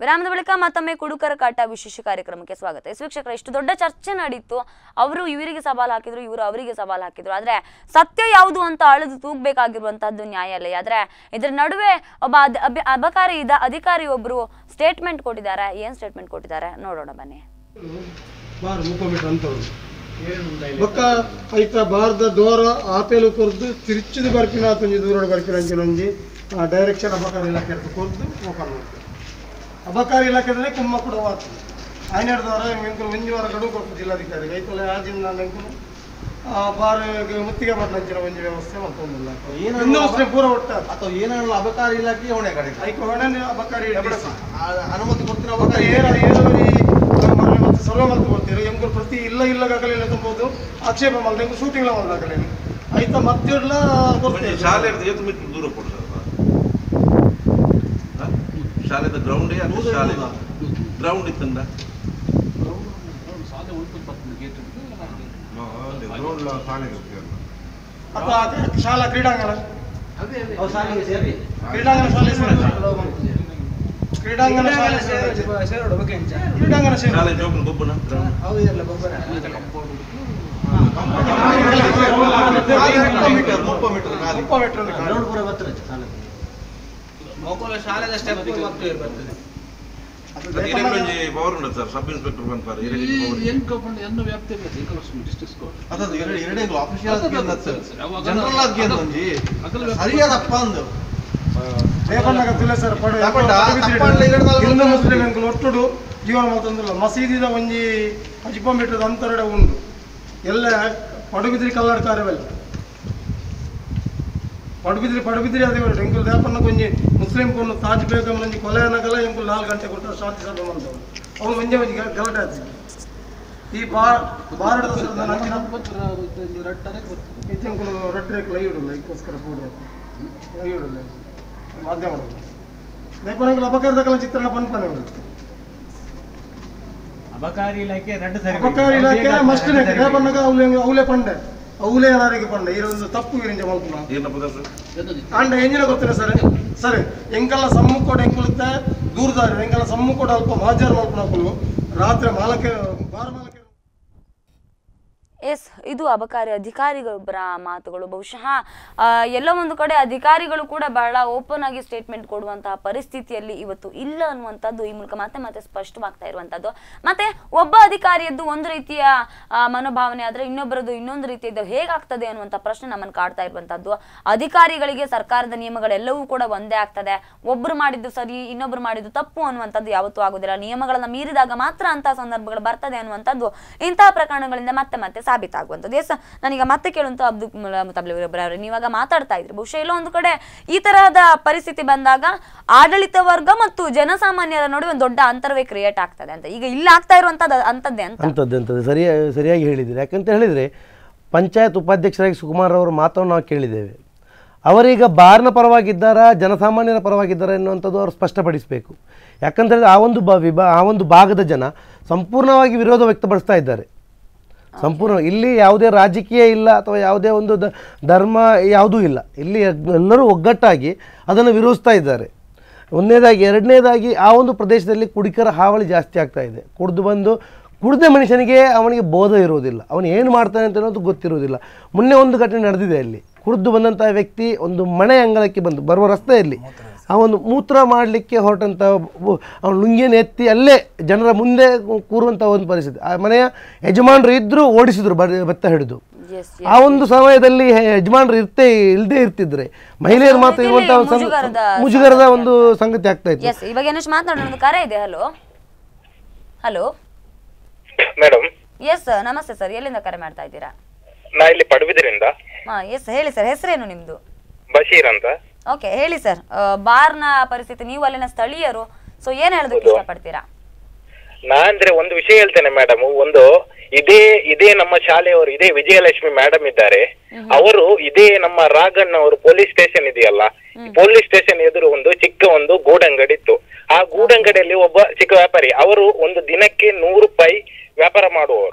ವಿರಾಮದ ಬಳಿಕ ಮತ್ತೊಮ್ಮೆ ಕುಡುಕರ ಕಾಟ ವಿಶೇಷ ಕಾರ್ಯಕ್ರಮಕ್ಕೆ ಸ್ವಾಗತ ಎಸ್ ವೀಕ್ಷಕರ ಇಷ್ಟು ದೊಡ್ಡ ಚರ್ಚೆ ನಡೀತು ಅವರು ಇವರಿಗೆ ಸವಾಲು ಹಾಕಿದ್ರು ಇವರು ಅವರಿಗೆ ಸವಾಲು ಹಾಕಿದ್ರು ಆದ್ರೆ ಸತ್ಯ ಯಾವುದು ಅಂತ ಅಳೆದು ತೂಗಬೇಕಾಗಿರುವಂತಹದ್ದು ನ್ಯಾಯಾಲಯ ಆದ್ರೆ ಇದರ ನಡುವೆ ಒಬ್ಬ ಅದ್- ಅಬಿ- ಅಬಕಾರಿ ಇದ್ದ ಅಧಿಕಾರಿ ಒಬ್ರು ಸ್ಟೇಟ್ಮೆಂಟ್ ಕೊಟ್ಟಿದ್ದಾರೆ ಏನ್ ಸ್ಟೇಟ್ಮೆಂಟ್ ಕೊಟ್ಟಿದ್ದಾರೆ ನೋಡೋಣ ಬನ್ನಿ
ಬಾರ್ ಮುಖಮಿಟ್ಟ ಅಂತವ್ರು ಬೊಕ್ಕ ಐತ ಬಾರ್ದ ದೋರ ಆಪೇಲು ಕೊರ್ದು ತಿರುಚಿದು ಬರ್ಪಿನ ಆತೊಂಜಿ ದೂರ ಬರ್ಪಿನ ಅಂಚಿನೊಂಜಿ ಡೈರೆಕ್ಷನ್ ಅಬಕಾರಿ ಇಲಾಖೆ ಅಂತ ಕೊರ್ದು ಓಪನ್ ಮಾಡ್ತಾರೆ ಅಬಕಾರಿ ಇಲಾಖೆದಲ್ಲಿ ಕುಮ್ಮ ಕೂಡ ವಾತು ಐನೆರಡು ದೋರ ಎಂಕುಲು ಒಂಜಿ ವಾರ ಗಡುವು ಕೊಟ್ಟು ಜಿಲ್ಲಾಧಿಕಾರಿ ಐತೊಲೆ ಆಜಿನ ನಾನು ಎಂಕುಲು ಬಾರ್ ಮುತ್ತಿಗೆ ಮಾಡ್ಲ ಅಂಚಿನ ಒಂಜಿ ವ್ಯವಸ್ಥೆ ಮಾಡ್ಕೊಂಡಿಲ್ಲ ಹಿಂದೂ ಮುಸ್ಲಿಂ ಪೂರ ಒಟ್ಟ
ಅಥವಾ ಏನಾಗಲ್ಲ ಅಬಕಾರಿ ಇಲಾಖೆ ಹೊಣೆ ಕಡೆ
ಐಕ ಹೊಣೆ ಅಬಕಾರಿ
ಅನುಮತಿ ಕೊಡ್ತೀನಿ
ಮತ್ತೆ ಏರ ಏರುವರಿ ಮರಳಿ ಮತ್ತೆ ಸರ್ವ ಮತ್ತೆ ಕೊಡ್ತೀರಿ ಎಂಗುರು ಪ್ರತಿ ಇಲ್ಲ ಇಲ್ಲ ಆಗಲಿಲ್ಲ ತುಂಬೋದು ಆಕ್ಷೇಪ ಮಾಡಿದೆ ಎಂಗು ಶೂಟಿಂಗ್ ಮಾಡಲಾಗಲಿ ಆಯ್ತ ಮತ್ತಿರ್ಲ ಕೊಡ್ತೀರಿ
ಶಾಲೆ ಎತ್ತು ಮಿತ್ರ ದೂರ ಕೊಡು ಸರ್ ಶಾಲೆದ ಗ್ರೌಂಡೇ ಅದು ಶಾಲೆ ಗ್ರೌಂಡ್ ಇತ್ತಂದ
ಅಥವಾ ಶಾಲಾ ಕ್ರೀಡಾಂಗಣ ಕ್ರೀಡಾಂಗಣ ಶಾಲೆ ಸೇರಿದೆ. ಕ್ರೀಡಾಂಗಣ ಶಾಲೆ ಸೇರಿದೆ. ಕ್ರೀಡಾಂಗಣ ಸೇರಿದೆ.
ಶಾಲೆ ಜೋಬನ್ ಗೊಬ್ಬನ ಮುಪ್ಪ ಮೀಟರ್ ಖಾಲಿ
ಮುಪ್ಪ ಮೀಟರ್ ಒಂದು ಖಾಲಿ.
ಅದು ಇರೆಂಗೊಂಜಿ ಪವರ್ ಉಂಟು ಸರ್ ಸಬ್ ಇನ್ಸ್ಪೆಕ್ಟರ್ ಬಂತಾರೆ ಅದದು ಎರಡು ಎರಡೇ ಆಫೀಷಿಯಲ್ ಜನರಲ್ ಆಗಿ ಒಂಜಿ ಸರಿಯಾದಪ್ಪ ಅಂದು
ರೇಪಣ್ಣಗ ತುಳಸರ್ ಪಡೆ
ತಪಂಡ, ತಪಂಡ ಎರಡು ನಾಲ್ಕು
ಹಿಂದೂ ಮುಸ್ಲಿಂ ಎಂಕುಲು ಒಟ್ಟುಡು ಜೀವನ ಮಾತೊಂದಿಲ್ಲ ಮಸೀದಿದ ಒಂಜಿ ಅಜಿಪ ಮೀಟರ್ ಅಂತರಡೆ ಉಂಡು ಎಲ್ಲ ಪಡುಬಿದ್ರಿ ಕಲ್ಲಡ ಕಾರ್ಯವೆಲ್ಲ ಪಡುಬಿದ್ರಿ ಪಡುಬಿದ್ರಿ ಅದೇ ಉಂಟು ಎಂಕುಲು ರೇಪಣ್ಣ ಒಂಜಿ ಮುಸ್ಲಿಂ ಪೊಣ್ಣು ತಾಜ್ ಬೇಗಂ ಒಂಜಿ ಕೊಲೆ ಅನ್ನಗಲ ಎಂಕುಲು ನಾಲ್ಕು ಗಂಟೆ ಕೊಟ್ಟು ಶಾಂತಿ ಸಭೆ ಮಾಡ್ತಾರೆ ಅವ್ನು ಒಂಜೆ ಒಂಜಿ ಗ- ಗಲಾಟೆ ಆಯ್ತು ಈ ಬಾ ಬಾರಡದ ಹೆಚ್ಚಂಕುಲು ರೊಟ್ಟಿ ರೇಖೆ ಲೈ ಇಡಲ್ಲ ಇದಕ್ಕೋಸ್ಕರ ಕೂಡಿ ಲೈ ಇಡಲ್ಲ ಮಾಧ್ಯಮ ನೇಪಾಳ ಅಪಕಾರದ ಕಲ ಚಿತ್ರಣ ಪನ್ಪನೆ
ಅಬಕಾರಿ ಇಲಾಖೆ ರಡ್ಡು ಸರಿ
ಅಪಕಾರ ಇಲಾಖೆ ಮಸ್ಟ್ ರೇಪಣ್ಣಗ ಅವಲೆ ಅವಲೆ ಪಂಡೆ ಅವಲೆ ಏನಾರಿಗೆ ಪಂಡೆ ಇದೊಂದು ತಪ್ಪು ಇರಿಂಜ ಮಲ್ಪುನ
ಏನಪ್ಪ ಸರ್
ಅಂಡ ಎಂಜಿನ ಗೊತ್ತಿಲ್ಲ ಸರ್ ಸರಿ ಎಂಕಲ್ಲ ಸಮ್ಮುಕೋಟ ಎಂಕುಳುತ್ತೆ ದೂರದಾರಿ ಎಂಕಲ್ಲ ಸಮ್ಮುಕೋಟ ಅಲ್ಪ ಮಾಜಾರ್ ಮಲ್ಪುನ ರಾತ್ರಿ ಮಾಲಕ್ಕೆ ಬಾರ ಮಾಲಕ್ಕೆ
ಎಸ್ ಇದು ಅಬಕಾರಿ ಅಧಿಕಾರಿಗೊಬ್ಬರ ಮಾತುಗಳು ಬಹುಶಃ ಆ, ಎಲ್ಲೋ ಒಂದು ಕಡೆ ಅಧಿಕಾರಿಗಳು ಕೂಡ ಬಹಳ ಓಪನ್ ಆಗಿ ಸ್ಟೇಟ್ಮೆಂಟ್ ಕೊಡುವಂತಹ ಪರಿಸ್ಥಿತಿಯಲ್ಲಿ ಇವತ್ತು ಇಲ್ಲ ಅನ್ನುವಂಥದ್ದು ಈ ಮೂಲಕ ಮತ್ತೆ ಮತ್ತೆ ಸ್ಪಷ್ಟವಾಗ್ತಾ ಇರುವಂಥದ್ದು ಮತ್ತೆ ಒಬ್ಬ ಅಧಿಕಾರಿಯದ್ದು ಒಂದು ರೀತಿಯ ಆ, ಮನೋಭಾವನೆ ಆದ್ರೆ ಇನ್ನೊಬ್ಬರದ್ದು ಇನ್ನೊಂದು ರೀತಿಯದ್ದು ಹೇಗಾಗ್ತದೆ ಅನ್ನುವಂಥ ಪ್ರಶ್ನೆ ನಮ್ಮನ್ನು ಕಾಡ್ತಾ ಇರುವಂಥದ್ದು ಅಧಿಕಾರಿಗಳಿಗೆ ಸರ್ಕಾರದ ನಿಯಮಗಳೆಲ್ಲವೂ ಕೂಡ ಒಂದೇ ಆಗ್ತದೆ ಒಬ್ರು ಮಾಡಿದ್ದು ಸರಿ ಇನ್ನೊಬ್ರು ಮಾಡಿದ್ದು ತಪ್ಪು ಅನ್ನುವಂಥದ್ದು ಯಾವತ್ತೂ ಆಗೋದಿಲ್ಲ ನಿಯಮಗಳನ್ನ ಮೀರಿದಾಗ ಮಾತ್ರ ಅಂತಹ ಸಂದರ್ಭಗಳು ಬರ್ತದೆ ಅನ್ನುವಂಥದ್ದು ಇಂತಹ ಪ್ರಕರಣಗಳಿಂದ ಮತ್ತೆ ಮತ್ತೆ ಸಾಬೀತಾಗುವಂಥದ್ದು ಎಸ್ ನಾನೀಗ ಮತ್ತೆ ಕೇಳುವಂತ ಅಬ್ದುಲ್ ಮುತಾಬ್ಲಿಬ್ರ ಅವರೇ ನೀವಾಗ ಮಾತಾಡ್ತಾ ಇದ್ರಿ ಬಹುಶಃ ಎಲ್ಲೋ ಒಂದು ಕಡೆ ಈ ತರಹದ ಪರಿಸ್ಥಿತಿ ಬಂದಾಗ ಆಡಳಿತ ವರ್ಗ ಮತ್ತು ಜನಸಾಮಾನ್ಯರ ನಡುವೆ ಒಂದು ದೊಡ್ಡ ಅಂತರವೇ ಕ್ರಿಯೇಟ್ ಆಗ್ತದೆ ಅಂತ ಈಗ ಇಲ್ಲಿ ಆಗ್ತಾ ಇರುವಂತದ್ದು ಅಂತದ್ದೇ ಅಂತ
ಅಂಥದ್ದು ಅಂಥದ್ದು ಸರಿಯಾ ಸರಿಯಾಗಿ ಹೇಳಿದ್ದೀರಿ ಯಾಕಂತ ಹೇಳಿದರೆ ಪಂಚಾಯತ್ ಉಪಾಧ್ಯಕ್ಷರಾಗಿ ಸುಕುಮಾರ್ ಅವರ ಮಾತನ್ನು ನಾವು ಕೇಳಿದ್ದೇವೆ ಅವರೀಗ ಬಾರ್ನ ಪರವಾಗಿದ್ದಾರಾ ಜನಸಾಮಾನ್ಯರ ಪರವಾಗಿದ್ದಾರಾ ಎನ್ನುವಂಥದ್ದು ಅವರು ಸ್ಪಷ್ಟಪಡಿಸಬೇಕು ಯಾಕಂತ ಹೇಳಿದ್ರೆ ಆ ಒಂದು ಬ ವಿಭಾ ಆ ಒಂದು ಭಾಗದ ಜನ ಸಂಪೂರ್ಣವಾಗಿ ವಿರೋಧ ವ್ಯಕ್ತಪಡಿಸ್ತಾ ಇದ್ದಾರೆ ಸಂಪೂರ್ಣ ಇಲ್ಲಿ ಯಾವುದೇ ರಾಜಕೀಯ ಇಲ್ಲ ಅಥವಾ ಯಾವುದೇ ಒಂದು ದ- ಧರ್ಮ ಯಾವುದೂ ಇಲ್ಲ ಇಲ್ಲಿ ಎಲ್ಲರೂ ಒಗ್ಗಟ್ಟಾಗಿ ಅದನ್ನು ವಿರೋಧಿಸ್ತಾ ಇದ್ದಾರೆ ಒಂದನೇದಾಗಿ ಎರಡನೇದಾಗಿ ಆ ಒಂದು ಪ್ರದೇಶದಲ್ಲಿ ಕುಡಿಕರ ಹಾವಳಿ ಜಾಸ್ತಿ ಆಗ್ತಾ ಇದೆ ಕುಡಿದು ಬಂದು ಕುಡಿದ ಮನುಷ್ಯನಿಗೆ ಅವನಿಗೆ ಬೋಧ ಇರುವುದಿಲ್ಲ ಅವನು ಏನು ಮಾಡ್ತಾನೆ ಅಂತ ಅನ್ನೋದು ಗೊತ್ತಿರುವುದಿಲ್ಲ ಮೊನ್ನೆ ಒಂದು ಘಟನೆ ನಡೆದಿದೆ ಅಲ್ಲಿ ಕುಡಿದು ಬಂದಂಥ ವ್ಯಕ್ತಿ ಒಂದು ಮನೆ ಅಂಗಳಕ್ಕೆ ಬಂದು ಬರುವ ರಸ್ತೆಯಲ್ಲಿ ಆ ಒಂದು ಮೂತ್ರ ಮಾಡಲಿಕ್ಕೆ ಹೊರಟಂಥ ಅವನು ಲುಂಗಿಯನ್ನು ಎತ್ತಿ ಅಲ್ಲೇ ಜನರ ಮುಂದೆ ಕೂರುವಂಥ ಒಂದು ಪರಿಸ್ಥಿತಿ ಆ ಮನೆಯ ಯಜಮಾನರು ಇದ್ದರೂ ಓಡಿಸಿದ್ರು ಬ ಬೆತ್ತ ಹಿಡಿದು
ಎಸ್
ಆ ಒಂದು ಸಮಯದಲ್ಲಿ ಯಜಮಾನರು ಇರ್ತೇ ಇಲ್ಲದೆ ಇರ್ತಿದ್ರೆ ಮಹಿಳೆಯರು ಮಾತ್ರ ಇರುವಂತಹ ಒಂದು ಸಂ-
ಮುಜುಗರದ
ಮುಜುಗರದ ಒಂದು ಸಂಗತಿ ಆಗ್ತಾ ಇತ್ತು
ಎಸ್ ಇವಾಗ ಏನಷ್ಟು ಮಾತನಾಡೋಣ ಒಂದು ಕರೆ ಇದೆ ಹಲೋ ಹಲೋ
ಮೇಡಮ್
ಎಸ್ ನಮಸ್ತೆ ಸರ್ ಎಲ್ಲಿಂದ ಕರೆ ಮಾಡ್ತಾ ಇದ್ದೀರಾ
ನಾ ಇಲ್ಲಿ ಪಡುಬಿದ್ರಿಂದ
ಹಾ ಎಸ್ ಹೇಳಿ ಸರ್ ಹೆಸರೇನು ನಿಮ್ದು
ಬಶೀರ್ ಅಂತ
ಓಕೆ ಹೇಳಿ ಸರ್ ಬಾರ್ನ ಪರಿಸ್ಥಿತಿ ನೀವು ಅಲ್ಲಿನ ಸ್ಥಳೀಯರು ಸೊ ಏನ್ ಹೇಳೋದಕ್ಕೆ
ಹೌದು.
ಇಷ್ಟಪಡ್ತೀರಾ
ನಾ ಅಂದ್ರೆ ಒಂದು ವಿಷಯ ಹೇಳ್ತೇನೆ ಮೇಡಮ್ ಒಂದು ಇದೇ ಇದೇ ನಮ್ಮ ಶಾಲೆಯವರು ಇದೇ ವಿಜಯಲಕ್ಷ್ಮಿ ಮೇಡಮ್ ಇದ್ದಾರೆ ಅವರು ಇದೇ ನಮ್ಮ ರಾಘಣ್ಣ ಅವರು ಪೊಲೀಸ್ ಸ್ಟೇಷನ್ ಇದೆಯಲ್ಲ ಪೊಲೀಸ್ ಸ್ಟೇಷನ್ ಎದುರು ಒಂದು ಚಿಕ್ಕ ಒಂದು ಗೂಡಂಗಡಿ ಇತ್ತು ಆ ಗೂಡಂಗಡಿಯಲ್ಲಿ ಒಬ್ಬ ಚಿಕ್ಕ ವ್ಯಾಪಾರಿ ಅವರು ಒಂದು ದಿನಕ್ಕೆ ನೂರು ರೂಪಾಯಿ ವ್ಯಾಪಾರ ಮಾಡುವವರು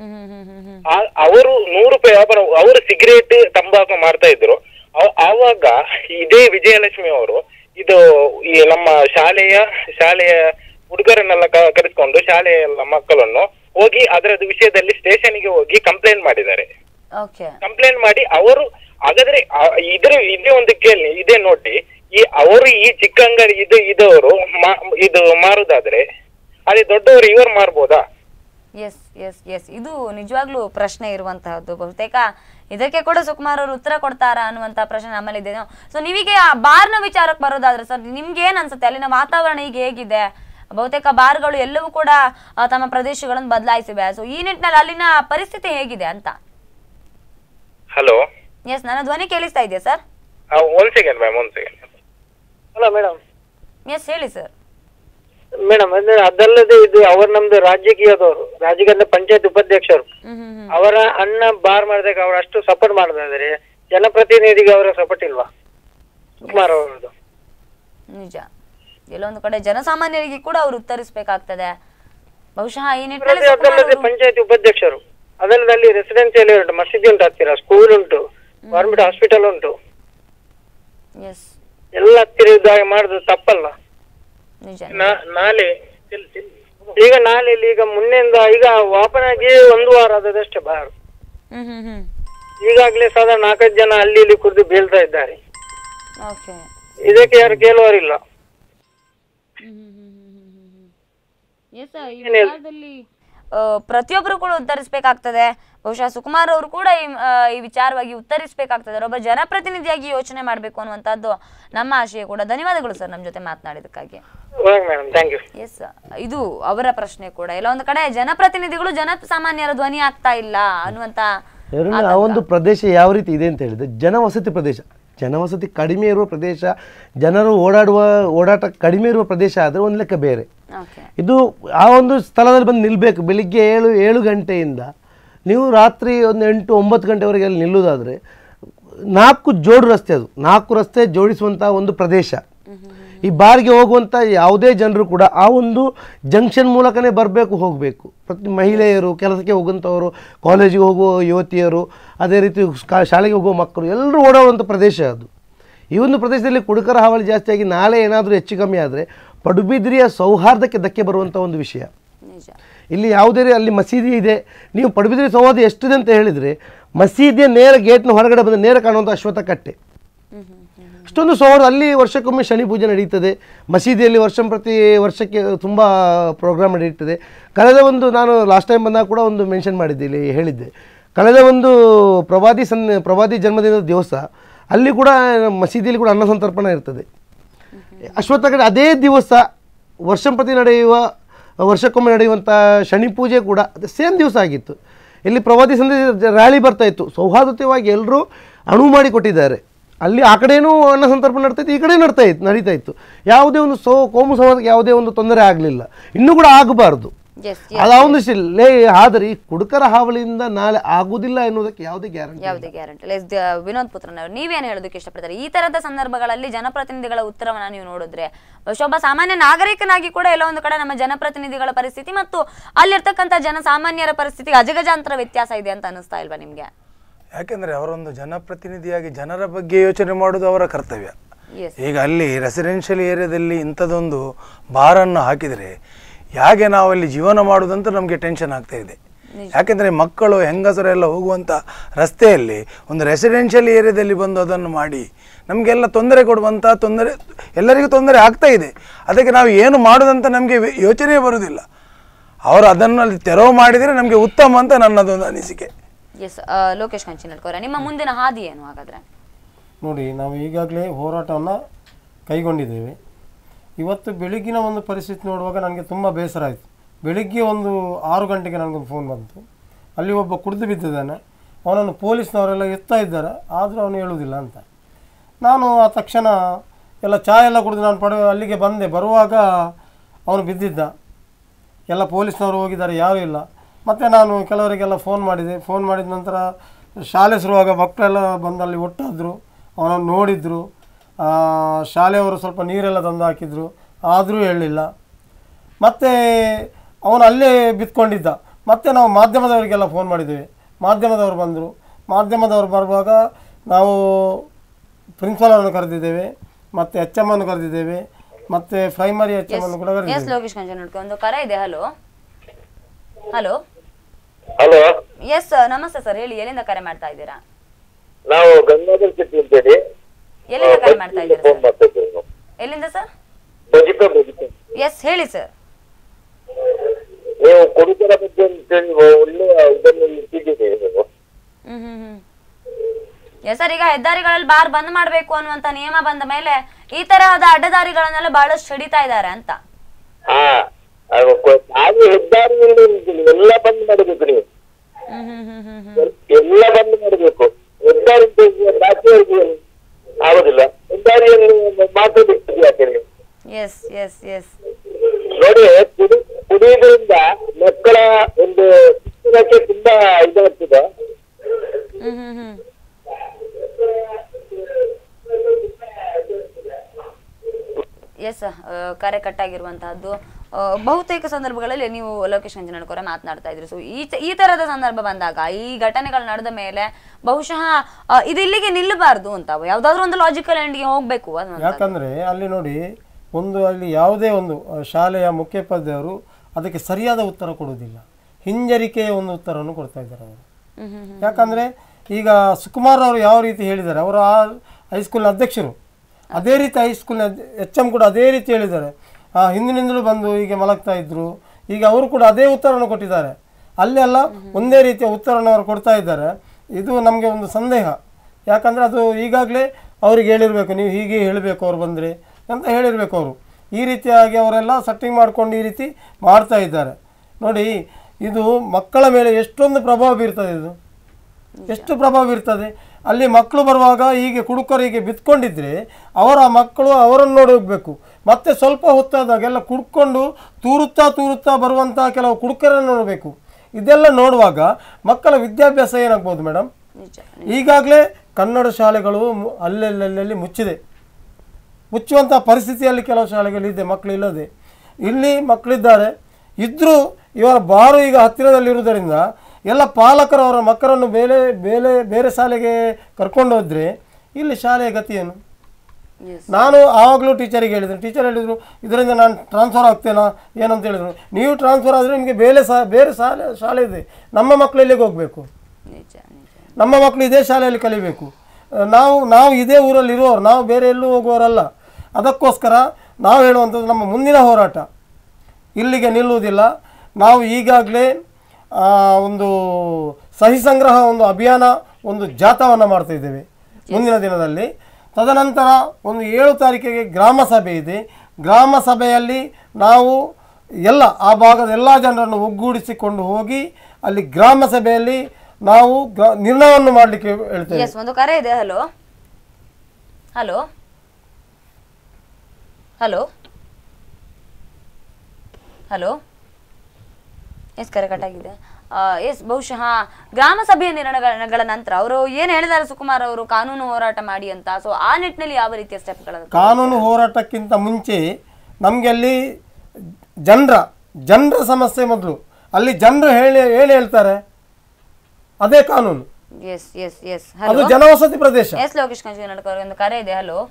ಆ- ಅವರು ನೂರು ರೂಪಾಯಿ ವ್ಯಾಪಾರ ಅವರು ಸಿಗರೇಟ್ ತಂಬಾಕು ಮಾಡ್ತಾ ಇದ್ರು ಅವ- ಆವಾಗ ಇದೇ ವಿಜಯಲಕ್ಷ್ಮಿ ಅವರು ಇದು ಈ ನಮ್ಮ ಶಾಲೆಯ ಶಾಲೆಯ ಹುಡುಗರನ್ನೆಲ್ಲ ಕ- ಕರೆಸ್ಕೊಂಡು ಶಾಲೆಯ ಎಲ್ಲ ಮಕ್ಕಳನ್ನು ಹೋಗಿ ಅದರದ ವಿಷಯದಲ್ಲಿ ಸ್ಟೇಷನ್ಗೆ ಹೋಗಿ ಕಂಪ್ಲೇಂಟ್ ಮಾಡಿದ್ದಾರೆ
ಓಕೆ
ಕಂಪ್ಲೇಂಟ್ ಮಾಡಿ ಅವರು ಹಾಗಾದ್ರೆ ಆ- ಇದ್ರ ಇದೇ ಒಂದು ಕೇಳಿ ಇದೇ ನೋಡಿ ಈ ಅವರು ಈ ಚಿಕ್ಕ ಅಂಗಡಿ ಇದು ಇದವರು ಮಾ- ಇದು ಮಾರುದಾದ್ರೆ ಅದೇ ದೊಡ್ಡವರು ಇವರು ಮಾರ್ಬೋದಾ
ಎಸ್ ಎಸ್ ಎಸ್ ಇದು ನಿಜವಾಗ್ಲೂ ಪ್ರಶ್ನೆ ಇರುವಂತಹದ್ದು ಬಹುತೇಕ ಇದಕ್ಕೆ ಕೂಡ ಸುಕುಮಾರ್ ಅವರು ಉತ್ತರ ಕೊಡ್ತಾರಾ ಅನ್ನುವಂತ ಪ್ರಶ್ನೆ ನಮ್ಮಲ್ಲಿದೆ ಸೊ ನೀವೀಗ ಆ ಬಾರ್ನ ವಿಚಾರಕ್ಕೆ ಬರೋದಾದ್ರೆ ಸರ್ ನಿಮ್ಗೆ ಏನ್ ಅನ್ಸುತ್ತೆ ಅಲ್ಲಿನ ವಾತಾವರಣ ಈಗ ಹೇಗಿದೆ ಬಹುತೇಕ ಬಾರ್ಗಳು ಎಲ್ಲವೂ ಕೂಡ ಆ, ತಮ್ಮ ಪ್ರದೇಶಗಳನ್ನು ಬದಲಾಯಿಸಿವೆ ಸೊ ಈ ನಿಟ್ಟಿನಲ್ಲಿ ಅಲ್ಲಿನ ಪರಿಸ್ಥಿತಿ ಹೇಗಿದೆ ಅಂತ
ಹಲೋ
ಎಸ್ ನನ್ನ ಧ್ವನಿ ಕೇಳಿಸ್ತಾ ಇದೆಯಾ ಸರ್
ಒಂದ್ ಸೆಕೆಂಡ್ ಮ್ಯಾಮ್ ಒಂದ್ ಸೆಕೆಂಡ್
ಅಲ್ಲ ಮೇಡಮ್
ಎಸ್ ಹೇಳಿ ಸರ್
ಮೇಡಮ್ ಅಂದ್ರೆ ಅದಲ್ಲದೆ ಇದು ಅವ್ರ ನಮ್ದು ರಾಜಕೀಯದವರು ರಾಜಕೀಯ ಪಂಚಾಯತ್ ಉಪಾಧ್ಯಕ್ಷರು ಅವರ ಅಣ್ಣ ಬಾರ್ ಮಾಡಿದಾಗ ಅವ್ರು ಅಷ್ಟು ಸಪೋರ್ಟ್ ಮಾಡಿದ್ರೆ ಜನಪ್ರತಿನಿಧಿಗೆ ಅವರ ಸಪೋರ್ಟ್ ಇಲ್ವಾ ಕುಮಾರ್ ಅವರದ್ದು
ನಿಜ ಎಲ್ಲೊಂದು ಕಡೆ ಜನಸಾಮಾನ್ಯರಿಗೆ ಕೂಡ ಅವರು ಉತ್ತರಿಸಬೇಕಾಗ್ತದೆ ಬಹುಶಃ ಈ ನಿಟ್ಟಿನಲ್ಲಿ ಸುಕುಮಾರ್
ಅದಲ್ಲದೆ
ಅವರು-
ಪಂಚಾಯತ್ ಉಪಾಧ್ಯಕ್ಷರು ಅದಲ್ಲದೆ ಅಲ್ಲಿ ರೆಸಿಡೆನ್ಸಿಯಲ್ ಉಂಟು ಮಸೀದಿ ಉಂಟು ಹತ್ತಿರ ಸ್ಕೂಲ್ ಉಂಟು ಗೌರ್ಮೆಂಟ್ ಹಾಸ್ಪಿಟಲ್ ಉಂಟು
ಎಸ್
ಎಲ್ಲ ಹತ್ತಿರ ಇದ್ದಾಗ ಮಾಡುದು ತಪ್ಪಲ್ಲ
ನಿಜ
ನಾ- ನಾಳೆ
ಈಗ ನಾಳೆಯಲ್ಲಿ ಈಗ ಮುನ್ನೆಯಿಂದ ಈಗ ಓಪನ್ ಆಗಿ ಒಂದು ವಾರ ಆದದಷ್ಟೇ ಬಾರ್
ಹ್ಮ್ ಹ್ಮ್ ಹ್ಮ್
ಈಗಾಗಲೇ ಸಾಧಾರಣ ನಾಲ್ಕೈದು ಜನ ಅಲ್ಲಿ ಇಲ್ಲಿ ಕುಡಿದು ಬೀಳ್ತಾ ಇದ್ದಾರೆ
ಓಕೆ
ಇದಕ್ಕೆ ಯಾರು ಕೇಳುವವರಿಲ್ಲ
ಎಸ್ ಈ ವಿಚಾರದಲ್ಲಿ ಆ, ಪ್ರತಿಯೊಬ್ಬರು ಕೂಡ ಉತ್ತರಿಸಬೇಕಾಗ್ತದೆ ಬಹುಶಃ ಸುಕುಮಾರ್ ಅವರು ಕೂಡ ಈ ಆ, ಈ ವಿಚಾರವಾಗಿ ಉತ್ತರಿಸಬೇಕಾಗ್ತದೆ ಒಬ್ಬ ಜನಪ್ರತಿನಿಧಿಯಾಗಿ ಯೋಚನೆ ಮಾಡಬೇಕು ಅನ್ನುವಂಥದ್ದು ನಮ್ಮ ಆಶಯ ಕೂಡ ಧನ್ಯವಾದಗಳು ಸರ್ ನಮ್ಮ ಜೊತೆ ಮಾತನಾಡಿದಕ್ಕಾಗಿ
ಮೇಡಮ್ ಥ್ಯಾಂಕ್ ಯು
ಎಸ್ ಇದು ಅವರ ಪ್ರಶ್ನೆ ಕೂಡ ಎಲ್ಲ ಒಂದು ಕಡೆ ಜನಪ್ರತಿನಿಧಿಗಳು ಜನಸಾಮಾನ್ಯರ ಧ್ವನಿ ಆಗ್ತಾ ಇಲ್ಲ ಅನ್ನುವಂತ
ಎರಡನೇ ಆ ಒಂದು ಪ್ರದೇಶ ಯಾವ ರೀತಿ ಇದೆ ಅಂತ ಹೇಳಿದ್ರೆ ಜನವಸತಿ ಪ್ರದೇಶ ಜನವಸತಿ ಕಡಿಮೆ ಇರುವ ಪ್ರದೇಶ ಜನರು ಓಡಾಡುವ ಓಡಾಟ ಕಡಿಮೆ ಇರುವ ಪ್ರದೇಶ ಆದರೆ ಒಂದು ಲೆಕ್ಕ ಬೇರೆ
ಓಕೆ
ಇದು ಆ ಒಂದು ಸ್ಥಳದಲ್ಲಿ ಬಂದು ನಿಲ್ಲಬೇಕು ಬೆಳಿಗ್ಗೆ ಏಳು ಏಳು ಗಂಟೆಯಿಂದ ನೀವು ರಾತ್ರಿ ಒಂದು ಎಂಟು ಒಂಬತ್ತು ಗಂಟೆವರೆಗೆ ಅಲ್ಲಿ ನಿಲ್ಲುವುದಾದರೆ ನಾಲ್ಕು ಜೋಡು ರಸ್ತೆ ಅದು ನಾಲ್ಕು ರಸ್ತೆ ಜೋಡಿಸುವಂಥ ಒಂದು ಪ್ರದೇಶ ಈ ಬಾರ್ಗೆ ಹೋಗುವಂಥ ಯಾವುದೇ ಜನರು ಕೂಡ ಆ ಒಂದು ಜಂಕ್ಷನ್ ಮೂಲಕನೇ ಬರಬೇಕು ಹೋಗಬೇಕು ಪ್ರತಿ ಮಹಿಳೆಯರು ಕೆಲಸಕ್ಕೆ ಹೋಗುವಂಥವರು ಕಾಲೇಜಿಗೆ ಹೋಗುವ ಯುವತಿಯರು ಅದೇ ರೀತಿ ಸ್ಕಾ- ಶಾಲೆಗೆ ಹೋಗುವ ಮಕ್ಕಳು ಎಲ್ಲರೂ ಓಡಾಡುವಂಥ ಪ್ರದೇಶ ಅದು ಈ ಒಂದು ಪ್ರದೇಶದಲ್ಲಿ ಕುಡುಕರ ಹಾವಳಿ ಜಾಸ್ತಿಯಾಗಿ ನಾಳೆ ಏನಾದರೂ ಹೆಚ್ಚು ಕಮ್ಮಿ ಆದರೆ ಪಡುಬಿದ್ರಿಯ ಸೌಹಾರ್ದಕ್ಕೆ ಧಕ್ಕೆ ಬರುವಂಥ ಒಂದು ವಿಷಯ
ನಿಜ
ಇಲ್ಲಿ ಯಾವುದೇ ರೀ- ಅಲ್ಲಿ ಮಸೀದಿ ಇದೆ ನೀವು ಪಡುಬಿದ್ರಿ ಸೌಹಾರ್ದ ಎಷ್ಟಿದೆ ಅಂತ ಹೇಳಿದರೆ ಮಸೀದಿಯ ನೇರ ಗೇಟ್ನ ಹೊರಗಡೆ ಬಂದು ನೇರ ಕಾಣುವಂಥ ಅಶ್ವತ್ಥ ಕಟ್ಟೆ ಅಷ್ಟೊಂದು ಸೌಹಾರ್ದ ಅಲ್ಲಿ ವರ್ಷಕ್ಕೊಮ್ಮೆ ಶನಿ ಪೂಜೆ ನಡೀತದೆ ಮಸೀದಿಯಲ್ಲಿ ವರ್ಷ ಪ್ರತಿ ವರ್ಷಕ್ಕೆ ತುಂಬ ಪ್ರೋಗ್ರಾಮ್ ನಡೀತದೆ ಕಳೆದ ಒಂದು ನಾನು ಲಾಸ್ಟ್ ಟೈಮ್ ಬಂದಾಗ ಕೂಡ ಒಂದು ಮೆನ್ಷನ್ ಮಾಡಿದ್ದೆ ಇಲ್ಲಿ ಹೇಳಿದ್ದೆ ಕಳೆದ ಒಂದು ಪ್ರವಾದಿ ಸನ್ ಪ್ರವಾದಿ ಜನ್ಮದಿನದ ದಿವಸ ಅಲ್ಲಿ ಕೂಡ ಮಸೀದಿಯಲ್ಲಿ ಕೂಡ ಅನ್ನ ಸಂತರ್ಪಣೆ ಇರ್ತದೆ ಅಶ್ವತ್ಥ ಕಡೆ ಅದೇ ದಿವಸ ವರ್ಷ ಪ್ರತಿ ನಡೆಯುವ ವರ್ಷಕ್ಕೊಮ್ಮೆ ನಡೆಯುವಂಥ ಶನಿ ಪೂಜೆ ಕೂಡ ಸೇಮ್ ದಿವಸ ಆಗಿತ್ತು ಇಲ್ಲಿ ಪ್ರವಾದಿ ಸಂದೇಶ ರ್ಯಾಲಿ ಬರ್ತಾ ಇತ್ತು ಸೌಹಾರ್ದತೆಯಾಗಿ ಎಲ್ಲರೂ ಅಣು ಮಾಡಿ ಕೊಟ್ಟಿದ್ದಾರೆ ಅಲ್ಲಿ ಆ ಕಡೆನೂ ಅನ್ನ ಸಂತರ್ಪಣೆ ನಡ್ತಾ ಇತ್ತು ಈ ಕಡೆ ನಡ್ತಾ ಇತ್ತು ನಡೀತಾ ಇತ್ತು ಯಾವುದೇ ಒಂದು ಸೋ ಕೋಮು ಸೌಹಾರ್ದಕ್ಕೆ ಯಾವುದೇ ಒಂದು ತೊಂದರೆ ಆಗಲಿಲ್ಲ ಇನ್ನೂ ಕೂಡ ಆಗಬಾರ್ದು
ಎಸ್
ಅದು ಒಂದು ಲೇ ಆದರೆ ಈ ಕುಡುಕರ ಹಾವಳಿಯಿಂದ ನಾಳೆ ಆಗುವುದಿಲ್ಲ ಎನ್ನುವುದಕ್ಕೆ ಯಾವುದೇ ಗ್ಯಾರಂಟಿ
ಯಾವುದೇ ಗ್ಯಾರಂಟಿ ಇಲ್ಲ ಎಸ್ ದ- ವಿನೋದ್ ಪುತ್ರನವರು ನೀವೇನು ಹೇಳೋದಕ್ಕೆ ಇಷ್ಟಪಡ್ತಾರೆ ಈ ತರದ ಸಂದರ್ಭಗಳಲ್ಲಿ ಜನಪ್ರತಿನಿಧಿಗಳ ಉತ್ತರವನ್ನ ನೀವು ನೋಡಿದ್ರೆ ಬಹುಶಃ ಒಬ್ಬ ಸಾಮಾನ್ಯ ನಾಗರಿಕನಾಗಿ ಕೂಡ ಎಲ್ಲೋ ಒಂದು ಕಡೆ ನಮ್ಮ ಜನಪ್ರತಿನಿಧಿಗಳ ಪರಿಸ್ಥಿತಿ ಮತ್ತು ಅಲ್ಲಿರ್ತಕ್ಕಂಥ ಜನಸಾಮಾನ್ಯರ ಪರಿಸ್ಥಿತಿ ಅಜಗಜಾಂತರ ವ್ಯತ್ಯಾಸ ಇದೆ ಅಂತ ಅನಿಸ್ತಾ ಇಲ್ವಾ ನಿಮ್ಗೆ
ಯಾಕೆಂದರೆ ಅವರೊಂದು ಜನಪ್ರತಿನಿಧಿಯಾಗಿ ಜನರ ಬಗ್ಗೆ ಯೋಚನೆ ಮಾಡೋದು ಅವರ ಕರ್ತವ್ಯ
ಎಸ್
ಈಗ ಅಲ್ಲಿ ರೆಸಿಡೆನ್ಷಿಯಲ್ ಏರಿಯಾದಲ್ಲಿ ಇಂಥದ್ದೊಂದು ಬಾರನ್ನು ಹಾಕಿದರೆ ಹೇಗೆ ನಾವು ಅಲ್ಲಿ ಜೀವನ ಮಾಡೋದಂತ ನಮಗೆ ಟೆನ್ಷನ್ ಆಗ್ತಾ ಇದೆ ಯಾಕೆಂದರೆ ಮಕ್ಕಳು ಹೆಂಗಸರೆಲ್ಲ ಹೋಗುವಂಥ ರಸ್ತೆಯಲ್ಲಿ ಒಂದು ರೆಸಿಡೆನ್ಷಿಯಲ್ ಏರಿಯಾದಲ್ಲಿ ಬಂದು ಅದನ್ನು ಮಾಡಿ ನಮಗೆಲ್ಲ ತೊಂದರೆ ಕೊಡುವಂಥ ತೊಂದರೆ ಎಲ್ಲರಿಗೂ ತೊಂದರೆ ಆಗ್ತಾ ಇದೆ ಅದಕ್ಕೆ ನಾವು ಏನು ಮಾಡೋದಂತ ನಮಗೆ ಯೋಚನೆ ಬರುವುದಿಲ್ಲ ಅವರು ಅದನ್ನು ಅಲ್ಲಿ ತೆರವು ಮಾಡಿದರೆ ನಮಗೆ ಉತ್ತಮ ಅಂತ ನನ್ನದೊಂದು ಅನಿಸಿಕೆ
ಎಸ್ ಲೋಕೇಶ್ ಕಂಚಿನಡ್ಕೋರ ನಿಮ್ಮ ಮುಂದಿನ ಹಾದಿ ಏನು ಹಾಗಾದ್ರೆ
ನೋಡಿ ನಾವು ಈಗಾಗಲೇ ಹೋರಾಟವನ್ನು ಕೈಗೊಂಡಿದ್ದೇವೆ ಇವತ್ತು ಬೆಳಗ್ಗಿನ ಒಂದು ಪರಿಸ್ಥಿತಿ ನೋಡುವಾಗ ನನಗೆ ತುಂಬ ಬೇಸರ ಆಯಿತು ಬೆಳಿಗ್ಗೆ ಒಂದು ಆರು ಗಂಟೆಗೆ ನನಗೊಂದು ಫೋನ್ ಬಂತು ಅಲ್ಲಿ ಒಬ್ಬ ಕುಡಿದು ಬಿದ್ದಿದ್ದಾನೆ ಅವನನ್ನು ಪೊಲೀಸ್ನವರೆಲ್ಲ ಎತ್ತಾ ಇದ್ದಾರೆ ಆದರೂ ಅವನು ಹೇಳುವುದಿಲ್ಲ ಅಂತ ನಾನು ಆ ತಕ್ಷಣ ಎಲ್ಲ ಚಹಾ ಎಲ್ಲ ಕುಡಿದು ನಾನು ಪಡೆ ಅಲ್ಲಿಗೆ ಬಂದೆ ಬರುವಾಗ ಅವನು ಬಿದ್ದಿದ್ದ ಎಲ್ಲ ಪೊಲೀಸ್ನವರು ಹೋಗಿದ್ದಾರೆ ಯಾರೂ ಇಲ್ಲ ಮತ್ತು ನಾನು ಕೆಲವರಿಗೆಲ್ಲ ಫೋನ್ ಮಾಡಿದೆ ಫೋನ್ ಮಾಡಿದ ನಂತರ ಶಾಲೆ ಶುರುವಾಗ ಮಕ್ಕಳೆಲ್ಲ ಬಂದಲ್ಲಿ ಒಟ್ಟಾದರು ಅವನನ್ನು ನೋಡಿದರು ಶಾಲೆಯವರು ಸ್ವಲ್ಪ ನೀರೆಲ್ಲ ತಂದು ಹಾಕಿದರು ಆದರೂ ಹೇಳಲಿಲ್ಲ ಮತ್ತು ಅವನು ಅಲ್ಲೇ ಬಿತ್ಕೊಂಡಿದ್ದ ಮತ್ತೆ ನಾವು ಮಾಧ್ಯಮದವರಿಗೆಲ್ಲ ಫೋನ್ ಮಾಡಿದ್ದೇವೆ ಮಾಧ್ಯಮದವರು ಬಂದರು ಮಾಧ್ಯಮದವರು ಬರುವಾಗ ನಾವು ಪ್ರಿನ್ಸಿಪಾಲ್ ಅವರನ್ನು ಕರೆದಿದ್ದೇವೆ ಮತ್ತು ಎಚ್ ಎಮ್ ಅನ್ನು ಕರೆದಿದ್ದೇವೆ ಮತ್ತೆ ಪ್ರೈಮರಿ ಎಚ್ ಎಂ ಅನ್ನು ಕೂಡ
ಎಸ್
ಕರೆದಿದ್ದೇವೆ
ಲೋಕೇಶ್ ಕಂಚನಡ್ಕ ಒಂದು ಕರೆ ಇದೆ ಹಲೋ ಹಲೋ
ಹಲೋ
ಎಸ್ ನಮಸ್ತೆ ಸರ್ ಹೇಳಿ ಎಲ್ಲಿಂದ ಕರೆ ಮಾಡ್ತಾ ಇದ್ದೀರಾ
ನಾವು ಗಂಗಾಧರ್ ಶೆಟ್ಟಿ ಅಂತೇಳಿ
ಎಲ್ಲಿಂದ ಕರೆ ಮಾಡ್ತಾ ಇದ್ದೀರಾ
ಫೋನ್ ಮಾಡ್ತಾ ಇದ್ದೇವೆ
ಎಲ್ಲಿಂದ ಸರ್
ಬಜಿಪೆ ಬಜಿಪೆ
ಎಸ್ ಹೇಳಿ ಸರ್
ನೀವು ಕೊಡುಗರ ಬಗ್ಗೆ ಅಂತೇಳಿ ಒಳ್ಳೆ ಇದನ್ನು ಇಟ್ಟಿದ್ದೀರಿ ನೀವು
ಹ್ಮ್ ಹ್ಮ್ ಹ್ಮ್ ಎಸ್ ಸರ್ ಈಗ ಹೆದ್ದಾರಿಗಳಲ್ಲಿ ಬಾರ್ ಬಂದ್ ಮಾಡ್ಬೇಕು ಅನ್ನುವಂತ ನಿಯಮ ಬಂದ ಮೇಲೆ ಈ ತರಹದ ಅಡ್ಡದಾರಿಗಳನ್ನೆಲ್ಲ ಬಹಳಷ್ಟು ಹಿಡಿತಾ ಇದ್ದಾರೆ ಅಂತ
ಹಾ ಅದು ಕೊ- ಹಾಗೆ ಹೆದ್ದಾರಿಯಲ್ಲಿ ನಿಂತಿಲ್ಲ. ಎಲ್ಲ ಬಂದ್ ಮಾಡಬೇಕು ನೀವು
ಹ್ಮ್ ಹ್ಮ್ ಹ್ಮ್ ಹ್ಮ್ ಹ್ಮ್
ಎಲ್- ಎಲ್ಲ ಬಂದ್ ಮಾಡಬೇಕು ಹೆದ್ದಾರಿ ಬಾಕಿಯವರಿಗೆ ಆಗುದಿಲ್ಲ ಹೆದ್ದಾರಿಯಲ್ಲಿ ಮಾತಾಡಿದ್ದು ಯಾಕೆ ನೀವು
ಎಸ್ ಎಸ್ ಎಸ್
ನೋಡಿ ಕುಡಿ ಕುಡಿಯೋದ್ರಿಂದ ಮಕ್ಕಳ ಒಂದು ಶಿಕ್ಷಣಕ್ಕೆ ತುಂಬಾ ಇದಾಗ್ತದೆ
ಹ್ಮ್ ಹ್ಮ್ ಹ್ಮ್ ಎಸ್ ಕರೆ ಕಟ್ಟಾಗಿರುವಂತಹದ್ದು ಆ, ಬಹುತೇಕ ಸಂದರ್ಭಗಳಲ್ಲಿ ನೀವು ಲೋಕೇಶ್ ಅಂಜನಡ್ಕೋರ ಮಾತನಾಡ್ತಾ ಇದ್ರಿ ಸೊ ಈ ತ- ಈ ತರದ ಸಂದರ್ಭ ಬಂದಾಗ ಈ ಘಟನೆಗಳು ನಡೆದ ಮೇಲೆ ಬಹುಶಃ ಆ, ಇದು ಇಲ್ಲಿಗೆ ನಿಲ್ಲಬಾರ್ದು ಅಂತ ಯಾವ್ದಾದ್ರು ಒಂದು ಲಾಜಿಕಲ್ ಎಂಡ್ಗೆ ಹೋಗ್ಬೇಕು ಅನ್ನುವಂಥದ್ದು.
ಯಾಕಂದ್ರೆ ಅಲ್ಲಿ ನೋಡಿ ಒಂದು ಅಲ್ಲಿ ಯಾವುದೇ ಒಂದು ಆ, ಶಾಲೆಯ ಮುಖ್ಯೋಪಾಧ್ಯಾಯರು ಅದಕ್ಕೆ ಸರಿಯಾದ ಉತ್ತರ ಕೊಡುವುದಿಲ್ಲ ಹಿಂಜರಿಕೆಯ ಒಂದು ಉತ್ತರವನ್ನು ಕೊಡ್ತಾ ಇದ್ದಾರೆ ಅವರು
ಹ್ಮ್ ಹ್ಮ್ ಹ್ಮ್.
ಯಾಕಂದ್ರೆ ಈಗ ಸುಕುಮಾರ್ ಅವರು ಯಾವ ರೀತಿ ಹೇಳಿದ್ದಾರೆ ಅವರು ಆ ಹೈಸ್ಕೂಲ್ನ ಅಧ್ಯಕ್ಷರು ಅದೇ ರೀತಿ ಹೈಸ್ಕೂಲ್ನ ಎಚ್ ಎಂ ಕೂಡ ಅದೇ ರೀತಿ ಹೇಳಿದ್ದಾರೆ ಆ ಹಿಂದಿನಿಂದಲೂ ಬಂದು ಹೀಗೆ ಮಲಗ್ತಾ ಇದ್ರು ಈಗ ಅವರು ಕೂಡ ಅದೇ ಉತ್ತರವನ್ನು ಕೊಟ್ಟಿದ್ದಾರೆ ಅಲ್ಲೆಲ್ಲ ಒಂದೇ ರೀತಿಯ ಉತ್ತರವನ್ನು ಅವರು ಕೊಡ್ತಾ ಇದ್ದಾರೆ ಇದು ನಮಗೆ ಒಂದು ಸಂದೇಹ ಯಾಕಂದರೆ ಅದು ಈಗಾಗಲೇ ಅವ್ರಿಗೆ ಹೇಳಿರಬೇಕು ನೀವು ಹೀಗೆ ಹೇಳಬೇಕು ಅವ್ರು ಬಂದರೆ ಅಂತ ಹೇಳಿರಬೇಕು ಅವರು ಈ ರೀತಿಯಾಗಿ ಅವರೆಲ್ಲ ಸೆಟ್ಟಿಂಗ್ ಮಾಡ್ಕೊಂಡು ಈ ರೀತಿ ಮಾಡ್ತಾ ಇದ್ದಾರೆ ನೋಡಿ ಇದು ಮಕ್ಕಳ ಮೇಲೆ ಎಷ್ಟೊಂದು ಪ್ರಭಾವ ಬೀರ್ತದೆ ಇದು ಎಷ್ಟು ಪ್ರಭಾವ ಬೀರ್ತದೆ ಅಲ್ಲಿ ಮಕ್ಕಳು ಬರುವಾಗ ಹೀಗೆ ಕುಡುಕರಿಗೆ ಬಿತ್ಕೊಂಡಿದ್ರೆ ಅವರ ಮಕ್ಕಳು ಅವರನ್ನು ನೋಡಿ ಹೋಗ್ಬೇಕು ಮತ್ತೆ ಸ್ವಲ್ಪ ಹೊತ್ತಾದಾಗೆಲ್ಲ ಕುಡ್ಕೊಂಡು ತೂರುತ್ತಾ ತೂರುತ್ತಾ ಬರುವಂಥ ಕೆಲವು ಕುಡುಕರನ್ನು ನೋಡಬೇಕು ಇದೆಲ್ಲ ನೋಡುವಾಗ ಮಕ್ಕಳ ವಿದ್ಯಾಭ್ಯಾಸ ಏನಾಗ್ಬೋದು ಮೇಡಮ್ ಈಗಾಗಲೇ ಕನ್ನಡ ಶಾಲೆಗಳು ಮು- ಅಲ್ಲಲ್ಲಲ್ಲಿ ಮುಚ್ಚಿದೆ ಮುಚ್ಚುವಂಥ ಪರಿಸ್ಥಿತಿಯಲ್ಲಿ ಕೆಲವು ಶಾಲೆಗಳಿದೆ ಮಕ್ಕಳು ಇಲ್ಲದೆ ಇಲ್ಲಿ ಮಕ್ಕಳಿದ್ದಾರೆ ಇದ್ದರೂ ಇವರ ಬಾರು ಈಗ ಹತ್ತಿರದಲ್ಲಿರುವುದರಿಂದ ಎಲ್ಲ ಪಾಲಕರು ಅವರ ಮಕ್ಕಳನ್ನು ಬೇರೆ ಬೇರೆ ಬೇರೆ ಶಾಲೆಗೆ ಕರ್ಕೊಂಡು ಹೋದರೆ ಇಲ್ಲಿ ಶಾಲೆಯ ಗತಿ ಏನು ನಾನು ಆವಾಗಲೂ ಟೀಚರಿಗೆ ಹೇಳಿದ್ರು ಟೀಚರ್ ಹೇಳಿದರು ಇದರಿಂದ ನಾನು ಟ್ರಾನ್ಸ್ಫರ್ ಆಗ್ತೇನಾ ಏನಂತ ಹೇಳಿದರು ನೀವು ಟ್ರಾನ್ಸ್ಫರ್ ಆದರೆ ನಿಮಗೆ ಬೇರೆ ಸಾ ಬೇರೆ ಶಾಲೆ ಶಾಲೆ ಇದೆ ನಮ್ಮ ಮಕ್ಕಳು ಇಲ್ಲಿಗೆ ಹೋಗಬೇಕು ನಮ್ಮ ಮಕ್ಕಳು ಇದೇ ಶಾಲೆಯಲ್ಲಿ ಕಲಿಬೇಕು ಅಹ್, ನಾವು ನಾವು ಇದೇ ಊರಲ್ಲಿ ಇರುವವರು ನಾವು ಬೇರೆ ಎಲ್ಲೂ ಹೋಗುವವರಲ್ಲ ಅದಕ್ಕೋಸ್ಕರ ನಾವು ಹೇಳುವಂಥದ್ದು ನಮ್ಮ ಮುಂದಿನ ಹೋರಾಟ ಇಲ್ಲಿಗೆ ನಿಲ್ಲುವುದಿಲ್ಲ ನಾವು ಈಗಾಗಲೇ ಆ, ಒಂದು ಸಹಿ ಸಂಗ್ರಹ ಒಂದು ಅಭಿಯಾನ ಒಂದು ಜಾಥಾವನ್ನು ಮಾಡ್ತಾ ಇದ್ದೇವೆ ಮುಂದಿನ ದಿನದಲ್ಲಿ ತದನಂತರ ಒಂದು ಏಳು ತಾರೀಕಿಗೆ ಗ್ರಾಮ ಸಭೆ ಇದೆ ಗ್ರಾಮ ಸಭೆಯಲ್ಲಿ ನಾವು ಎಲ್ಲ ಆ ಭಾಗದ ಎಲ್ಲ ಜನರನ್ನು ಒಗ್ಗೂಡಿಸಿಕೊಂಡು ಹೋಗಿ ಅಲ್ಲಿ ಗ್ರಾಮ ಸಭೆಯಲ್ಲಿ ನಾವು ಗ್ರ- ನಿರ್ಣಯವನ್ನು ಮಾಡಲಿಕ್ಕೆ ಹೇಳ್ತೇವೆ
ಎಸ್ ಒಂದು ಕರೆ ಇದೆ hello hello hello hello yes ಕರೆ ಕಟ್ಟಾಗಿದೆ ಎಸ್ ಬಹುಶಃ ಗ್ರಾಮ ಸಭೆಯ ನಿರ್ಣಯಗಳ ನಂತರ ಅವರು ಏನ್ ಹೇಳಿದ್ದಾರೆ ಸುಕುಮಾರ್ ಅವರು ಕಾನೂನು ಹೋರಾಟ ಮಾಡಿ ಅಂತ ಸೊ ಆ ನಿಟ್ಟಿನಲ್ಲಿ ಯಾವ ರೀತಿಯ ಸ್ಟೆಪ್ಗಳ
ಕಾನೂನು ಹೋರಾಟಕ್ಕಿಂತ ಮುಂಚೆ ನಮಗೆ ಅಲ್ಲಿ ಜನರ ಜನರ ಸಮಸ್ಯೆ ಮೊದಲು ಅಲ್ಲಿ ಜನರು ಹೇಳಿ ಹೇಳಿ ಹೇಳ್ತಾರೆ ಅದೇ ಕಾನೂನು
ಎಸ್ ಎಸ್ ಎಸ್
ಅದು ಜನವಸತಿ ಪ್ರದೇಶ
ಎಸ್ ಲೋಕೇಶ್ ಕಂಚಿನಡ್ಕ ಅವ್ರಿಗೆ ಒಂದು ಕರೆ ಇದೆ ಹಲೋ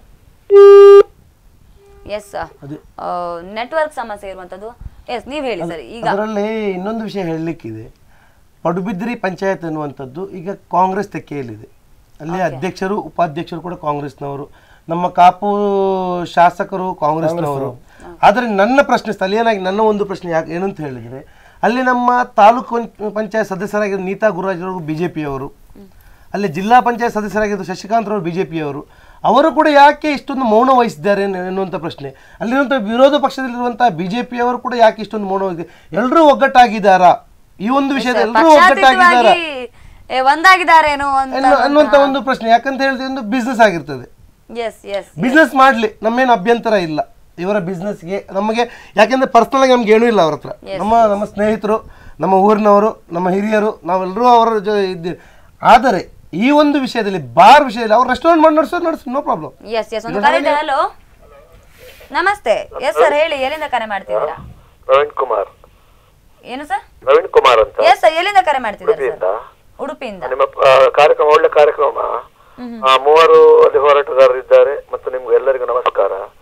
ಎಸ್ ನೆಟ್ವರ್ಕ್ ಸಮಸ್ಯೆ ಇರುವಂತದ್ದು ಎಸ್ ನೀವ್ ಹೇಳಿ ಸರ್ ಈಗ
ಅದರಲ್ಲಿ ಇನ್ನೊಂದು ವಿಷಯ ಹೇಳಲಿಕ್ಕಿದೆ ಪಡುಬಿದ್ರಿ ಪಂಚಾಯತ್ ಅನ್ನುವಂಥದ್ದು ಈಗ ಕಾಂಗ್ರೆಸ್ ತೆಕ್ಕೆಯಲ್ಲಿದೆ ಅಲ್ಲಿ ಅಧ್ಯಕ್ಷರು ಉಪಾಧ್ಯಕ್ಷರು ಕೂಡ ಕಾಂಗ್ರೆಸ್ನವರು ನಮ್ಮ ಕಾಪು ಶಾಸಕರು ಕಾಂಗ್ರೆಸ್ನವರು ಆದರೆ ನನ್ನ ಪ್ರಶ್ನೆ ಸ್ಥಳೀಯನಾಗಿ ನನ್ನ ಒಂದು ಪ್ರಶ್ನೆ ಯಾಕೆ ಏನು ಅಂತ ಹೇಳಿದರೆ ಅಲ್ಲಿ ನಮ್ಮ ತಾಲೂಕು ಪಂಚ- ಪಂಚಾಯತ್ ಸದಸ್ಯರಾಗಿರೋ ನೀತಾ ಗುರುರಾಜ್ ಅವರು ಬಿ ಜೆ ಪಿಯವರು ಅಲ್ಲಿ ಜಿಲ್ಲಾ ಪಂಚಾಯತ್ ಸದಸ್ಯರಾಗಿದ್ದು ಶಶಿಕಾಂತ್ ಅವರು ಬಿ ಜೆ ಪಿಯವರು ಅವರು ಕೂಡ ಯಾಕೆ ಇಷ್ಟೊಂದು ಮೌನ ವಹಿಸಿದ್ದಾರೆ ಎನ್ನು- ಎನ್ನುವಂಥ ಪ್ರಶ್ನೆ ಅಲ್ಲಿರುವಂಥ ವಿರೋಧ ಪಕ್ಷದಲ್ಲಿರುವಂಥ ಬಿ ಜೆ ಪಿಯವರು ಕೂಡ ಯಾಕೆ ಇಷ್ಟೊಂದು ಮೌನ ವಹಿಸಿ ಎಲ್ಲರೂ ಒಗ್ಗಟ್ಟಾಗಿದ್ದಾರಾ ಈ ಒಂದು ವಿಷಯದ ಎಲ್ಲರೂ ಒಗ್ಗಟ್ಟಾಗಿದ್ದಾರಾ
ಪಕ್ಷಾತೀತವಾಗಿ ಏ, ಒಂದಾಗಿದ್ದಾರೇನೋ ಅಂತ
ಎನ್ನು- ಅನ್ನುವಂಥ ಒಂದು ಪ್ರಶ್ನೆ ಯಾಕಂತ ಹೇಳಿದ್ರೆ ಒಂದು ಬಿಸ್ನೆಸ್ ಆಗಿರ್ತದೆ
ಎಸ್ ಎಸ್
ಬಿಸ್ನೆಸ್ ಮಾಡಲಿ ನಮ್ಮೇನು ಅಭ್ಯಂತರ ಇಲ್ಲ ಇವರ ಬಿಸ್ನೆಸ್ಗೆ ನಮಗೆ ಯಾಕೆಂದ್ರೆ ಪರ್ಸನಲ್ ಆಗಿ ನಮ್ಗೆ ಏನೂ ಇಲ್ಲ ಅವ್ರ ಹತ್ರ ನಮ್ಮ ನಮ್ಮ ಸ್ನೇಹಿತರು ನಮ್ಮ ಊರಿನವರು ನಮ್ಮ ಹಿರಿಯರು ನಾವೆಲ್ಲರೂ ಅವರ ಜೊ ಇದ್ದೀವಿ ಆದರೆ ಈ ಒಂದು ವಿಷಯದಲ್ಲಿ ಬಾರ್ ವಿಷಯದಲ್ಲಿ ಅವ್ರು ರೆಸ್ಟೋರೆಂಟ್ ಮಾಡಿ ನಡೆಸೋದು ನಡೆಸಿ ನೋ ಪ್ರಾಬ್ಲಮ್
ಎಸ್ ಎಸ್ ಒಂದು ಕರೆ ಇದೆ ಹಲೋ ನಮಸ್ತೆ ಎಸ್ ಸರ್ ಹೇಳಿ ಎಲ್ಲಿಂದ ಕರೆ ಮಾಡ್ತಿದ್ದೀರಾ
ನವೀನ್ ಕುಮಾರ್
ಏನು ಸರ್
ನವೀನ್ ಕುಮಾರ್ ಅಂತ
ಎಸ್ ಸರ್ ಎಲ್ಲಿಂದ ಕರೆ ಮಾಡ್ತಿದ್ದೀರಾ
ಉಡುಪಿಯಿಂದ
ಸರ್ ಉಡುಪಿಯಿಂದ
ನಿಮ್ಮ ಆ, ಕಾರ್ಯಕ್ರಮ ಒಳ್ಳೆ ಕಾರ್ಯಕ್ರಮ
ಹ್ಮ್
ಆ, ಮೂವರು ಅಲ್ಲಿ ಹೋರಾಟಗಾರರಿದ್ದಾರೆ ಮತ್ತು ನಿಮ್ಗೆ ಎಲ್ಲರಿಗೂ ನಮಸ್ಕಾರ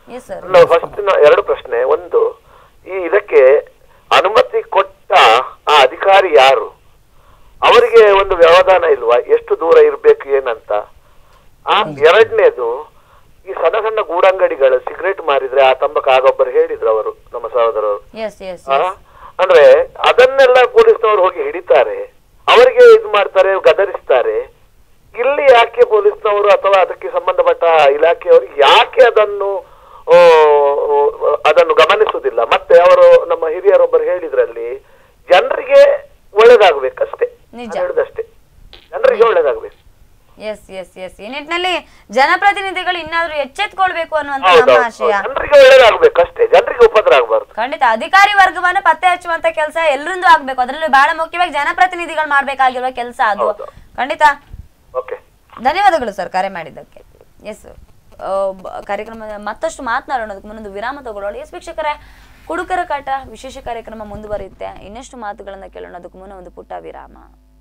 ಎಸ್ ಸರ್
ಫಸ್ಟ್ ಎರಡು ಪ್ರಶ್ನೆ ಒಂದು ಈ ಇದಕ್ಕೆ ಅನುಮತಿ ಕೊಟ್ಟ ಆ ಅಧಿಕಾರಿ ಯಾರು ಅವರಿಗೆ ಒಂದು ವ್ಯವಧಾನ ಇಲ್ವಾ ಎಷ್ಟು ದೂರ ಇರ್ಬೇಕು ಏನಂತ ಆ ಎರಡನೇದು ಈ ಸಣ್ಣ ಸಣ್ಣ ಗೂಡಂಗಡಿಗಳು ಸಿಗರೇಟ್ ಮಾರಿದ್ರೆ ಆ ತಂಬಕ ಆಗೊಬ್ಬರು ಹೇಳಿದ್ರು ಅವರು ನಮ್ಮ ಸಹೋದರರು
ಎಸ್ ಎಸ್
ಆ? ಅಂದ್ರೆ ಅದನ್ನೆಲ್ಲ ಪೊಲೀಸ್ನವರು ಹೋಗಿ ಹಿಡಿತಾರೆ ಅವರಿಗೆ ಇದು ಮಾಡ್ತಾರೆ ಗದರಿಸ್ತಾರೆ ಇಲ್ಲಿ ಯಾಕೆ ಪೊಲೀಸ್ನವರು ಅಥವಾ ಅದಕ್ಕೆ ಸಂಬಂಧಪಟ್ಟ ಇಲಾಖೆಯವರು ಯಾಕೆ ಅದನ್ನು ಆ, ಅದನ್ನು ಗಮನಿಸುವುದಿಲ್ಲ ಮತ್ತೆ ಅವರು ನಮ್ಮ ಹಿರಿಯರೊಬ್ಬರು ಹೇಳಿದ್ರಲ್ಲಿ ಜನರಿಗೆ ಒಳ್ಳೇದಾಗ್ಬೇಕಷ್ಟೇ
ನಿಜ.
ನಾನು ಹೇಳುದಷ್ಟೇ ಜನರಿಗೆ ಒಳ್ಳೇದಾಗ್ಬೇಕು
ಎಸ್ ಎಸ್ ಎಸ್ ಈ ನಿಟ್ಟಿನಲ್ಲಿ ಜನಪ್ರತಿನಿಧಿಗಳು ಇನ್ನಾದ್ರೂ ಎಚ್ಚೆತ್ಕೊಳ್ಬೇಕು ಅನ್ನುವಂತ
ಹೌದು,
ನಮ್ಮ
ಹೌದು.
ಆಶಯ
ಜನರಿಗೆ ಒಳ್ಳೇದಾಗ್ಬೇಕು ಅಷ್ಟೇ ಜನರಿಗೆ ಉಪದ್ರ ಆಗ್ಬಾರ್ದು
ಖಂಡಿತ ಅಧಿಕಾರಿ ವರ್ಗವನ್ನ ಪತ್ತೆ ಹಚ್ಚುವಂತ ಕೆಲಸ ಎಲ್ಲರಿಂದೂ ಆಗ್ಬೇಕು ಅದರಲ್ಲೂ ಬಹಳ ಮುಖ್ಯವಾಗಿ ಜನಪ್ರತಿನಿಧಿಗಳು ಮಾಡ್ಬೇಕಾಗಿರುವ ಕೆಲಸ ಅದು ಖಂಡಿತ
ಓಕೆ
ಧನ್ಯವಾದಗಳು ಸರ್ ಕರೆ ಮಾಡಿದ್ದಕ್ಕೆ ಎಸ್ ಕಾರ್ಯಕ್ರಮ ಮತ್ತಷ್ಟು ಮಾತನಾಡೋಣದಕ್ಕೆ ಮುನ್ನೊಂದು ವಿರಾಮ ತಗೊಳ್ಳೋಣ ಎಸ್ ವೀಕ್ಷಕರೇ ಕುಡುಕರ ಕಾಟ ವಿಶೇಷ ಕಾರ್ಯಕ್ರಮ ಮುಂದುವರಿಯುತ್ತೆ ಇನ್ನಷ್ಟು ಮಾತುಗಳನ್ನ ಕೇಳೋಣ ಅದಕ್ಕೂ ಮುನ್ನ ಒಂದು ಪುಟ್ಟ ವಿರಾಮ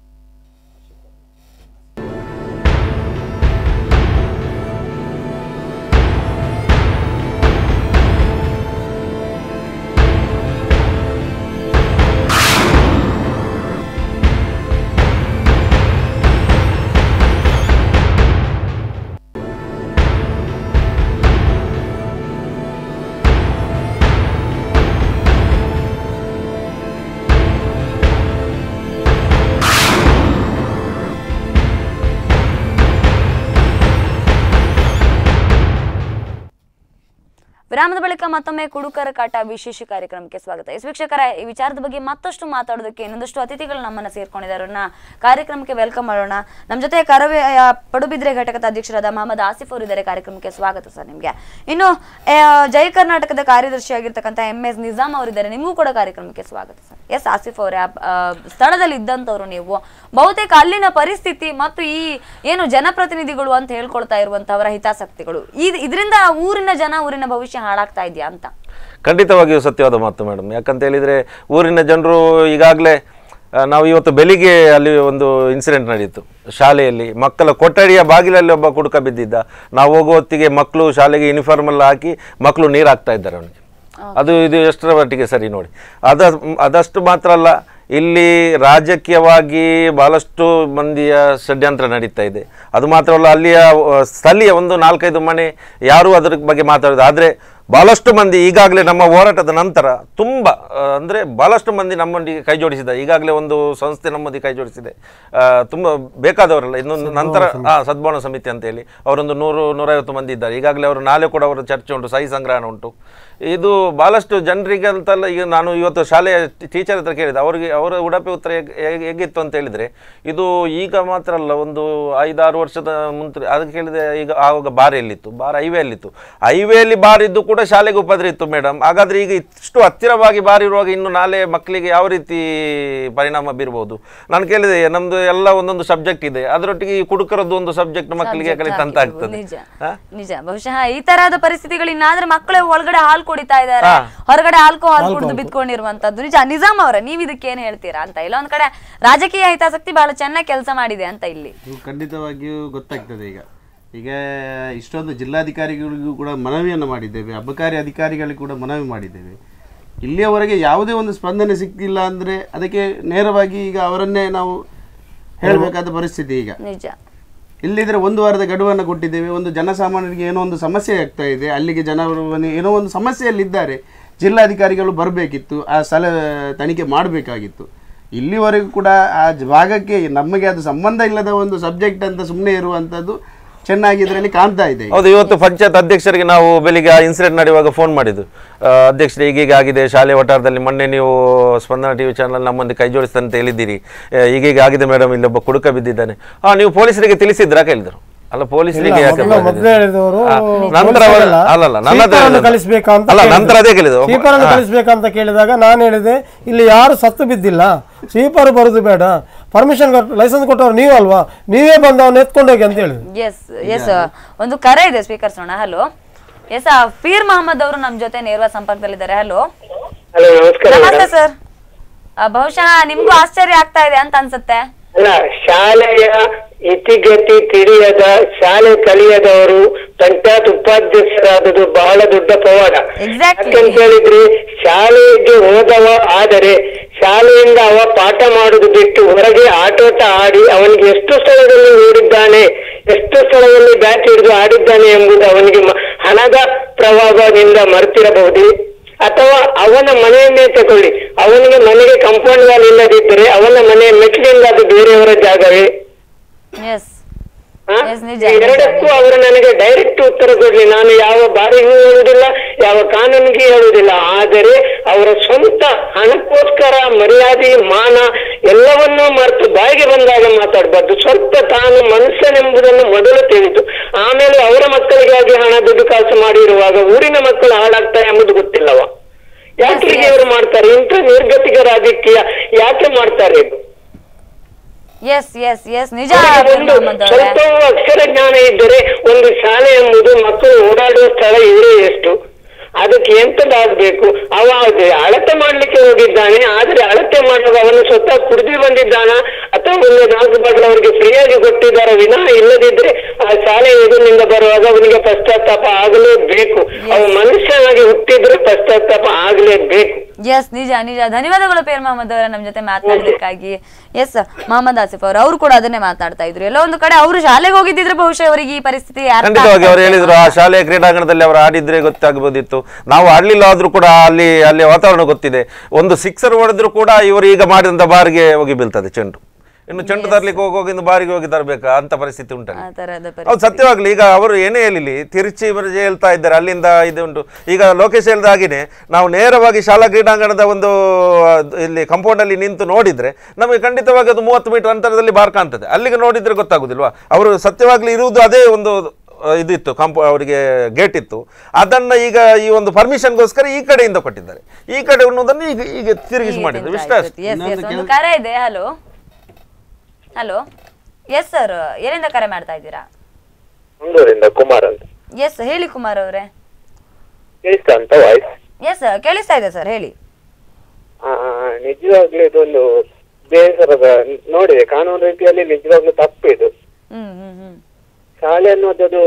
ವಿರಾಮದ ಬಳಿಕ ಮತ್ತೊಮ್ಮೆ ಕುಡುಕರ ಕಾಟ ವಿಶೇಷ ಕಾರ್ಯಕ್ರಮಕ್ಕೆ ಸ್ವಾಗತ ಎಸ್ ವೀಕ್ಷಕರ ಈ ವಿಚಾರದ ಬಗ್ಗೆ ಮತ್ತಷ್ಟು ಮಾತಾಡೋದಕ್ಕೆ ಇನ್ನೊಂದಷ್ಟು ಅತಿಥಿಗಳು ನಮ್ಮನ್ನ ಸೇರ್ಕೊಂಡಿದ್ದಾರೆ ಅವ್ರನ್ನ ಕಾರ್ಯಕ್ರಮಕ್ಕೆ ವೆಲ್ಕಮ್ ಮಾಡೋಣ ನಮ್ಮ ಜೊತೆ ಕರವೇ ಆ, ಪಡುಬಿದ್ರೆ ಘಟಕದ ಅಧ್ಯಕ್ಷರಾದ ಮಹಮ್ಮದ್ ಆಸಿಫ್ ಅವರು ಇದ್ದಾರೆ ಕಾರ್ಯಕ್ರಮಕ್ಕೆ ಸ್ವಾಗತ ಸರ್ ನಿಮಗೆ ಇನ್ನು ಆ, ಜೈ ಕರ್ನಾಟಕದ ಕಾರ್ಯದರ್ಶಿಯಾಗಿರ್ತಕ್ಕಂಥ ಎಂ ಎಸ್ ನಿಜಾಮ್ ಅವರಿದ್ದಾರೆ ನಿಮಗೂ ಕೂಡ ಕಾರ್ಯಕ್ರಮಕ್ಕೆ ಸ್ವಾಗತ ಸರ್ ಎಸ್ ಆಸಿಫ್ ಅವರೇ ಆ, ಆ, ಸ್ಥಳದಲ್ಲಿ ಇದ್ದಂಥವ್ರು ನೀವು ಬಹುತೇಕ ಅಲ್ಲಿನ ಪರಿಸ್ಥಿತಿ ಮತ್ತು ಈ ಏನು ಜನಪ್ರತಿನಿಧಿಗಳು ಅಂತ ಹೇಳ್ಕೊಳ್ತಾ ಇರುವಂತವರ ಹಿತಾಸಕ್ತಿಗಳು ಇದ್- ಇದರಿಂದ ಊರಿನ ಜನ ಊರಿನ ಭವಿಷ್ಯ ಹಾಳಾಗ್ತಾ ಇದೆಯಾ ಅಂತ
ಖಂಡಿತವಾಗಿಯೂ ಸತ್ಯವಾದ ಮಾತು ಮೇಡಮ್ ಯಾಕಂತ ಹೇಳಿದರೆ ಊರಿನ ಜನರು ಈಗಾಗಲೇ ಆ, ನಾವು ಇವತ್ತು ಬೆಳಿಗ್ಗೆ ಅಲ್ಲಿ ಒಂದು ಇನ್ಸಿಡೆಂಟ್ ನಡೀತು ಶಾಲೆಯಲ್ಲಿ ಮಕ್ಕಳ ಕೊಠಡಿಯ ಬಾಗಿಲಲ್ಲಿ ಒಬ್ಬ ಕುಡುಕ ಬಿದ್ದಿದ್ದ ನಾವು ಹೋಗುವ ಹೊತ್ತಿಗೆ ಮಕ್ಕಳು ಶಾಲೆಗೆ ಯೂನಿಫಾರ್ಮ್ ಎಲ್ಲ ಹಾಕಿ ಮಕ್ಕಳು ನೀರು ಹಾಕ್ತಾ ಇದ್ದಾರೆ ಅವನಿಗೆ ಅದು ಇದು ಎಷ್ಟರ ಮಟ್ಟಿಗೆ ಸರಿ ನೋಡಿ ಅದ ಅದಷ್ಟು ಮಾತ್ರ ಅಲ್ಲ ಇಲ್ಲಿ ರಾಜಕೀಯವಾಗಿ ಬಹಳಷ್ಟು ಮಂದಿಯ ಷಡ್ಯಂತ್ರ ನಡೀತಾ ಇದೆ ಅದು ಮಾತ್ರವಲ್ಲ ಅಲ್ಲಿಯ ಆ, ಸ್ಥಳೀಯ ಒಂದು ನಾಲ್ಕೈದು ಮನೆ ಯಾರೂ ಅದರ ಬಗ್ಗೆ ಮಾತಾಡೋದು ಆದರೆ ಬಹಳಷ್ಟು ಮಂದಿ ಈಗಾಗಲೇ ನಮ್ಮ ಹೋರಾಟದ ನಂತರ ತುಂಬ ಆ, ಅಂದರೆ ಬಹಳಷ್ಟು ಮಂದಿ ನಮ್ಮೊಂದಿಗೆ ಕೈ ಜೋಡಿಸಿದ್ದಾರೆ ಈಗಾಗಲೇ ಒಂದು ಸಂಸ್ಥೆ ನಮ್ಮೊಂದಿಗೆ ಕೈ ಜೋಡಿಸಿದೆ ಆ, ತುಂಬ ಬೇಕಾದವರಲ್ಲ ಇನ್ನೊಂದು ನಂತರ ಆ ಸದ್ಭಾವನಾ ಸಮಿತಿ ಅಂತ ಹೇಳಿ ಅವರೊಂದು ನೂರು ನೂರೈವತ್ತು ಮಂದಿ ಇದ್ದಾರೆ ಈಗಾಗಲೇ ಅವರು ನಾಳೆ ಕೂಡ ಅವರ ಚರ್ಚೆ ಉಂಟು ಸಹಿ ಸಂಗ್ರಹಣ ಉಂಟು ಇದು ಭಾಳಷ್ಟು ಜನರಿಗೆ ಅಂತಲ್ಲ ಈಗ ನಾನು ಇವತ್ತು ಶಾಲೆಯ ಟೀಚರ್ ಹತ್ರ ಕೇಳಿದೆ ಅವರಿಗೆ ಅವರ ಉಡುಪಿ ಉತ್ತರ ಹೇಗ್- ಹೇಗ್- ಹೇಗಿತ್ತು ಅಂತ ಹೇಳಿದರೆ ಇದು ಈಗ ಮಾತ್ರ ಅಲ್ಲ ಒಂದು ಐದಾರು ವರ್ಷದ ಮುಂಚೆ ಅದಕ್ಕೆ ಕೇಳಿದೆ ಈಗ ಆವಾಗ ಬಾರ್ ಎಲ್ಲಿತ್ತು ಬಾರ್ ಹೈವೇ ಅಲ್ಲಿತ್ತು ಹೈವೇಲಿ ಬಾರ್ ಇದ್ದು ಕೂಡ ಶಾಲೆಗೆ ಉಪದ್ರ ಇತ್ತು ಮೇಡಮ್ ಹಾಗಾದ್ರೆ ಈಗ ಇಷ್ಟು ಹತ್ತಿರವಾಗಿ ಬಾರ್ ಇರುವಾಗ ಇನ್ನು ನಾಳೆ ಮಕ್ಕಳಿಗೆ ಯಾವ ರೀತಿ ಪರಿಣಾಮ ಬೀರ್ಬೋದು ನಾನು ಕೇಳಿದೆ ನಮ್ದು ಎಲ್ಲ ಒಂದೊಂದು ಸಬ್ಜೆಕ್ಟ್ ಇದೆ ಅದರೊಟ್ಟಿಗೆ ಈ ಕುಡುಕರದ್ದು ಒಂದು ಸಬ್ಜೆಕ್ಟ್ ಮಕ್ಕಳಿಗೆ
Subject
ಕಲಿತಂತ
ಹಾಕಿರ್ಬೋದು,
ಆಗ್ತದೆ
ನಿಜ
ಹಾ?
ನಿಜ ಬಹುಶಃ ಈ ತರಹದ ಪರಿಸ್ಥಿತಿಗಳು ಇನ್ನಾದ್ರೆ ಮಕ್ಕಳು ಒಳಗಡೆ ಹಾಲು ಕುಡಿತಾ ಇದ್ದಾರೆ
ಹಾ.
ಹೊರಗಡೆ ಆಲ್ಕೋಹಾಲ್ ಕುಡಿದು ಬಿದ್ಕೊಂಡಿರುವಂತದ್ದು ನಿಜ ನಿಜಾಮ್ ಅವರ ನೀವ್ ಇದಕ್ಕೆ ಏನ್ ಹೇಳ್ತೀರಾ ಅಂತ ಇಲ್ಲ ಒಂದ್ ಕಡೆ ರಾಜಕೀಯ ಹಿತಾಸಕ್ತಿ ಬಹಳ ಚೆನ್ನಾಗಿ ಕೆಲಸ ಮಾಡಿದೆ ಅಂತ ಇಲ್ಲಿ
ಇದು ಖಂಡಿತವಾಗಿಯೂ ಗೊತ್ತಾಗ್ತದೆ ಈಗ ಈಗ ಇಷ್ಟೊಂದು ಜಿಲ್ಲಾಧಿಕಾರಿಗಳಿಗೂ ಕೂಡ ಮನವಿಯನ್ನು ಮಾಡಿದ್ದೇವೆ ಅಬಕಾರಿ ಅಧಿಕಾರಿಗಳಿಗೂ ಕೂಡ ಮನವಿ ಮಾಡಿದ್ದೇವೆ ಇಲ್ಲಿಯವರೆಗೆ ಯಾವುದೇ ಒಂದು ಸ್ಪಂದನೆ ಸಿಕ್ಕಿಲ್ಲ ಅಂದರೆ ಅದಕ್ಕೆ ನೇರವಾಗಿ ಈಗ ಅವರನ್ನೇ ನಾವು ಹೇಳಬೇಕಾದ ಪರಿಸ್ಥಿತಿ ಈಗ
ನಿಜ
ಇಲ್ಲಿದ್ರೆ ಒಂದು ವಾರದ ಗಡುವನ್ನು ಕೊಟ್ಟಿದ್ದೇವೆ ಒಂದು ಜನಸಾಮಾನ್ಯರಿಗೆ ಏನೋ ಒಂದು ಸಮಸ್ಯೆ ಆಗ್ತಾ ಇದೆ ಅಲ್ಲಿಗೆ ಜನರು ಬನ್ನಿ- ಏನೋ ಒಂದು ಸಮಸ್ಯೆಯಲ್ಲಿದ್ದಾರೆ ಜಿಲ್ಲಾಧಿಕಾರಿಗಳು ಬರಬೇಕಿತ್ತು ಆ ಸ್ಥಳ ತನಿಖೆ ಮಾಡಬೇಕಾಗಿತ್ತು ಇಲ್ಲಿವರೆಗೂ ಕೂಡ ಆ ಜ- ಭಾಗಕ್ಕೆ ನಮಗೆ ಅದು ಸಂಬಂಧ ಇಲ್ಲದ ಒಂದು ಸಬ್ಜೆಕ್ಟ್ ಅಂತ ಸುಮ್ಮನೆ ಇರುವಂಥದ್ದು ಚೆನ್ನಾಗಿ ಇದರಲ್ಲಿ ಕಾಣ್ತಾ ಇದೆ ಈಗ.
ಹೌದು ಇವತ್ತು ಪಂಚಾಯತ್ ಅಧ್ಯಕ್ಷರಿಗೆ ನಾವು ಬೆಳಿಗ್ಗೆ ಆ ಇನ್ಸಿಡೆಂಟ್ ನಡೆಯುವಾಗ ಫೋನ್ ಮಾಡಿದ್ದು ಆ, ಅಧ್ಯಕ್ಷರೇ ಈಗೀಗ ಆಗಿದೆ ಶಾಲೆ ವಠಾರದಲ್ಲಿ ಮೊನ್ನೆ ನೀವು ಸ್ಪಂದನ ಟಿವಿ ಚಾನಲ್ ನಮ್ಮೊಂದು ಕೈ ಜೋಡಿಸ್ತಾ ಅಂತ ಹೇಳಿದ್ದೀರಿ ಆ, ಈಗೀಗ ಆಗಿದೆ ಮೇಡಮ್ ಇಲ್ಲೊಬ್ಬ ಕುಡುಕ ಬಿದ್ದಿದ್ದಾನೆ ಹಾ ನೀವು ಪೊಲೀಸರಿಗೆ ತಿಳಿಸಿದ್ರಾ ಕೇಳಿದ್ರು ಅಲ್ಲ ಪೊಲೀಸರಿಗೆ
ಇಲ್ಲ,
ಯಾಕೆ
ಮೊದಲು-
ಬಂದಿದೆ?
ಮೊದಲು ಹೇಳಿದವರು
ಆ, ನಂತರ
ಪೊಲೀಸರಲ್ಲ,
ಅವರು- ಅಲ್ಲಲ್ಲ ನನ್ನ ಹತ್ರ
ಸ್ವೀಪರನ್ನು
ಹೇಳಿದ್ದು.
ಕಳಿಸ್ಬೇಕಂತ
ಅಲ್ಲ
ಕೇಳಿದ್ರು.
ನಂತರ ಅದೇ ಕೇಳಿದ್ದು
ಸ್ವೀಪರನ್ನು
ಹಾ.
ಕಳಿಸ್ಬೇಕಂತ ಕೇಳಿದಾಗ ನಾನು ಹೇಳಿದೆ ಇಲ್ಲಿ ಯಾರು ಸತ್ತು ಬಿದ್ದಿಲ್ಲ ಸ್ವೀಪರ್ ಬರುದು ಬೇಡ ಪರ್ಮಿಷನ್ ಲೈಸೆನ್ಸ್ ಕೊಟ್ಟವ್ರು ನೀವು ಅಲ್ವಾ ನೀವೇ ಬಂದು ಅವನ್ನ ಎತ್ಕೊಂಡೋಗಿ ಅಂತ ಹೇಳಿದ್ರು
ಎಸ್ ಎಸ್ ಒಂದು ಕರೆ ಇದೆ ಸ್ಪೀಕರ್ ಸೋಣ ಹಲೋ ಎಸ್ ಫೀರ್ ಮಹಮ್ಮದ್ ಅವರು ನಮ್ ಜೊತೆ ನೇರವಾದ ಸಂಪರ್ಕದಲ್ಲಿದ್ದಾರೆ ಹಲೋ
ಹಲೋ ನಮಸ್ಕಾರ
ನಮಸ್ತೆ
ಮೇಡಮ್
ಸರ್ ಬಹುಶಃ ನಿಮ್ಗೂ ಆಶ್ಚರ್ಯ ಆಗ್ತಾ ಇದೆ ಅಂತ ಅನ್ಸುತ್ತೆ
ಅಲ್ಲ ಶಾಲೆಯ
ಇತಿಗತಿ ತಿಳಿಯದ ಶಾಲೆ ಕಲಿಯದವರು ಪಂಚಾಯತ್ ಉಪಾಧ್ಯಕ್ಷರಾದದ್ದು ಬಹಳ ದೊಡ್ಡ ಪವಾಡ ಯಾಕಂತ ಹೇಳಿದ್ರೆ ಶಾಲೆಗೆ ಹೋದವ ಆದರೆ ಶಾಲೆಯಿಂದ ಅವ ಪಾಠ ಮಾಡುದು ಬಿಟ್ಟು ಹೊರಗೆ ಆಟೋಟ ಆಡಿ ಅವನಿಗೆ ಎಷ್ಟು ಸ್ಥಳದಲ್ಲಿ ಓಡಿದ್ದಾನೆ ಎಷ್ಟು ಸ್ಥಳದಲ್ಲಿ ಬ್ಯಾಟ್ ಹಿಡಿದು ಆಡಿದ್ದಾನೆ ಎಂಬುದು ಅವನಿಗೆ ಮ- ಹಣದ ಪ್ರಭಾವದಿಂದ ಮರೆತಿರಬಹುದು ಅಥವಾ ಅವನ ಮನೆಯನ್ನೇ ತಗೊಳ್ಳಿ ಅವನಿಗೆ ಮನೆಗೆ ಕಂಪೌಂಡ್ ವಾಲ್ ಇಲ್ಲದಿದ್ದರೆ ಅವನ ಮನೆಯ ಮೆಟ್ಲಿಂದ ಅದು ಬೇರೆಯವರ ಜಾಗವೇ
ಎಸ್
ಹ? ಈ ಎರಡಕ್ಕೂ ಅವರು ನನಗೆ ಡೈರೆಕ್ಟ್ ಉತ್ತರ ಕೊಡ್ಲಿ ನಾನು ಯಾವ ಬಾರಿಗೂ ಹೇಳುವುದಿಲ್ಲ ಯಾವ ಕಾನೂನಿಗೆ ಹೇಳುವುದಿಲ್ಲ ಆದರೆ ಅವರ ಸ್ವಂತ ಹಣಕ್ಕೋಸ್ಕರ ಮರ್ಯಾದೆ ಮಾನ ಎಲ್ಲವನ್ನೂ ಮರೆತು ಬಾಯಿಗೆ ಬಂದಾಗ ಮಾತಾಡಬಾರ್ದು ಸ್ವಲ್ಪ ತಾನು ಮನುಷ್ಯನೆಂಬುದನ್ನು ಮೊದಲು ತಿಳಿದು ಆಮೇಲೆ ಅವರ ಮಕ್ಕಳಿಗಾಗಿ ಹಣ ದುಡ್ಡು ಕಾಸು ಮಾಡಿರುವಾಗ ಊರಿನ ಮಕ್ಕಳು ಹಾಳಾಗ್ತಾರೆ ಎಂಬುದು ಗೊತ್ತಿಲ್ಲವ ಯಾಕೆ ಹೀಗೆ ಇವರು ಮಾಡ್ತಾರೆ ಇಂಥ ನಿರ್ಗತಿಕ ರಾಜಕೀಯ ಯಾಕೆ ಮಾಡ್ತಾರೆ ಇದು
ಎಸ್ ಎಸ್ ಎಸ್ ನಿಜ
ಅವರಿಗೆ ಒಂದು
ಮೊಹಮ್ಮದ್ ಅವರೇ.
ಸ್ವಲ್ಪ ಅಕ್ಷರ ಜ್ಞಾನ ಇದ್ದರೆ ಒಂದು ಶಾಲೆ ಎಂಬುದು ಮಕ್ಕಳು ಓಡಾಡುವ ಸ್ಥಳ ಇವರೇ ಎಷ್ಟು ಅದಕ್ಕೆ ಎಂತದಾಗಬೇಕು ಅವ ಅದು ಅಳತೆ ಮಾಡ್ಲಿಕ್ಕೆ ಹೋಗಿದ್ದಾನೆ ಆದ್ರೆ ಅಳತೆ ಮಾಡುವಾಗ ಅವನು ಸ್ವತಃ ಕುಡಿದು ಬಂದಿದ್ದಾನ ಅಥವಾ ಒಂದು ನಾಲ್ಕು ಬಾಟಲ್ ಅವರಿಗೆ ಫ್ರೀಯಾಗಿ ಕೊಟ್ಟಿದ್ದಾರೆ ವಿನಃ ಇಲ್ಲದಿದ್ರೆ ಆ ಶಾಲೆ ಎದುರಿನಿಂದ ಬರುವಾಗ ಅವನಿಗೆ ಪಶ್ಚಾತ್ತಾಪ ಆಗಲೇಬೇಕು ಅವ ಮನುಷ್ಯನಾಗಿ ಹುಟ್ಟಿದ್ರೆ ಪಶ್ಚಾತ್ತಾಪ ಆಗಲೇಬೇಕು
ಎಸ್ ನಿಜ ನಿಜ ಧನ್ಯವಾದಗಳು ಪೇರ್ ಮೊಹಮ್ಮದ್ ಅವರ ನಮ್ಮ ಜೊತೆ ಮಾತನಾಡೋದಕ್ಕಾಗಿ ಎಸ್ ಮೊಹಮ್ಮದ್ ಆಸಿಫ್ ಅವರು ಅವರು ಕೂಡ ಅದನ್ನೇ ಮಾತಾಡ್ತಾ ಇದ್ರು ಎಲ್ಲೋ ಒಂದು ಕಡೆ ಅವರು ಶಾಲೆಗೆ ಹೋಗಿದ್ದಿದ್ರೆ ಬಹುಶಃ ಅವರಿಗೆ ಈ ಪರಿಸ್ಥಿತಿ ಅರ್ಥ
ಖಂಡಿತವಾಗಿ
ಆಗ್ತಾ
ಅವ್ರು
ಇತ್ತು.
ಹೇಳಿದ್ರು ಆ ಶಾಲೆಯ ಕ್ರೀಡಾಂಗಣದಲ್ಲಿ ಅವರು ಆಡಿದ್ರೆ ಗೊತ್ತಾಗಬಹುದಿತ್ತು ನಾವು ಆಡ್ಲಿಲ್ಲ ಆದ್ರೂ ಕೂಡ ಅಲ್ಲಿ ಅಲ್ಲಿ ವಾತಾವರಣ ಗೊತ್ತಿದೆ ಒಂದು ಸಿಕ್ಸರ್ ಹೊಡೆದ್ರು ಕೂಡ ಇವರು ಈಗ ಮಾಡಿದಂತ ಬಾರಿಗೆ ಹೋಗಿ ಬೀಳ್ತದೆ ಚೆಂಡು ಇನ್ನು ಚೆಂಡು ತರ್ಲಿಕ್ಕೆ ಹೋಗುವಾಗ ಇನ್ನು ಬಾರಿಗೆ ಹೋಗಿ ತರಬೇಕಾ ಅಂತ ಪರಿಸ್ಥಿತಿ ಉಂಟಲ್ಲಿ
ಆ ತರದ
ಹೌದು ಸತ್ಯವಾಗ್ಲಿ ಈಗ ಅವರು ಏನೇ ಹೇಳಲಿ ತಿರುಚಿ ಬರಜೆ ಹೇಳ್ತಾ ಇದ್ದಾರೆ ಅಲ್ಲಿಂದ ಇದು ಉಂಟು ಈಗ ಲೋಕೇಶ್ ಹೇಳ್ದ ಹಾಗೆಯೇ ನಾವು ನೇರವಾಗಿ ಶಾಲಾ ಕ್ರೀಡಾಂಗಣದ ಒಂದು ಆ, ಇಲ್ಲಿ ಕಾಂಪೌಂಡ್ ಅಲ್ಲಿ ನಿಂತು ನೋಡಿದ್ರೆ ನಮಗೆ ಖಂಡಿತವಾಗಿ ಅದು ಮೂವತ್ತು ಮೀಟರ್ ಅಂತರದಲ್ಲಿ ಬಾರ್ ಕಾಣ್ತದೆ ಅಲ್ಲಿಗೆ ನೋಡಿದ್ರೆ ಗೊತ್ತಾಗುದಿಲ್ವಾ ಅವರು ಸತ್ಯವಾಗ್ಲಿ ಇರುವುದು ಅದೇ ಒಂದು ಆ, ಇದಿತ್ತು ಕಾಂಪೌ ಅವರಿಗೆ ಗೇಟ್ ಇತ್ತು ಅದನ್ನ ಈಗ ಈ ಒಂದು ಪರ್ಮಿಷನ್ಗೋಸ್ಕರ ಈ ಕಡೆಯಿಂದ ಕೊಟ್ಟಿದ್ದಾರೆ ಈ ಕಡೆ ಅನ್ನೋದನ್ನು ಈಗ ಈಗ ತಿರುಗಿಸಿ ಮಾಡಿದ್ರು ಇಷ್ಟ ಅಷ್ಟೇ.
ಎಸ್ ಎಸ್ ಒಂದು ಕರೆ ಇದೆ ಹಲೋ ಹಲೋ ಎಸ್ ಸರ್ ಎಲ್ಲಿಂದ ಕರೆ ಮಾಡ್ತಾ ಇದ್ದೀರಾ
ಮಂಗಳೂರಿಂದ ಕುಮಾರ್ ಅಂತ
ಎಸ್ ಹೇಳಿ ಕುಮಾರ್ ಅವರೇ
ಕೇಳಿಸ್ತಾ ಅಂತ ವಾಯ್ಸ್
ಎಸ್ ಕೇಳಿಸ್ತಾ ಇದೆ ಸರ್ ಹೇಳಿ
ನಿಜವಾಗ್ಲೂ ಇದೊಂದು ಬೇಸರದ ನೋಡಿದೆ ಕಾನೂನು ರೀತಿಯಲ್ಲಿ ನಿಜವಾಗ್ಲೂ ತಪ್ಪಿದು
ಹ್ಮ್ ಹ್ಮ್ ಹ್ಮ್
ಶಾಲೆ ಅನ್ನೋದು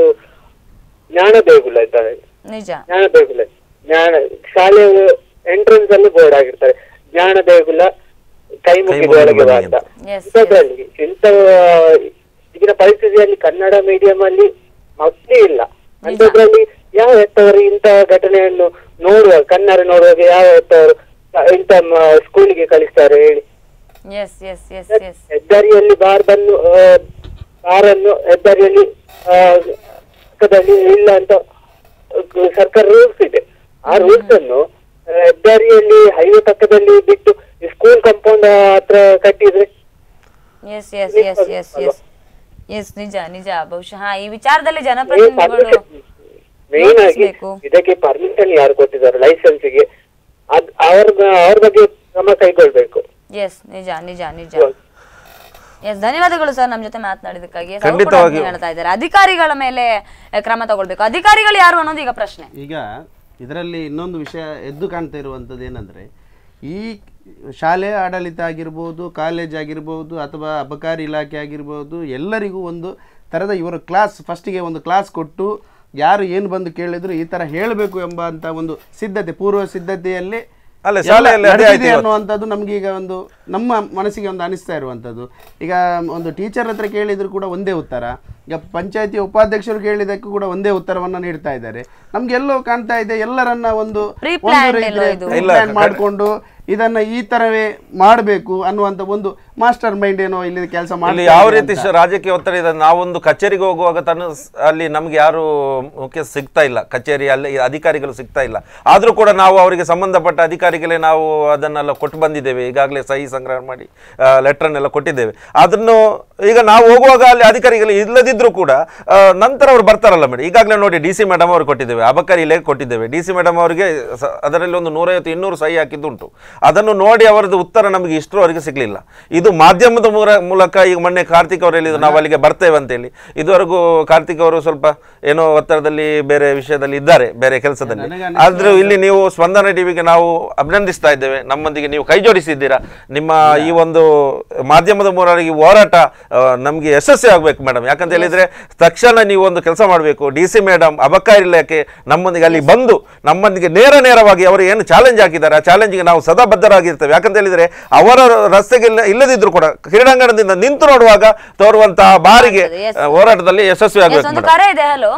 ಜ್ಞಾನ ದೇಗುಲ ಇದ್ದಾರೆ
ನಿಜ
ಜ್ಞಾನ ದೇಗುಲ ಜ್ಞಾನ ಶಾಲೆ ಎಂಟ್ರೆನ್ಸ್ ಅಲ್ಲಿ ಬೋರ್ಡ್ ಆಗಿರ್ತಾರೆ ಜ್ಞಾನ ದೇಗುಲ ಕೈ ಮುಗಿದ ಒಳಗೆ ಬಾ ಅಂತ ಇಂಥದ್ರಲ್ಲಿ ಇಂಥ ಈಗಿನ ಪರಿಸ್ಥಿತಿಯಲ್ಲಿ ಕನ್ನಡ ಮೀಡಿಯಂ ಅಲ್ಲಿ ಮಕ್ಕಳೇ ಇಲ್ಲ ಅಂಥದ್ರಲ್ಲಿ ಯಾವ ಹೆತ್ತವರು ಇಂಥ ಘಟನೆಯನ್ನು ನೋಡುವ ಕನ್ನಡ ನೋಡುವಾಗ ಯಾವ ಹೆತ್ತವರು ಇಂಥ ಸ್ಕೂಲಿಗೆ ಕಳಿಸ್ತಾರೆ ಹೇಳಿ
ಎಸ್ ಎಸ್ ಎಸ್ ಎಸ್
ಹೆದ್ದಾರಿಯಲ್ಲಿ ಬಾರ್ ಬಂದು ಬಾರನ್ನು ಹೆದ್ದಾರಿಯಲ್ಲಿ ಆ, ಪಕ್ಕದಲ್ಲಿ ಇಲ್ಲ ಅಂತ ಸರ್ಕಾರ ರೂಲ್ಸ್ ಇದೆ ಆ ರೂಲ್ಸ್ ಅನ್ನು ಆ, ಹೆದ್ದಾರಿಯಲ್ಲಿ ಹೈವೇ ಪಕ್ಕದಲ್ಲಿ ಬಿಟ್ಟು ಸ್ಕೂಲ್ ಕಾಂಪೌಂಡ್ ಹತ್ರ ಕಟ್ಟಿದ್ರೆ
yes yes yes yes yes yes ನಿಜ ನಿಜ ಬಹುಶಃ ಈ ವಿಚಾರದಲ್ಲಿ ಜನಪ್ರತಿನಿಧಿಗಳು
ಮೇನ್ ಆಗಿ
ಯೋಚಿಸ್ಬೇಕು.
ಇದಕ್ಕೆ ಪರ್ಮಿಷನ್ ಯಾರು ಕೊಟ್ಟಿದ್ದಾರೆ ಲೈಸೆನ್ಸ್ಗೆ ಅದ್ ಅವ್ರ ಅವ್ರ ಬಗ್ಗೆ ಕ್ರಮ ಕೈಗೊಳ್ಬೇಕು
ಎಸ್ ನಿಜ ನಿಜ ನಿಜ ಎಸ್ ಧನ್ಯವಾದಗಳು ಸರ್ ನಮ್ಮ ಜೊತೆ ಮಾತನಾಡಿದಕ್ಕಾಗಿ Yes, ಅವ್ರು ಕೂಡ
ಖಂಡಿತವಾಗಿಯೂ.
ಅದನ್ನೇ ಹೇಳ್ತಾ ಇದ್ದಾರೆ ಅಧಿಕಾರಿಗಳ ಮೇಲೆ ಆ, ಕ್ರಮ ತಗೊಳ್ಬೇಕು ಅಧಿಕಾರಿಗಳು ಯಾರು ಅನ್ನೋದು ಈಗ ಪ್ರಶ್ನೆ
ಈಗ ಇದರಲ್ಲಿ ಇನ್ನೊಂದು ವಿಷಯ ಎದ್ದು ಕಾಣ್ತಾ ಇರುವಂಥದ್ದು ಏನಂದರೆ ಈ ಶಾಲೆ ಆಡಳಿತ ಆಗಿರ್ಬೋದು ಕಾಲೇಜ್ ಆಗಿರ್ಬೋದು ಅಥವಾ ಅಬಕಾರಿ ಇಲಾಖೆ ಆಗಿರ್ಬೋದು ಎಲ್ಲರಿಗೂ ಒಂದು ಥರದ ಇವರು ಕ್ಲಾಸ್ ಫಸ್ಟಿಗೆ ಒಂದು ಕ್ಲಾಸ್ ಕೊಟ್ಟು ಯಾರು ಏನು ಬಂದು ಕೇಳಿದ್ರು ಈ ಥರ ಹೇಳಬೇಕು ಎಂಬ ಅಂತ ಒಂದು ಸಿದ್ಧತೆ ಪೂರ್ವ ಸಿದ್ಧತೆಯಲ್ಲಿ
ಅಲ್ಲ,
ಎಲ್ಲ
ಶಾಲೆಯಲ್ಲಿ ಅದೇ ಆಯ್ತು
ನಡೆದಿದೆ
ಇವತ್ತು.
ಅನ್ನುವಂಥದ್ದು ನಮಗೆ ಈಗ ಒಂದು ನಮ್ಮ ಮನಸ್ಸಿಗೆ ಒಂದು ಅನಿಸ್ತಾ ಇರುವಂಥದ್ದು ಈಗ ಒಂದು ಟೀಚರ್ ಹತ್ರ ಕೇಳಿದ್ರು ಕೂಡ ಒಂದೇ ಉತ್ತರ ಈಗ ಪಂಚಾಯತಿ ಉಪಾಧ್ಯಕ್ಷರು ಕೇಳಿದಕ್ಕೂ ಕೂಡ ಒಂದೇ ಉತ್ತರವನ್ನ ನೀಡ್ತಾ ಇದ್ದಾರೆ ನಮ್ಗೆ ಎಲ್ಲೋ ಕಾಣ್ತಾ ಇದೆ ಎಲ್ಲರನ್ನ ಒಂದು
Pre-planned ಎಲ್ಲೋ ಇದು.
ಇಲ್ಲ, ಕಡೆ-
ಮಾಡಿಕೊಂಡು ಇದನ್ನ ಈ ತರವೇ ಮಾಡಬೇಕು ಅನ್ನುವಂಥ ಒಂದು ಮಾಸ್ಟರ್ ಮೈಂಡ್ ಏನೋ ಇಲ್ಲಿ ಕೆಲಸ
ಇಲ್ಲಿ ಯಾವ ರೀತಿ ಶ- ರಾಜಕೀಯ ಒತ್ತಡ ಇದೆ ನಾವೊಂದು ಕಚೇರಿಗೆ ಹೋಗುವಾಗ ತನ್ನ ಸ್- ಅಲ್ಲಿ ನಮ್ಗೆ ಯಾರು ಮುಖ್ಯ ಸಿಗ್ತಾ ಇಲ್ಲ ಕಚೇರಿ ಅಲ್ಲಿ ಅಧಿಕಾರಿಗಳು ಸಿಗ್ತಾ ಇಲ್ಲ ಆದ್ರೂ ಕೂಡ ನಾವು ಅವರಿಗೆ ಸಂಬಂಧಪಟ್ಟ ಅಧಿಕಾರಿಗಳೇ ನಾವು ಅದನ್ನೆಲ್ಲ ಕೊಟ್ಟು ಬಂದಿದ್ದೇವೆ ಈಗಾಗಲೇ ಸಹಿ ಸಂಗ್ರಹ ಮಾಡಿ ಲೆಟ್ರನ್ನೆಲ್ಲ ಕೊಟ್ಟಿದ್ದೇವೆ ಅದನ್ನು ಈಗ ನಾವು ಹೋಗುವಾಗ ಅಲ್ಲಿ ಅಧಿಕಾರಿಗಳು ಇಲ್ಲದಿದ್ರೂ ಕೂಡ ಆ, ನಂತರ ಅವರು ಬರ್ತಾರಲ್ಲ ಮೇಡಮ್ ಈಗಾಗಲೇ ನೋಡಿ ಡಿ ಸಿ ಮೇಡಮ್ ಅವರು ಕೊಟ್ಟಿದ್ದೇವೆ ಅಬಕಾರಿ ಇಲಾಖೆ ಕೊಟ್ಟಿದ್ದೇವೆ ಡಿ ಸಿ ಮೇಡಮ್ ಅವರಿಗೆ ಸ- ಅದರಲ್ಲಿ ಒಂದು ನೂರೈವತ್ತು ಇನ್ನೂರು ಸಹಿ ಹಾಕಿದ್ದುಂಟು ಅದನ್ನು ನೋಡಿ ಅವರದ್ದು ಉತ್ತರ ನಮಗೆ ಇಷ್ಟರವರೆಗೆ ಸಿಗಲಿಲ್ಲ ಇದು ಮಾಧ್ಯಮದ ಮೂಲ ಮೂಲಕ ಈಗ ಮೊನ್ನೆ ಕಾರ್ತಿಕ್ ಅವರು ಹೇಳಿದ್ರು ನಾವು ಅಲ್ಲಿಗೆ ಬರ್ತೇವೆ ಅಂತೇಳಿ ಇದುವರೆಗೂ ಕಾರ್ತಿಕ್ ಅವರು ಸ್ವಲ್ಪ ಏನೋ ಒತ್ತಡದಲ್ಲಿ ಬೇರೆ ವಿಷಯದಲ್ಲಿ ಇದ್ದಾರೆ ಬೇರೆ ಕೆಲಸದಲ್ಲಿ ಆದ್ರೂ ಇಲ್ಲಿ ನೀವು ಸ್ಪಂದನ ಟಿವಿಗೆ ನಾವು ಅಭಿನಂದಿಸ್ತಾ ಇದ್ದೇವೆ ನಮ್ಮೊಂದಿಗೆ ನೀವು ಕೈ ಜೋಡಿಸಿದ್ದೀರಾ ನಿಮ್ಮ ಈ ಒಂದು ಮಾಧ್ಯಮದ ಮೂಲಕ ಈ ಹೋರಾಟ ನಮಗೆ ಯಶಸ್ವಿ ಆಗಬೇಕು ಮೇಡಮ್ ಯಾಕಂತ ಹೇಳಿದ್ರೆ ತಕ್ಷಣ ನೀವು ಒಂದು ಕೆಲಸ ಮಾಡಬೇಕು ಡಿ ಸಿ ಮೇಡಮ್ ಅಬಕಾರಿ ಇಲಾಖೆ ನಮ್ಮೊಂದಿಗೆ ಅಲ್ಲಿ ಬಂದು ನಮ್ಮೊಂದಿಗೆ ನೇರ ನೇರವಾಗಿ ಅವರು ಏನು ಚಾಲೆಂಜ್ ಹಾಕಿದ್ದಾರೆ ಆ ಚಾಲೆಂಜ್ಗೆ ನಾವು ಸದಾ ಬದ್ಧರಾಗಿರ್ತೇವೆ ಯಾಕಂತ ಹೇಳಿದ್ರೆ ಅವರ ರಸ್ತೆಗೆ ಇಲ್ಲ- ಇಲ್ಲದಿದ್ರು ಕೂಡ ಕ್ರೀಡಾಂಗಣದಿಂದ ನಿಂತು ನೋಡುವಾಗ ತೋರುವಂತಹ ಬಾರಿಗೆ
Yes.
ಆ, ಹೋರಾಟದಲ್ಲಿ ಯಶಸ್ವಿ
Yes,
ಆಗಬೇಕು
ಒಂದು
ಮೇಡಮ್
ಕರೆ ಇದೆ ಹಲೋ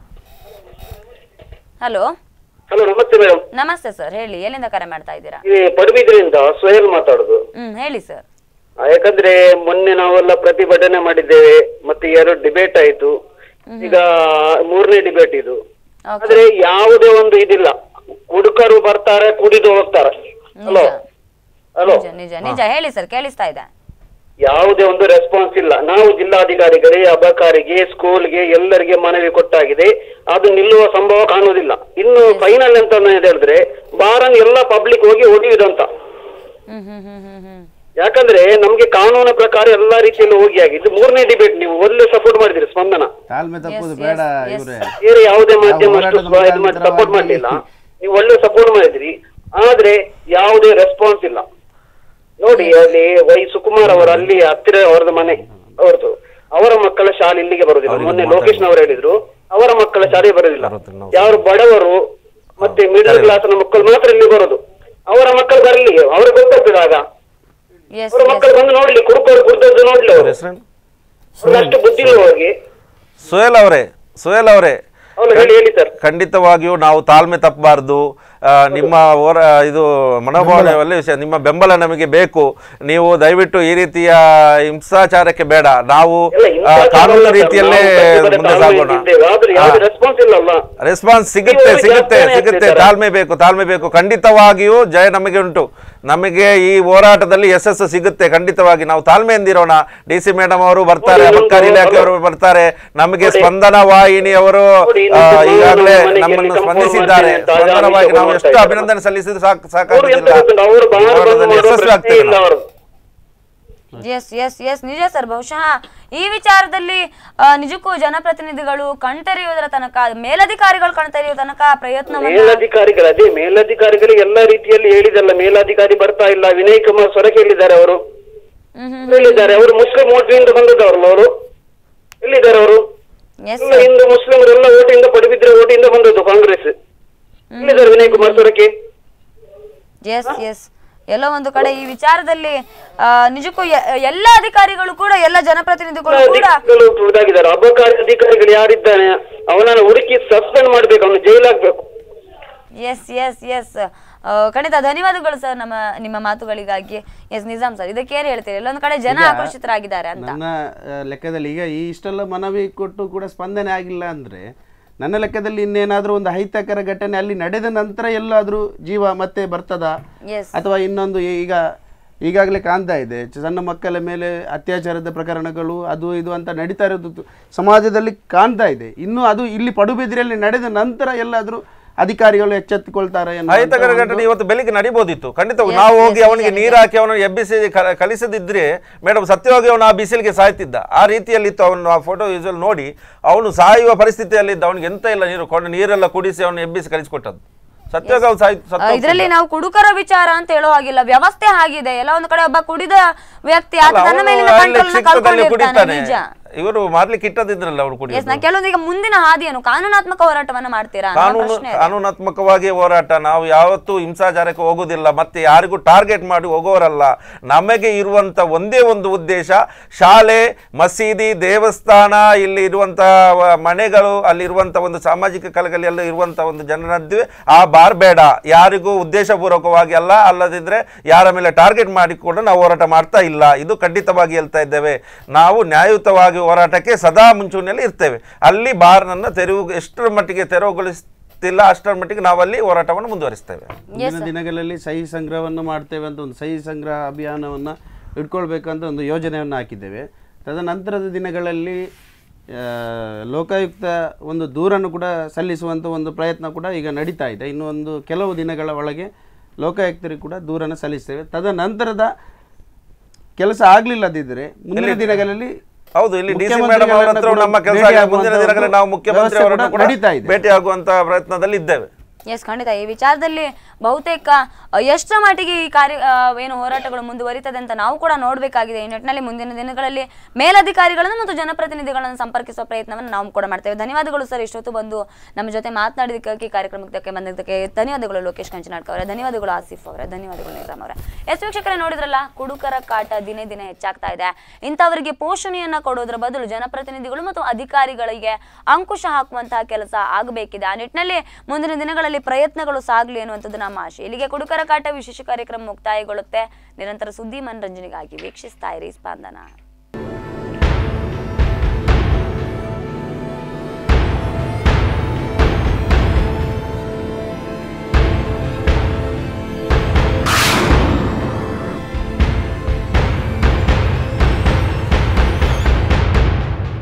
ಹಲೋ
ಹಲೋ ನಮಸ್ತೆ ಮೇಡಮ್
ನಮಸ್ತೆ ಸರ್ ಹೇಳಿ ಎಲ್ಲಿಂದ ಕರೆ ಮಾಡ್ತಾ ಇದ್ದೀರಾ
ಈ ಪಡುಬಿದ್ರಿಂದ ಸೋಹೆಲ್ ಮಾತಾಡುದು
ಹ್ಮ್ ಹೇಳಿ ಸರ್
ಆ, ಯಾಕಂದ್ರೆ ಮೊನ್ನೆ ನಾವೆಲ್ಲ ಪ್ರತಿಭಟನೆ ಮಾಡಿದ್ದೇವೆ ಮತ್ತೆ ಎರಡು ಡಿಬೇಟ್ ಆಯ್ತು ಈಗ ಮೂರನೇ ಡಿಬೇಟ್ ಇದು ಆದ್ರೆ ಯಾವುದೇ ಒಂದು ಇದಿಲ್ಲ ಕುಡುಕರು ಬರ್ತಾರೆ ಕುಡಿದು ಹೋಗ್ತಾರೆ ಹಲೋ ಹಲೋ
ನಿಜ ನಿಜ ನಿಜ ಹೇಳಿ ಸರ್ ಕೇಳಿಸ್ತಾ ಇದೆ
ಯಾವುದೇ ಒಂದು ರೆಸ್ಪಾನ್ಸ್ ಇಲ್ಲ ನಾವು ಜಿಲ್ಲಾಧಿಕಾರಿಗಳಿಗೆ ಅಬಕಾರಿಗೆ ಸ್ಕೂಲ್ಗೆ ಎಲ್ಲರಿಗೆ ಮನವಿ ಕೊಟ್ಟಾಗಿದೆ ಅದು ನಿಲ್ಲುವ ಸಂಭವ ಕಾಣುವುದಿಲ್ಲ ಇನ್ನು ಫೈನಲ್ ಅಂತ ಹೇಳಿದ್ರೆ ಬಾರನ್ ಎಲ್ಲ ಪಬ್ಲಿಕ್ ಹೋಗಿ ಹೊಡೆಯುವುದಂತ ಯಾಕಂದ್ರೆ ನಮ್ಗೆ ಕಾನೂನು ಪ್ರಕಾರ ಎಲ್ಲಾ ರೀತಿಯಲ್ಲಿ ಹೋಗಿ ಆಗಿದೆ ಇದು ಮೂರನೇ ಡಿಬೇಟ್ ನೀವು ಒಳ್ಳೆ ಸಪೋರ್ಟ್ ಮಾಡಿದ್ರಿ ಸ್ಪಂದನ
ತಾಳ್ಮೆ ತಪ್ಪುದು ಬೇಡ ಇವ್ರೆ
ಬೇರೆ ಯಾವುದೇ ಮಾಧ್ಯಮ
ನಾವು
ಅಷ್ಟು
ಹೋರಾಟದ
ಇದು ಮಾಡಿ ಸಪೋರ್ಟ್
ಮುಖಾಂತರವಾಗಿ
ಮಾಡಲಿಲ್ಲ ನೀವು ಒಳ್ಳೆ ಸಪೋರ್ಟ್ ಮಾಡಿದ್ರಿ ಆದ್ರೆ ಯಾವುದೇ ರೆಸ್ಪಾನ್ಸ್ ಇಲ್ಲ ನೋಡಿ ಅಲ್ಲಿ ವೈ ಸುಕುಮಾರ್ ಅವರು ಅಲ್ಲಿ ಹತ್ತಿರ ಅವರದ್ದು ಮನೆ ಅವ್ರದ್ದು ಅವರ ಮಕ್ಕಳ ಶಾಲೆ ಇಲ್ಲಿಗೆ ಬರುದಿಲ್ಲ ಮೊನ್ನೆ ಲೋಕೇಶ್ ನವರು ಹೇಳಿದ್ರು ಅವರ ಮಕ್ಕಳ ಶಾಲೆ ಬರುದಿಲ್ಲ ಯಾರು ಬಡವರು ಮತ್ತೆ ಮಿಡಲ್ ಕ್ಲಾಸ್ ಮಕ್ಕಳು ಮಾತ್ರ ಇಲ್ಲಿ ಬರೋದು ಅವರ ಮಕ್ಕಳು ಬರಲಿ ಅವ್ರಿಗೆ ಗೊತ್ತಾಗ್ತದೆ ಆಗ ಅವರ ಮಕ್ಕಳು ಬಂದು ನೋಡ್ಲಿ ಕುಡುಕೋರು ಕುಡ್ದದ್ದು ನೋಡ್ಲಿ ಅವರು ಅಷ್ಟು ಬುದ್ಧಿ ಇಲ್ಲ ಅವ್ರಿಗೆ
ಸುಹೇಲ್ ಅವರೇ ಸುಹೇಲ್ ಅವರೇ ಖಂಡಿತವಾಗಿಯೂ ನಾವು ತಾಳ್ಮೆ ತಪ್ಪಬಾರ್ದು ಆ, ನಿಮ್ಮ ಹೋರ ಇದು ಮನೋಭಾವನೆ ಒಳ್ಳೆ ವಿಷಯ ನಿಮ್ಮ ಬೆಂಬಲ ನಮಗೆ ಬೇಕು ನೀವು ದಯವಿಟ್ಟು ಈ ರೀತಿಯ ಹಿಂಸಾಚಾರಕ್ಕೆ ಬೇಡ ನಾವು ಆ, ಕಾನೂನು ರೀತಿಯಲ್ಲೇ ಮುಂದೆ ಸಾಗೋಣ
ರೆಸ್ಪಾನ್ಸ್ ಇಲ್ಲಲ್ಲ
ರೆಸ್ಪಾನ್ಸ್ ಸಿಗುತ್ತೆ
ನೀವು
ಸಿಗುತ್ತೆ
ಜಾಸ್ತಿನೇ
ಸಿಗುತ್ತೆ
ಆಗ್ತಿದ್ದಾರೆ.
ತಾಳ್ಮೆ ಬೇಕು ತಾಳ್ಮೆ ಬೇಕು ಖಂಡಿತವಾಗಿಯೂ ಜಯ ನಮಗೆ ಉಂಟು ನಮಗೆ ಈ ಹೋರಾಟದಲ್ಲಿ ಯಶಸ್ಸು ಸಿಗುತ್ತೆ ಖಂಡಿತವಾಗಿ ನಾವು ತಾಳ್ಮೆಯಿಂದಿರೋಣ ಡಿ ಸಿ ಮೇಡಮ್ ಅವರು ಬರ್ತಾರೆ
ನೋಡಿ,
ಅಬಕಾರಿ
ಇನ್ನೊಂದು-
ಇಲಾಖೆಯವರು ಬರ್ತಾರೆ ನಮಗೆ
ನೋಡಿ.
ಸ್ಪಂದನ ವಾಹಿನಿ ಅವರು
ನೋಡಿ,
ಆ,
ಇನ್ನೊಂದು
ಈಗಾಗಲೇ
ಮನೆಗೆ
ನಮ್ಮನ್ನು
ಕಂಪೌಂಡ್
ಸ್ಪಂದಿಸಿದ್ದಾರೆ
ಮಾಡ್ತೇನೆ ಅಂತ
ಸ್ಪಂದನ
ಆದೇಶ
ವಾಹಿನಿ ನಾವು
ಮಾಡ್ತಾ
ಎಷ್ಟು
ಇದ್ದಾರೆ.
ಅಭಿನಂದನೆ ಸಲ್ಲಿಸಿದ್ರು ಸಾಕು
ಅವ್ರು ಎಂತ
ಸಾಕಾಗುದಿಲ್ಲ
ಗೊತ್ತುಂಟಾ? ಅವರು ಬಾರ್ ಬಂದ್
ಹೋರಾಟದಲ್ಲಿ
ಮಾಡೋ
ಯಶಸ್ವಿ
ಪ್ರಶ್ನೆ
ಆಗ್ತೇವೆ
ಇಲ್ಲ
ನಾವು.
ಅವರು
ಎಸ್ ಎಸ್ ಎಸ್ ನಿಜ ಸರ್ ಬಹುಶಃ ಈ ವಿಚಾರದಲ್ಲಿ ಆ, ನಿಜಕ್ಕೂ ಜನಪ್ರತಿನಿಧಿಗಳು ಕಣ್ತೆರೆಯುವುದರ ತನಕ ಮೇಲಧಿಕಾರಿಗಳು ಕಣ್ತೆರೆಯುವ ತನಕ ಪ್ರಯತ್ನವನ್ನ
ಮೇಲಧಿಕಾರಿಗಳು ಅದೇ ಮೇಲಧಿಕಾರಿಗಳು ಎಲ್ಲಾ ರೀತಿಯಲ್ಲಿ ಹೇಳಿದಲ್ಲ ಮೇಲಧಿಕಾರಿ ಬರ್ತಾ ಇಲ್ಲ ವಿನಯ್ ಕುಮಾರ್ ಸೊರಕೆ ಹೇಳಿದ್ದಾರೆ ಅವರು ಹೇಳಿದ್ದಾರೆ ಅವರು ಮುಸ್ಲಿಂ ಓಟಿಂದ ಬಂದದವ್ರಲ್ಲ ಅವರು ಎಲ್ಲಿದ್ದಾರೆ ಅವರು ಎಲ್ಲ ಹಿಂದೂ ಮುಸ್ಲಿಮರೆಲ್ಲ ಓಟಿಂದ ಪಡುಬಿದ್ರೆ ಓಟಿಂದ ಬಂದದ್ದು ಕಾಂಗ್ರೆಸ್ ಎಲ್ಲಿದ್ದಾರೆ ವಿನಯ್ ಕುಮಾರ್ ಸೊರಕೆ
ಎಸ್ ಎಸ್ ಎಲ್ಲೋ ಒಂದು ಕಡೆ ಈ ವಿಚಾರದಲ್ಲಿ ಆ, ನಿಜಕ್ಕೂ ಎ- ಎಲ್ಲ ಅಧಿಕಾರಿಗಳು ಕೂಡ ಎಲ್ಲ ಜನಪ್ರತಿನಿಧಿಗಳು ಕೂಡ
ಅಧಿಕಾರಿಗಳು ಇದಾಗಿದ್ದಾರೆ ಅಬಕಾರಿ ಅಧಿಕಾರಿಗಳು ಯಾರಿದ್ದಾನೆ ಅವನನ್ನು ಹುಡುಕಿ ಸಸ್ಪೆಂಡ್ ಮಾಡ್ಬೇಕು ಅವನು ಜೈಲಾಗ್ಬೇಕು
ಎಸ್ ಎಸ್ ಎಸ್ ಖಂಡಿತ ಧನ್ಯವಾದಗಳು ಸರ್ ನಮ್ಮ ನಿಮ್ಮ ಮಾತುಗಳಿಗಾಗಿ ಎಸ್ ನಿಜಾಮ್ ಸರ್ ಇದಕ್ಕೆ ಏನ್ ಹೇಳ್ತೀರಿ ಎಲ್ಲೊಂದು ಕಡೆ ಜನ
ಈಗ
ಆಕರ್ಷಿತರಾಗಿದ್ದಾರೆ ಅಂತ
ನನ್ನ ಆ, ಲೆಕ್ಕದಲ್ಲಿ ಈಗ ಈ ಇಷ್ಟೆಲ್ಲ ಮನವಿ ಕೊಟ್ಟು ಕೂಡ ಸ್ಪಂದನೆ ಆಗಿಲ್ಲ ಅಂದರೆ ನನ್ನ ಲೆಕ್ಕದಲ್ಲಿ ಇನ್ನೇನಾದರೂ ಒಂದು ಅಹಿತಕರ ಘಟನೆ ಅಲ್ಲಿ ನಡೆದ ನಂತರ ಎಲ್ಲಾದರೂ ಜೀವ ಮತ್ತೆ ಬರ್ತದಾ
ಎಸ್
ಅಥವಾ ಇನ್ನೊಂದು ಈಗ ಈಗಾಗಲೇ ಕಾಣ್ತಾ ಇದೆ ಚ- ಸಣ್ಣ ಮಕ್ಕಳ ಮೇಲೆ ಅತ್ಯಾಚಾರದ ಪ್ರಕರಣಗಳು ಅದು ಇದು ಅಂತ ನಡೀತಾ ಇರೋದು ತು- ಸಮಾಜದಲ್ಲಿ ಕಾಣ್ತಾ ಇದೆ ಇನ್ನು ಅದು ಇಲ್ಲಿ ಪಡುಬಿದ್ರಿಯಲ್ಲಿ ನಡೆದ ನಂತರ ಎಲ್ಲಾದರೂ ಅಧಿಕಾರಿಗಳು ಎಚ್ಚೆತ್ತುಕೊಳ್ತಾರೆ ಅನ್ನುವಂಥ
ಅಹಿತಕರ
ಒಂದು-
ಘಟನೆ ಇವತ್ತು ಬೆಳಿಗ್ಗೆ ನಡಿಬೋದಿತ್ತು ಖಂಡಿತ
Yes,
ನಾವು
yes,
ಹೋಗಿ
yes,
ಅವನಿಗೆ
yes,
ನೀರು ಹಾಕಿ ಅವನು ಎಬ್ಬಿಸಿ ಕ- ಕಲಿಸದಿದ್ರೆ ಮೇಡಮ್ ಸತ್ಯವಾಗಿ ಅವನು ಆ ಬಿಸಿಲಿಗೆ ಸಾಯ್ತಿದ್ದ ಆ ರೀತಿಯಲ್ಲಿತ್ತು ಅವನು ಆ ಫೋಟೋ ಯೂಸಲ್ ನೋಡಿ ಅವನು ಸಾಯುವ ಪರಿಸ್ಥಿತಿಯಲ್ಲಿದ್ದ ಅವನಿಗೆ ಎಂತ ಇಲ್ಲ ನೀರು ಕೊಂಡು ನೀರೆಲ್ಲ ಕುಡಿಸಿ ಅವನು ಎಬ್ಬಿಸಿ ಕಲಿಸ್ಕೊಟ್ಟದ್ದು ಸತ್ಯವಾಗಿ ಅವನು ಸಾಯ್ ಸತ್ತು
ಇದರಲ್ಲಿ ನಾವು ಕುಡುಕರ ವಿಚಾರ ಅಂತ ಹೇಳೋ ಹಾಗಿಲ್ಲ ವ್ಯವಸ್ಥೆ ಆಗಿದೆ ಎಲ್ಲ ಒಂದು ಕಡೆ ಒಬ್ಬ ಕುಡಿದ ವ್ಯಕ್ತಿ ಆತ
ಅಲ್ಲ,
ತನ್ನ
ಅವನು
ಮೇಲಿನ
ಅಲ್ಲಿ
ಕಂಟ್ರೋಲ್
ಕ್ಷಿಪ್ರದಲ್ಲಿ
ಕಳ್ಕೊಂಡಿರ್ತಾನೆ
ಕುಡಿತಾನೆ
ನಿಜ
ಇವರು ಮಾರ್ಲಿಕ್ಕೆ ಇಟ್ಟದಿದ್ರಲ್ಲ ಅವನು
ಎಸ್
ಕುಡಿಯೋದು
ನಾ ಕೆಲವೊಂದು ಈಗ ಮುಂದಿನ ಹಾದಿಯನ್ನು ಕಾನೂನಾತ್ಮಕ ಹೋರಾಟವನ್ನ ಮಾಡ್ತೀರಾ ಅನ್ನೋ
ಕಾನೂನು
ಪ್ರಶ್ನೆ ಇದೆ.
ಕಾನೂನಾತ್ಮಕವಾಗಿ ಹೋರಾಟ ನಾವು ಯಾವತ್ತೂ ಹಿಂಸಾಚಾರಕ್ಕೆ ಹೋಗುದಿಲ್ಲ ಮತ್ತೆ ಯಾರಿಗೂ ಟಾರ್ಗೆಟ್ ಮಾಡಿ ಹೋಗೋರಲ್ಲ ನಮಗೆ ಇರುವಂತ ಒಂದೇ ಒಂದು ಉದ್ದೇಶ ಶಾಲೆ ಮಸೀದಿ ದೇವಸ್ಥಾನ ಇಲ್ಲಿ ಇರುವಂತ ವ- ಮನೆಗಳು ಅಲ್ಲಿರುವಂತ ಒಂದು ಸಾಮಾಜಿಕ ಕಲೆಗಳಲ್ಲಿ ಎಲ್ಲ ಇರುವಂತ ಒಂದು ಜನರದ್ದು ಆ ಬಾರ್ ಬೇಡ ಯಾರಿಗೂ ಉದ್ದೇಶಪೂರ್ವಕವಾಗಿ ಅಲ್ಲ ಅಲ್ಲದಿದ್ರೆ ಯಾರ ಮೇಲೆ ಟಾರ್ಗೆಟ್ ಮಾಡಿ ಕೂಡ ನಾವು ಹೋರಾಟ ಮಾಡ್ತಾ ಇಲ್ಲ ಇದು ಖಂಡಿತವಾಗಿ ಹೇಳ್ತಾ ಇದ್ದೇವೆ ನಾವು ನ್ಯಾಯಯುತವಾಗಿ ಹೋರಾಟಕ್ಕೆ ಸದಾ ಮುಂಚೂಣಿಯಲ್ಲಿ ಇರ್ತೇವೆ ಅಲ್ಲಿ ಬಾರ್ನನ್ನು ತೆರವು ಎಷ್ಟರ ಮಟ್ಟಿಗೆ ತೆರವುಗೊಳಿಸ್ತಿಲ್ಲ ಅಷ್ಟರ ಮಟ್ಟಿಗೆ ನಾವಲ್ಲಿ ಹೋರಾಟವನ್ನು ಮುಂದುವರಿಸ್ತೇವೆ
ಮುಂದಿನ ದಿನಗಳಲ್ಲಿ ಸಹಿ ಸಂಗ್ರಹವನ್ನು ಮಾಡ್ತೇವೆ ಅಂತ ಒಂದು ಸಹಿ ಸಂಗ್ರಹ ಅಭಿಯಾನವನ್ನು ಇಟ್ಕೊಳ್ಬೇಕಂತ ಒಂದು ಯೋಜನೆಯನ್ನು ಹಾಕಿದ್ದೇವೆ ತದನಂತರದ ದಿನಗಳಲ್ಲಿ ಆ, ಲೋಕಾಯುಕ್ತ ಒಂದು ದೂರನ್ನು ಕೂಡ ಸಲ್ಲಿಸುವಂಥ ಒಂದು ಪ್ರಯತ್ನ ಕೂಡ ಈಗ ನಡೀತಾ ಇದೆ ಇನ್ನು ಒಂದು ಕೆಲವು ದಿನಗಳ ಒಳಗೆ ಲೋಕಾಯುಕ್ತರಿಗೆ ಕೂಡ ದೂರನ್ನು ಸಲ್ಲಿಸ್ತೇವೆ ತದನಂತರದ ಕೆಲಸ ಆಗ್ಲಿಲ್ಲದಿದ್ದರೆ ಮುಂದಿನ
ಇಲ್ಲಿ-
ದಿನಗಳಲ್ಲಿ
ಹೌದು ಇಲ್ಲಿ ಡಿ ಸಿ ಮೇಡಮ್
ಮುಖ್ಯಮಂತ್ರಿಗಳನ್ನ
ಅವರ ಹತ್ರ
ಕೂಡ
ನಮ್ಮ ಕೆಲಸ
ಭೇಟಿ
ಆಗಿ ಮುಂದಿನ
ಆಗುವಂತ
ದಿನಗಳಲ್ಲಿ ನಾವು ಮುಖ್ಯಮಂತ್ರಿ
ವ್ಯವಸ್ಥೆ
ಅವರನ್ನು
ಕೂಡ
ಕೂಡ
ನಡೀತಾ ಇದೆ.
ಭೇಟಿ ಆಗುವಂತ ಪ್ರಯತ್ನದಲ್ಲಿ ಇದ್ದೇವೆ
ಎಸ್ ಖಂಡಿತ ಈ ವಿಚಾರದಲ್ಲಿ ಬಹುತೇಕ ಅ, ಎಷ್ಟರ ಮಟ್ಟಿಗೆ ಈ ಕಾರ್ಯ ಆ, ಏನು ಹೋರಾಟಗಳು ಮುಂದುವರಿತದೆ ಅಂತ ನಾವು ಕೂಡ ನೋಡಬೇಕಾಗಿದೆ ಈ ನಿಟ್ಟಿನಲ್ಲಿ ಮುಂದಿನ ದಿನಗಳಲ್ಲಿ ಮೇಲಧಿಕಾರಿಗಳನ್ನು ಮತ್ತು ಜನಪ್ರತಿನಿಧಿಗಳನ್ನು ಸಂಪರ್ಕಿಸುವ ಪ್ರಯತ್ನವನ್ನು ನಾವು ಕೂಡ ಮಾಡ್ತೇವೆ ಧನ್ಯವಾದಗಳು ಸರ್ ಇಷ್ಟೊತ್ತು ಬಂದು ನಮ್ಮ ಜೊತೆ ಮಾತನಾಡಿದ್ದಕ್ಕೆ ಕಾರ್ಯಕ್ರಮಕ್ಕೆ ಬಂದಿದ್ದಕ್ಕೆ ಧನ್ಯವಾದಗಳು ಲೋಕೇಶ್ ಕಂಚನಾಡ್ಕ ಅವರೇ ಧನ್ಯವಾದಗಳು ಆಸಿಫ್ ಅವರೇ ಧನ್ಯವಾದಗಳು ನಿಜಾಮ್ ಅವರೇ ಎಸ್ ವೀಕ್ಷಕರೇ ನೋಡಿದ್ರಲ್ಲ ಕುಡುಕರ ಕಾಟ ದಿನೇ ದಿನೇ ಹೆಚ್ಚಾಗ್ತಾ ಇದೆ ಇಂಥವರಿಗೆ ಪೋಷಣೆಯನ್ನ ಕೊಡೋದ್ರ ಬದಲು ಜನಪ್ರತಿನಿಧಿಗಳು ಮತ್ತು ಅಧಿಕಾರಿಗಳಿಗೆ ಅಂಕುಶ ಹಾಕುವಂತಹ ಕೆಲಸ ಆಗಬೇಕಿದೆ ಆ ನಿಟ್ಟಿನಲ್ಲಿ ಮುಂದಿನ ದಿನಗಳಲ್ಲಿ ಪ್ರಯತ್ನಗಳು ಸಾಗಲಿ ಅನ್ನುವಂಥದ್ದು ನಮ್ಮ ಆಶೆ ಇಲ್ಲಿಗೆ ಕುಡುಕರ ಕಾಟ ವಿಶೇಷ ಕಾರ್ಯಕ್ರಮ ಮುಕ್ತಾಯಗೊಳ್ಳುತ್ತೆ ನಿರಂತರ ಸುದ್ದಿ ಮನರಂಜನೆಗಾಗಿ ವೀಕ್ಷಿಸ್ತಾ ಇರಿ ಸ್ಪಂದನ